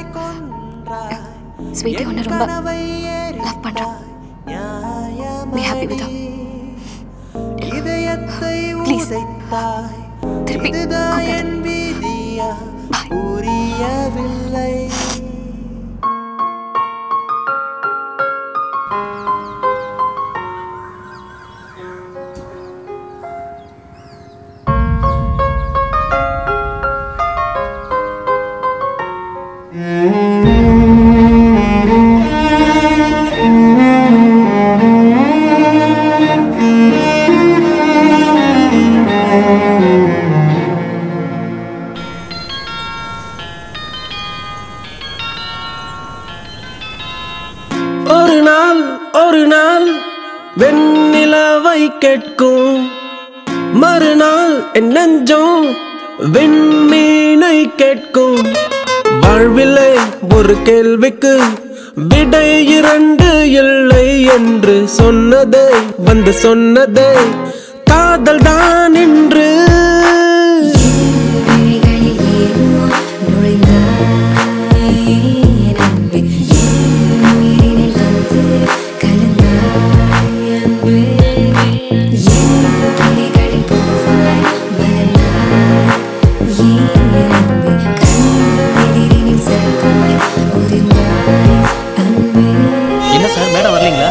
ஸ்வீட்டி ஒன்று ரொம்ப லவ் பண்றான் பி ஹாப்பி வித் ப்ளீஸ் திருப்பி புரியவில்லை ஒரு நாள் ஒரு நாள் வெண்ணிலவை கேட்கும் மறுநாள் என் நெஞ்சம் விண்மீனை கேட்கும் வாழ்விலே ஒரு கேள்விக்கு விடை இரண்டு இல்லை என்று சொன்னதே வந்து சொன்னதே காதல் தான் என்று என்ன சார் மேடம் வரலீங்களா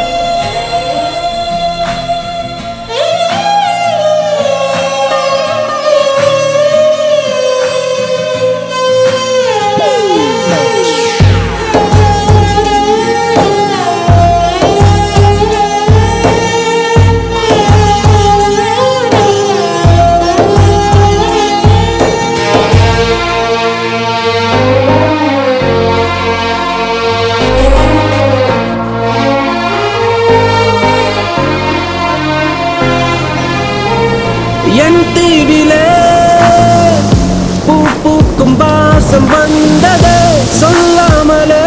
என் தீவிலே பூ பூக்கும் வாசம் வந்ததே சொல்லாமலே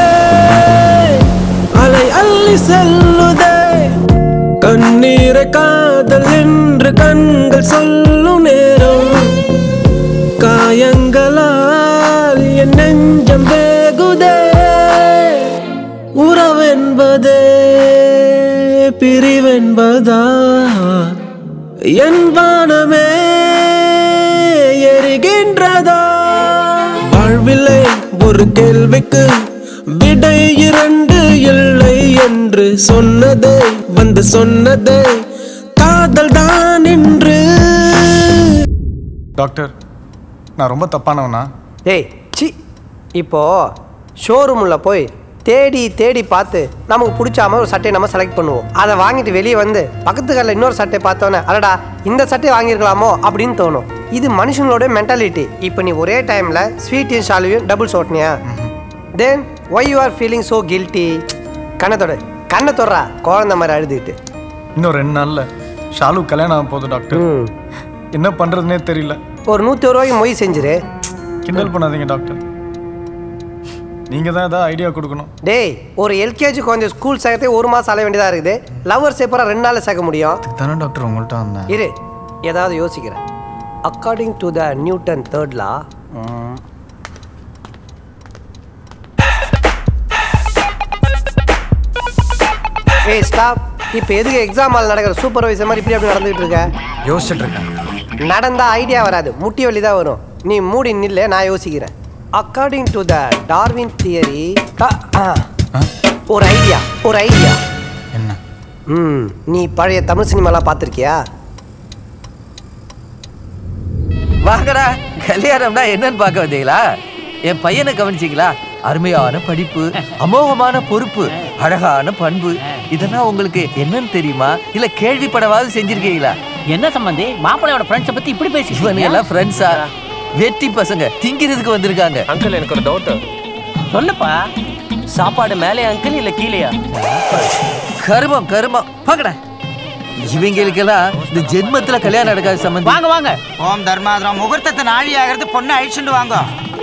அலை அள்ளி செல்லுதே கண்ணீரை காதல் என்று கண்கள் சொல்லும் நேரம் காயங்களால் என் நெஞ்சம் வேகுதே உறவென்பதே பிரிவென்பதா என் வானமே எரிகின்றதா வாழ்விலே ஒரு கேள்விக்கு விடை இரண்டு இல்லை என்று சொன்னதே வந்து சொன்னதே காதல் தான் என்று டாக்டர் நான் ரொம்ப தப்பானவனா டேய் சி இப்போ ஷோரூமில் போய் தேடி தேடி பார்த்து நமக்கு பிடிச்சாம ஒரு சட்டையை நம்ம செலக்ட் பண்ணுவோம் அதை வாங்கிட்டு வெளியே வந்து பக்கத்து கடையில் இன்னொரு சட்டை பார்த்தோன்னே அடடா இந்த சட்டை வாங்கியிருக்கலாமோ அப்படின்னு தோணும் இது மனுஷங்களோட மென்டாலிட்டி இப்போ நீ ஒரே டைமில் ஸ்வீட்டையும் ஷாலுவையும் டபுள் ஓட்டினியா then why you are feeling so guilty கண்ணை தொட கண்ணை தொடரா குழந்த மாதிரி அழுதுகிட்டு இன்னும் ரெண்டு நாள்ல ஷாலு கல்யாணம் ஆக போகுது டாக்டர் என்ன பண்றதுனே தெரியல ஒரு நூற்றி ஒரு ரூபாய்க்கு மொய் செஞ்சிரு கிண்டல் பண்ணாதீங்க டாக்டர் நீங்க தான் ஏதாவது ஐடியா கொடுக்கணும் டேய் ஒரு எல்கேஜி குழந்தை ஸ்கூல் சேர்த்தே ஒரு மாதம் அலைய வேண்டியதாக இருக்குது லவ்வர்ஸ் எப்பறம் ரெண்டு நாளில் சேர்க்க முடியும் தானே டாக்டர் உங்கள்கிட்ட வந்தேன் இரு ஏதாவது யோசிக்கிறேன் according to the Newton third law ஏய் ஸ்டாப் இப்போ எதுக்கு எக்ஸாம் ஹால் நடக்கிற சூப்பர்வைசர் மாதிரி இப்படி அப்படி நடந்துகிட்டு இருக்க யோசிச்சுட்டு இருக்கேன் நடந்தா ஐடியா வராது முட்டி வலி தான் வரும் நீ மூடி நில்ல நான் யோசிக்கிறேன் according to the Darwin theory ஒரு ஐடியா ஒரு ஐடியா என்ன ம் நீ பழைய தமிழ் சினிமாலாம் பார்த்துருக்கியா வாங்கடா கல்யாணம்னா என்னன்னு பார்க்க வந்தீங்களா என் பையனை கவனிச்சிங்களா அருமையான படிப்பு அமோகமான பொறுப்பு அழகான பண்பு இதெல்லாம் உங்களுக்கு என்னன்னு தெரியுமா இல்ல கேள்விப்படவாது செஞ்சிருக்கீங்களா என்ன சம்பந்தி மாப்பிள்ளையோட ஃப்ரெண்ட்ஸை பத்தி இப்படி பேசி இவனுங்க எல்லாம் ஃப்ரெண்ட்ஸா வெட்டி பசங்க திங்கிறதுக்கு வந்திருக்காங்க அங்கிள் எனக்கு ஒரு டவுட் சொல்லுப்பா சாப்பாடு மேலே அங்கிள் இல்ல கீழேயா கருமம் கருமம் பாக்கடா இவங்களுக்கெல்லாம் இந்த ஜென்மத்துல கல்யாணம் நடக்காது சம்பந்தி வாங்க வாங்க ஓம் தர்மாதிரம் முகூர்த்தத்தை நாழி ஆகிறது பொண்ணை அழிச்சுட்டு வாங்க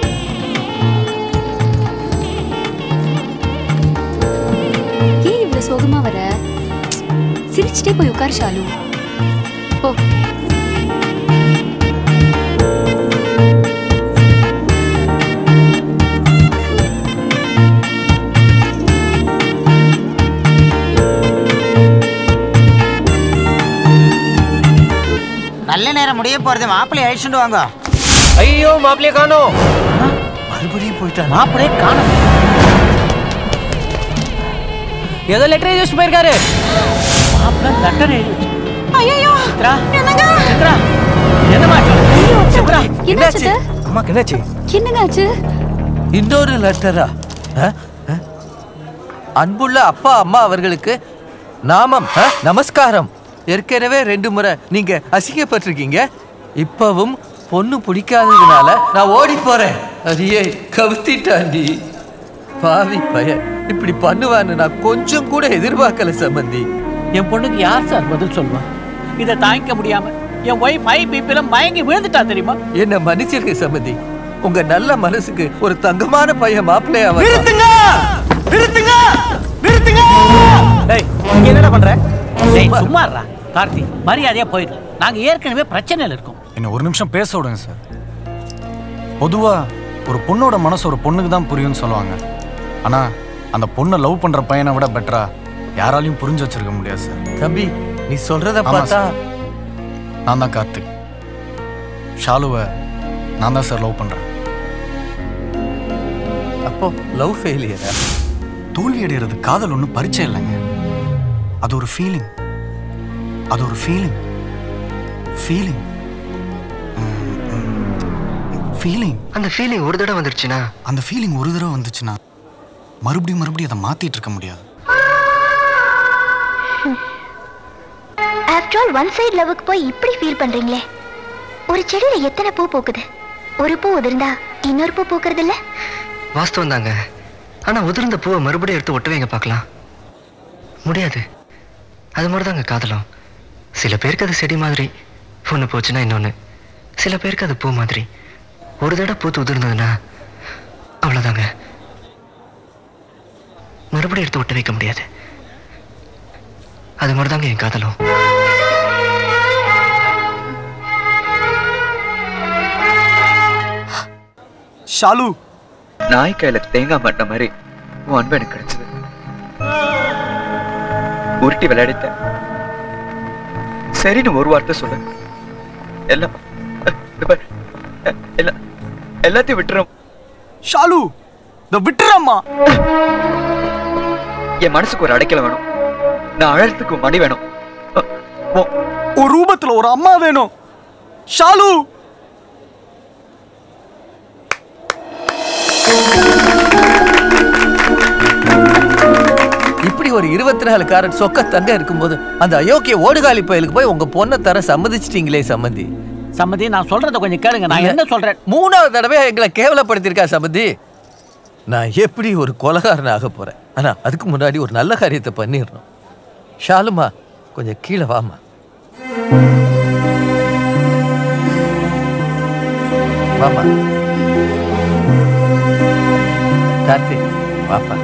ஏன் இவ்வளவு சோகமா வர சிரிச்சுட்டே போய் உட்காரு ஷாலு போ நல்ல நேரம் முடிய போறது மாப்பிள்ளை அழிச்சுட்டு வாங்க ஐயோ மாப்பிள்ளைய காணோம் மறுபடியும் போயிட்டான் மாப்பிள்ளையே காணும் ஏதோ லெட்டர் எழுதி வச்சு போயிருக்காரு மாப்பிள்ளை லெட்டர் எழுதி வச்சு ஐயோ சித்ரா என்னங்க சித்ரா என்னமா சித்ரா என்னாச்சு அம்மாக்கு என்னாச்சு என்னங்க ஆச்சு இன்னொரு லெட்டரா அஹ்? அஹ்? அன்புள்ள அப்பா அம்மா அவர்களுக்கு நாமம் அஹ்? நமஸ்காரம் ஏற்கனவே ரெண்டு முறை நீங்க அசிங்கப்பட்டிருக்கீங்க இப்பவும் பொண்ணு பிடிக்காததுனால நான் ஓடி போறேன் அடியே கவுத்திட்டாண்டி பாவி பையன் இப்படி பண்ணுவான்னு நான் கொஞ்சம் கூட எதிர்பார்க்கல சம்பந்தி என் பொண்ணுக்கு யார் சார் பதில் சொல்லுவா இதை தாங்கிக்க முடியாம என் ஒய்ஃப் ஹை பிபில மயங்கி விழுந்துட்டா தெரியுமா என்ன மன்னிச்சிருக்க சம்பந்தி உங்க நல்ல மனசுக்கு ஒரு தங்கமான பையன் மாப்பிள்ளையா வந்தா- நிறுத்துங்க நிறுத்துங்க நிறுத்துங்க டேய் இங்க என்னடா பண்ற டேய் சும்மா இருடா கார்த்தி மரியாதையா போயிடு நாங்க ஏற்கனவே பிரச்சனையில இருக்கோம் என்ன ஒரு நிமிஷம் பேச விடுங்க சார் பொதுவா ஒரு பொண்ணோட மனசு ஒரு பொண்ணுக்கு தான் புரியும்னு சொல்லுவாங்க ஆனா அந்த பொண்ணை லவ் பண்ற பையனை விட பெட்டரா யாராலையும் புரிஞ்சு வச்சிருக்க முடியாது சார் தம்பி நீ சொல்றத ஆமா பார்த்தா சார். நான் தான் கார்த்திக் ஷாலுவை நான் தான் சார் லவ் பண்றேன் அப்போ லவ் ஃபெயிலியரா தோல்வி அடைகிறது காதல் ஒன்றும் பரிச்சை இல்லைங்க அது ஒரு ஃபீலிங் அது ஒரு ஃபீலிங் ஃபீலிங் ஃபீலிங் அந்த ஃபீலிங் ஒரு தடவை வந்துருச்சுன்னா அந்த ஃபீலிங் ஒரு தடவை வந்துச்சுன்னா மறுபடியும் மறுபடியும் அதை மாத்திட்டு இருக்க முடியாது ஆஃப்டர் ஆல் ஒன் சைடு லவ்வுக்கு போய் இப்படி ஃபீல் பண்றீங்களே ஒரு செடியில எத்தனை பூ பூக்குது ஒரு பூ உதிர்ந்தா இன்னொரு பூ பூக்குறது இல்ல வாஸ்தவம் தாங்க ஆனா உதிர்ந்த பூவை மறுபடியும் எடுத்து ஒட்ட வைங்க பார்க்கலாம் முடியாது அது மாதிரி தாங்க காதலும் சில பேருக்கு அது செடி மாதிரி ஒன்று போச்சுன்னா இன்னொன்று சில பேருக்கு அது பூ மாதிரி ஒரு தடவை பூத்து உதிர்ந்ததுன்னா அவ்வளோதாங்க மறுபடியும் எடுத்து ஒட்ட வைக்க முடியாது அது மாதிரி தாங்க என் காதலும் ஷாலு நாய் கையில தேங்காய் மாட்ட மாதிரி உன் அன்பு எனக்கு கிடைச்சது உருட்டி விளையாடிட்டேன் சரின்னு ஒரு வார்த்தை சொல்லு எல்லாம் இது பாரு, எல்லாம் எல்லாத்தையும் விட்டுறோம் ஷாலு இந்த விட்டுறம்மா என் மனசுக்கு ஒரு அடைக்கல வேணும் நான் அழறதுக்கு ஒரு மணி வேணும் ஒரு ரூபத்துல ஒரு அம்மா வேணும் ஷாலு இப்படி ஒரு இருபத்தி நாலு காரட் சொக்க தங்க இருக்கும்போது அந்த அயோக்கிய ஓடுகாலி பயலுக்கு போய் உங்க பொண்ணை தர சம்மதிச்சிட்டீங்களே சம்மந்தி சம்மந்தி நான் சொல்றத கொஞ்சம் கேளுங்க நான் என்ன சொல்றேன் மூணாவது தடவை எங்களை கேவலப்படுத்தியிருக்கா சம்மந்தி நான் எப்படி ஒரு கொலகாரன் ஆக போறேன் ஆனா அதுக்கு முன்னாடி ஒரு நல்ல காரியத்தை பண்ணிடணும் ஷாலுமா கொஞ்சம் கீழே வாமா வாமா கார்த்திக் வாப்பா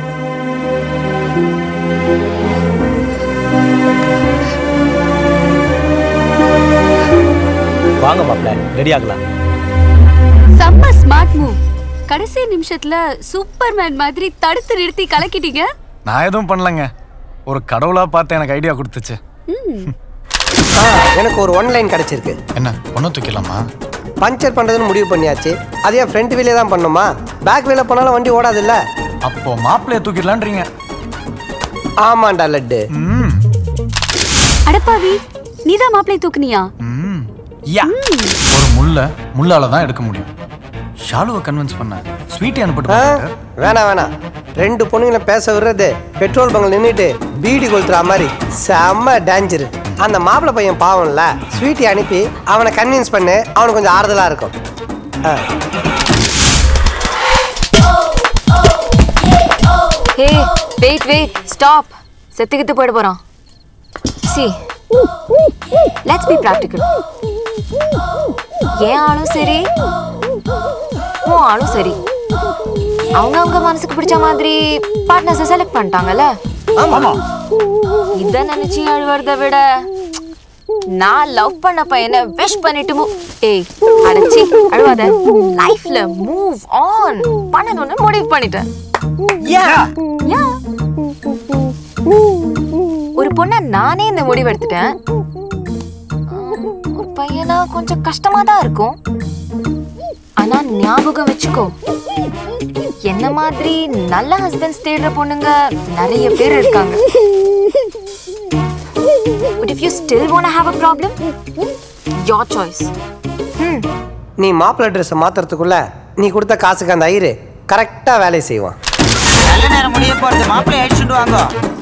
வாங்க மாப்பிள்ள ரெடி ஆகலாம் செம்ம ஸ்மார்ட் மூவ் கடைசி நிமிஷத்துல சூப்பர்மேன் மாதிரி தடுத்து நிறுத்தி கலக்கிட்டீங்க நான் எதுவும் பண்ணலங்க ஒரு கடவுளா பார்த்து எனக்கு ஐடியா கொடுத்துச்சு ஆ எனக்கு ஒரு ஒன் லைன் கிடைச்சிருக்கு என்ன ஒன்றும் தூக்கலாமா பஞ்சர் பண்ணுறதுன்னு முடிவு பண்ணியாச்சு அதே ஃப்ரண்ட் வீலே தான் பண்ணுமா பேக் வீல போனாலும் வண்டி ஓடாதுல்ல அப்போ மாப்பிள்ளைய தூக்கிடலான்றீங்க ஆமாண்டா லட்டு அடப்பாவி நீதான் மாப்பிளை தூக்குனியா யா ஒரு முள்ள முள்ளால தான் எடுக்க முடியும் ஷாலுவை கன்வின்ஸ் பண்ண ஸ்வீட்டி அனுப்பிட்டு ஆ, போங்க. வேணாம் வேணாம் ரெண்டு பொண்ணுங்களை பேச விடுறது பெட்ரோல் பங்கில் நின்றுட்டு பீடி கொளுத்துற மாதிரி செம்ம டேஞ்சர் அந்த மாப்பிள்ளை பையன் பாவம்ல ஸ்வீட்டி அனுப்பி அவனை கன்வின்ஸ் பண்ணு அவனுக்கு கொஞ்சம் ஆறுதலாக இருக்கும் ஆ. ஹே வெயிட் வெயிட் ஸ்டாப் செத்துக்கிட்டு போயிட போறான் சி லெட்ஸ் பி ப்ராக்டிக்கல் என் ஆளும் சரி உன் ஆளும் சரி அவங்க அவங்க மனசுக்கு பிடிச்ச மாதிரி பார்ட்னர்ஸை செலக்ட் பண்ணிட்டாங்கல்ல ஆமா இத நினைச்சு அழுவறத விட நான் லவ் பண்ண பையனை விஷ் பண்ணிட்டு move- ஏய் அடச்சி அழுவாத லைஃப்ல மூவ் ஆன் பண்ணணும்னு முடிவு பண்ணிட்டேன் Yeah. ஒரு பொண்ண நானே இந்த முடிவு எடுத்துட்டேன் ஒரு பையனா கொஞ்சம் கஷ்டமா தான் இருக்கும் ஆனா ஞாபகம் வச்சுக்கோ என்ன மாதிரி நல்ல ஹஸ்பண்ட்ஸ் தேடுற பொண்ணுங்க நிறைய பேர் இருக்காங்க but if you still want have a problem your choice நீ மாப்பிள்ளை ட்ரெஸ்ஸை மாத்துறதுக்குள்ள நீ கொடுத்த காசுக்கு அந்த ஐயரு கரெக்டாக வேலையை செய்வான் நல்ல நேரம் முடிய போறது மாப்பிள்ளை அடிச்சுட்டு வாங்க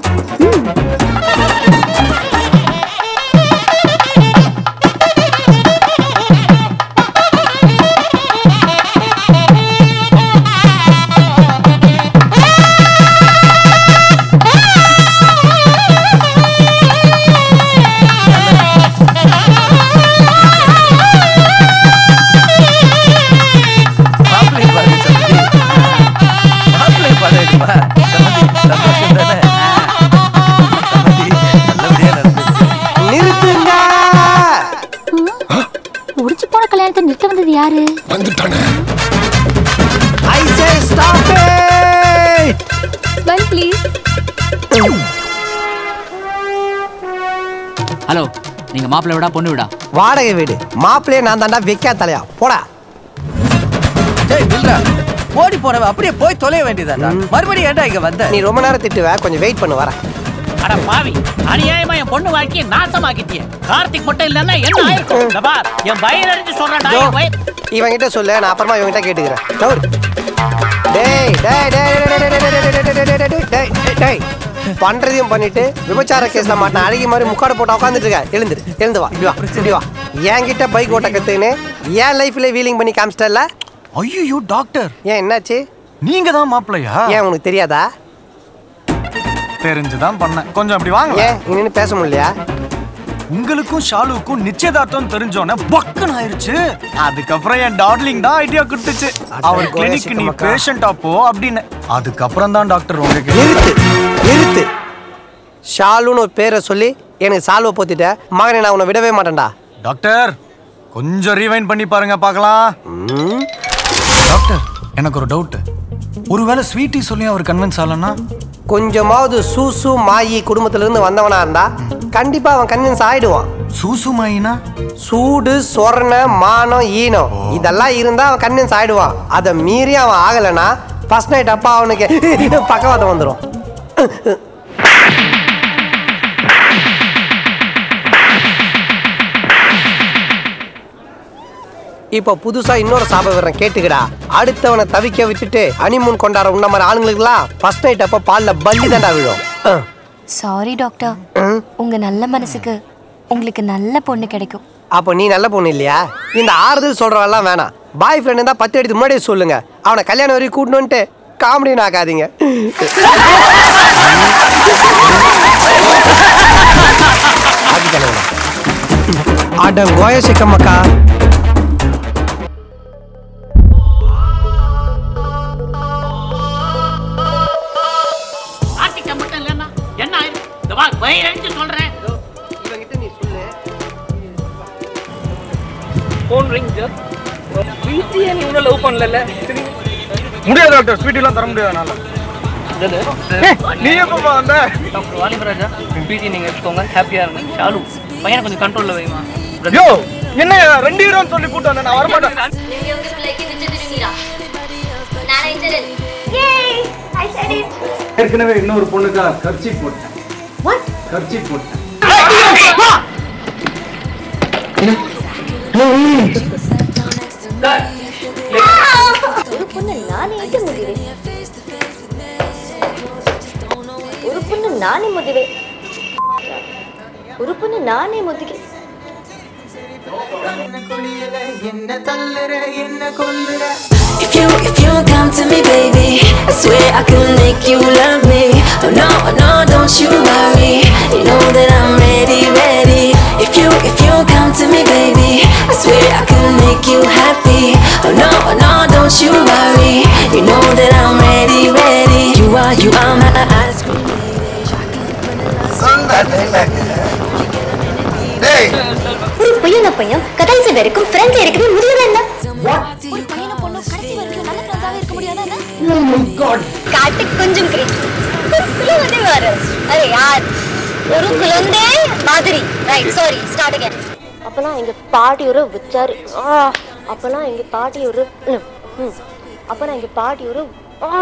மாப்பிள்ளை பாரு சம்பந்தி மாப்பிள்ளை பாருமா சந்தோஷம் தானே சம்பந்தி நல்லபடியா நடந்துச்சு நிறுத்துங்க முடிச்சு போன கல்யாணத்தை நிறுத்த வந்தது யாரு வந்துட்டானே I say stop it smile please hello நீங்க மாப்பிள்ளை விடா பொண்ணு விடா வாடகை வீடு மாப்பிள்ளையே நான் தாண்டா வைக்கா தலையா போடா டேய் நில்றா ஓடி போனவன் அப்படியே போய் தொலைய வேண்டியதாடா மறுபடியும் ஏன்டா இங்க வந்த நீ ரொம்ப நேரம் திட்டுவ கொஞ்சம் வெயிட் பண்ணு வரேன் அட பாவி அநியாயமா என் பொண்ணு வாழ்க்கையை நாசமாக்கிட்டியே கார்த்திக் மட்டும் இல்லன்னா என்ன ஆயிருக்கும் இந்த பார் என் வயிறு அடிச்சு சொல்றேன்டா இதோ, என் வயிறு இவன்கிட்ட சொல்லு நான் அப்புறமா இவன்கிட்ட கேட்டுக்கிறேன் தவறு டேய் டேய் டேய் டேய், டேய், டேய், டேய், டேய், டேய், டேய், டேய், டேய், டேய். பண்றதையும் பண்ணிட்டு விபச்சார கேஸ்ல மாட்டின அழகி மாதிரி முக்காடு போட்டு உட்காந்துட்டு இருக்க எழுந்துரு எழுந்து வா இப்படி வா இப்படி வா என்கிட்ட பைக் ஓட்ட கத்துக்கின்னு என் லைஃப்ல வீலிங் பண்ணி காமிச்சிட்டல ஐயோ டாக்டர் ஏன் என்னாச்சு நீங்க தான் மாப்பிள்ளையா ஏன் உனக்கு தெரியாதா தெரிஞ்சுதான் பண்ணேன் கொஞ்சம் அப்படி வாங்க ஏன் இங்க பேச முடியலையா உங்களுக்கும் ஷாலுவுக்கும் நிச்சயதார்த்தம் தெரிஞ்சோன்னே பக்குன்னு ஆயிருச்சு அதுக்கப்புறம் என் டார்லிங் தான் ஐடியா கொடுத்துச்சு அவர் கோயா கிளினிக் நீ சிக்கமக்கா. பேஷண்டா போ அப்படின்னு அதுக்கப்புறம் தான் டாக்டர் உங்களுக்கு நிறுத்து நிறுத்து ஷாலுன்னு ஒரு பேரை சொல்லி எனக்கு சால்வை போத்திட்ட மகனை நான் உன்னை விடவே மாட்டேன்டா டாக்டர் கொஞ்சம் ரீவைண்ட் பண்ணி பாருங்க பார்க்கலாம் டாக்டர் எனக்கு ஒரு டவுட் ஒருவேளை ஸ்வீட்டி சொல்லி அவர் கன்வின்ஸ் ஆகலன்னா கொஞ்சமாவது சூசு மாயி குடும்பத்துல இருந்து வந்தவனா இருந்தா கண்டிப்பா அவன் கன்வின்ஸ் ஆயிடுவான் சூசு மாயினா சூடு சொரண மானம் ஈனம் இதெல்லாம் இருந்தா அவன் கன்வின்ஸ் ஆயிடுவான் அதை மீறி அவன் ஆகலைன்னா ஃபர்ஸ்ட் நைட் அப்பா அவனுக்கு பக்கவாதம் வந்துடும் இப்போ புதுசா இன்னொரு சாப விவரம் கேட்டுக்கடா அடுத்தவனை தவிக்க விட்டுட்டு அனிமூன் கொண்டாட உன்ன மாதிரி ஆளுங்களுக்குலாம் ஃபர்ஸ்ட் நைட் அப்ப பால்ல பல்லி தாண்டா விழும் அஹ். சாரி டாக்டர் உங்க நல்ல மனசுக்கு உங்களுக்கு நல்ல பொண்ணு கிடைக்கும் அப்போ நீ நல்ல பொண்ணு இல்லையா இந்த ஆறுதல் சொல்றவெல்லாம் வேணாம் பாய் ஃப்ரெண்ட் இருந்தா பத்து எடுத்து முன்னாடியே சொல்லுங்க அவனை கல்யாணம் வரைக்கும் கூட்டணுன்ட்டு காமெடி ஆக்காதீங்க அட கோய சிக்கம்மக்கா கார்த்திக் மட்டும் இல்லன்னா என்ன ஆயிரும் இந்த பார் வயிறு அடிச்சு சொல்றேன் ஃபோன் ரிங் சார் பிரீத்தியை நீ இன்னும் லவ் பண்ணல முடியாது டாக்டர் ஸ்வீட் தர முடியாது என்னால நீ எப்பப்பா வந்த டாக்டர் வாலிபராஜா பிரீத்தி நீங்க எடுத்துக்கோங்க ஹாப்பியா இருங்க ஷாலு பையனை கொஞ்சம் கண்ட்ரோல்ல வைமா யோ என்ன ரெண்டு ஹீரோன்னு சொல்லி கூட்டு வந்தேன் நான் வரமாட்டேன் ஏற்கனவே இன்னொரு பொண்ணுக்கா கர்ச்சி போட்டேன் கர்ச்சி போட்டேன் ஒரு பொண்ணு நானே எங்க முதிவேன் ஒரு பொண்ணு நானே முதிவேன் ஒரு பொண்ணு நானே முதிக்கிறேன் என்ன தள்ளுற என்ன கொல்லுற If you, if you come to me, baby, I swear I could make you love me. Oh no, oh no, don't you worry. You know that I'm ready, ready. If you, if you come to me, baby, I swear I could make you happy. Oh no, oh no, don't you worry. You know that I'm ready, ready. You are, you are my ice cream. ஒரு பையன பையன் கடைசி வரைக்கும் friends இருக்கிறது முடியல என்ன ஒரு பையனும் பொண்ணும் கடைசி வரைக்கும் நல்ல ஃப்ரெண்ட்ஸாவே இருக்க முடியாதா காட்டுக்கு கொஞ்சம் குழந்தை வர அரே யார் ஒரு குழந்தை மாதிரி ரைட் சாரி ஸ்டார்ட் அகைன் அப்பெல்லாம் எங்க பாட்டி ஒரு வச்சாரு ஆ அப்பெல்லாம் எங்க பாட்டி ஒரு ம், ம். அப்பெல்லாம் எங்க பாட்டி ஒரு ஆ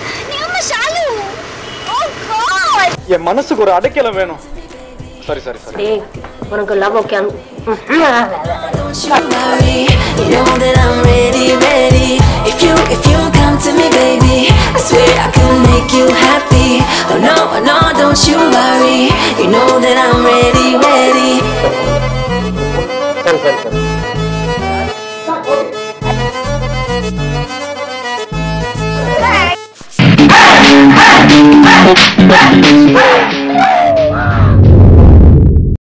என் மனசுக்கு ஒரு அடைக்கலம் வேணும் சரி சரி சரி டேய் உனக்கு love okay Don't you worry, you know that I'm ready, ready. If you, if you come to me, baby, I swear I can make you happy. Oh no, no, don't you worry, you know that I'm ready, ready. Hey!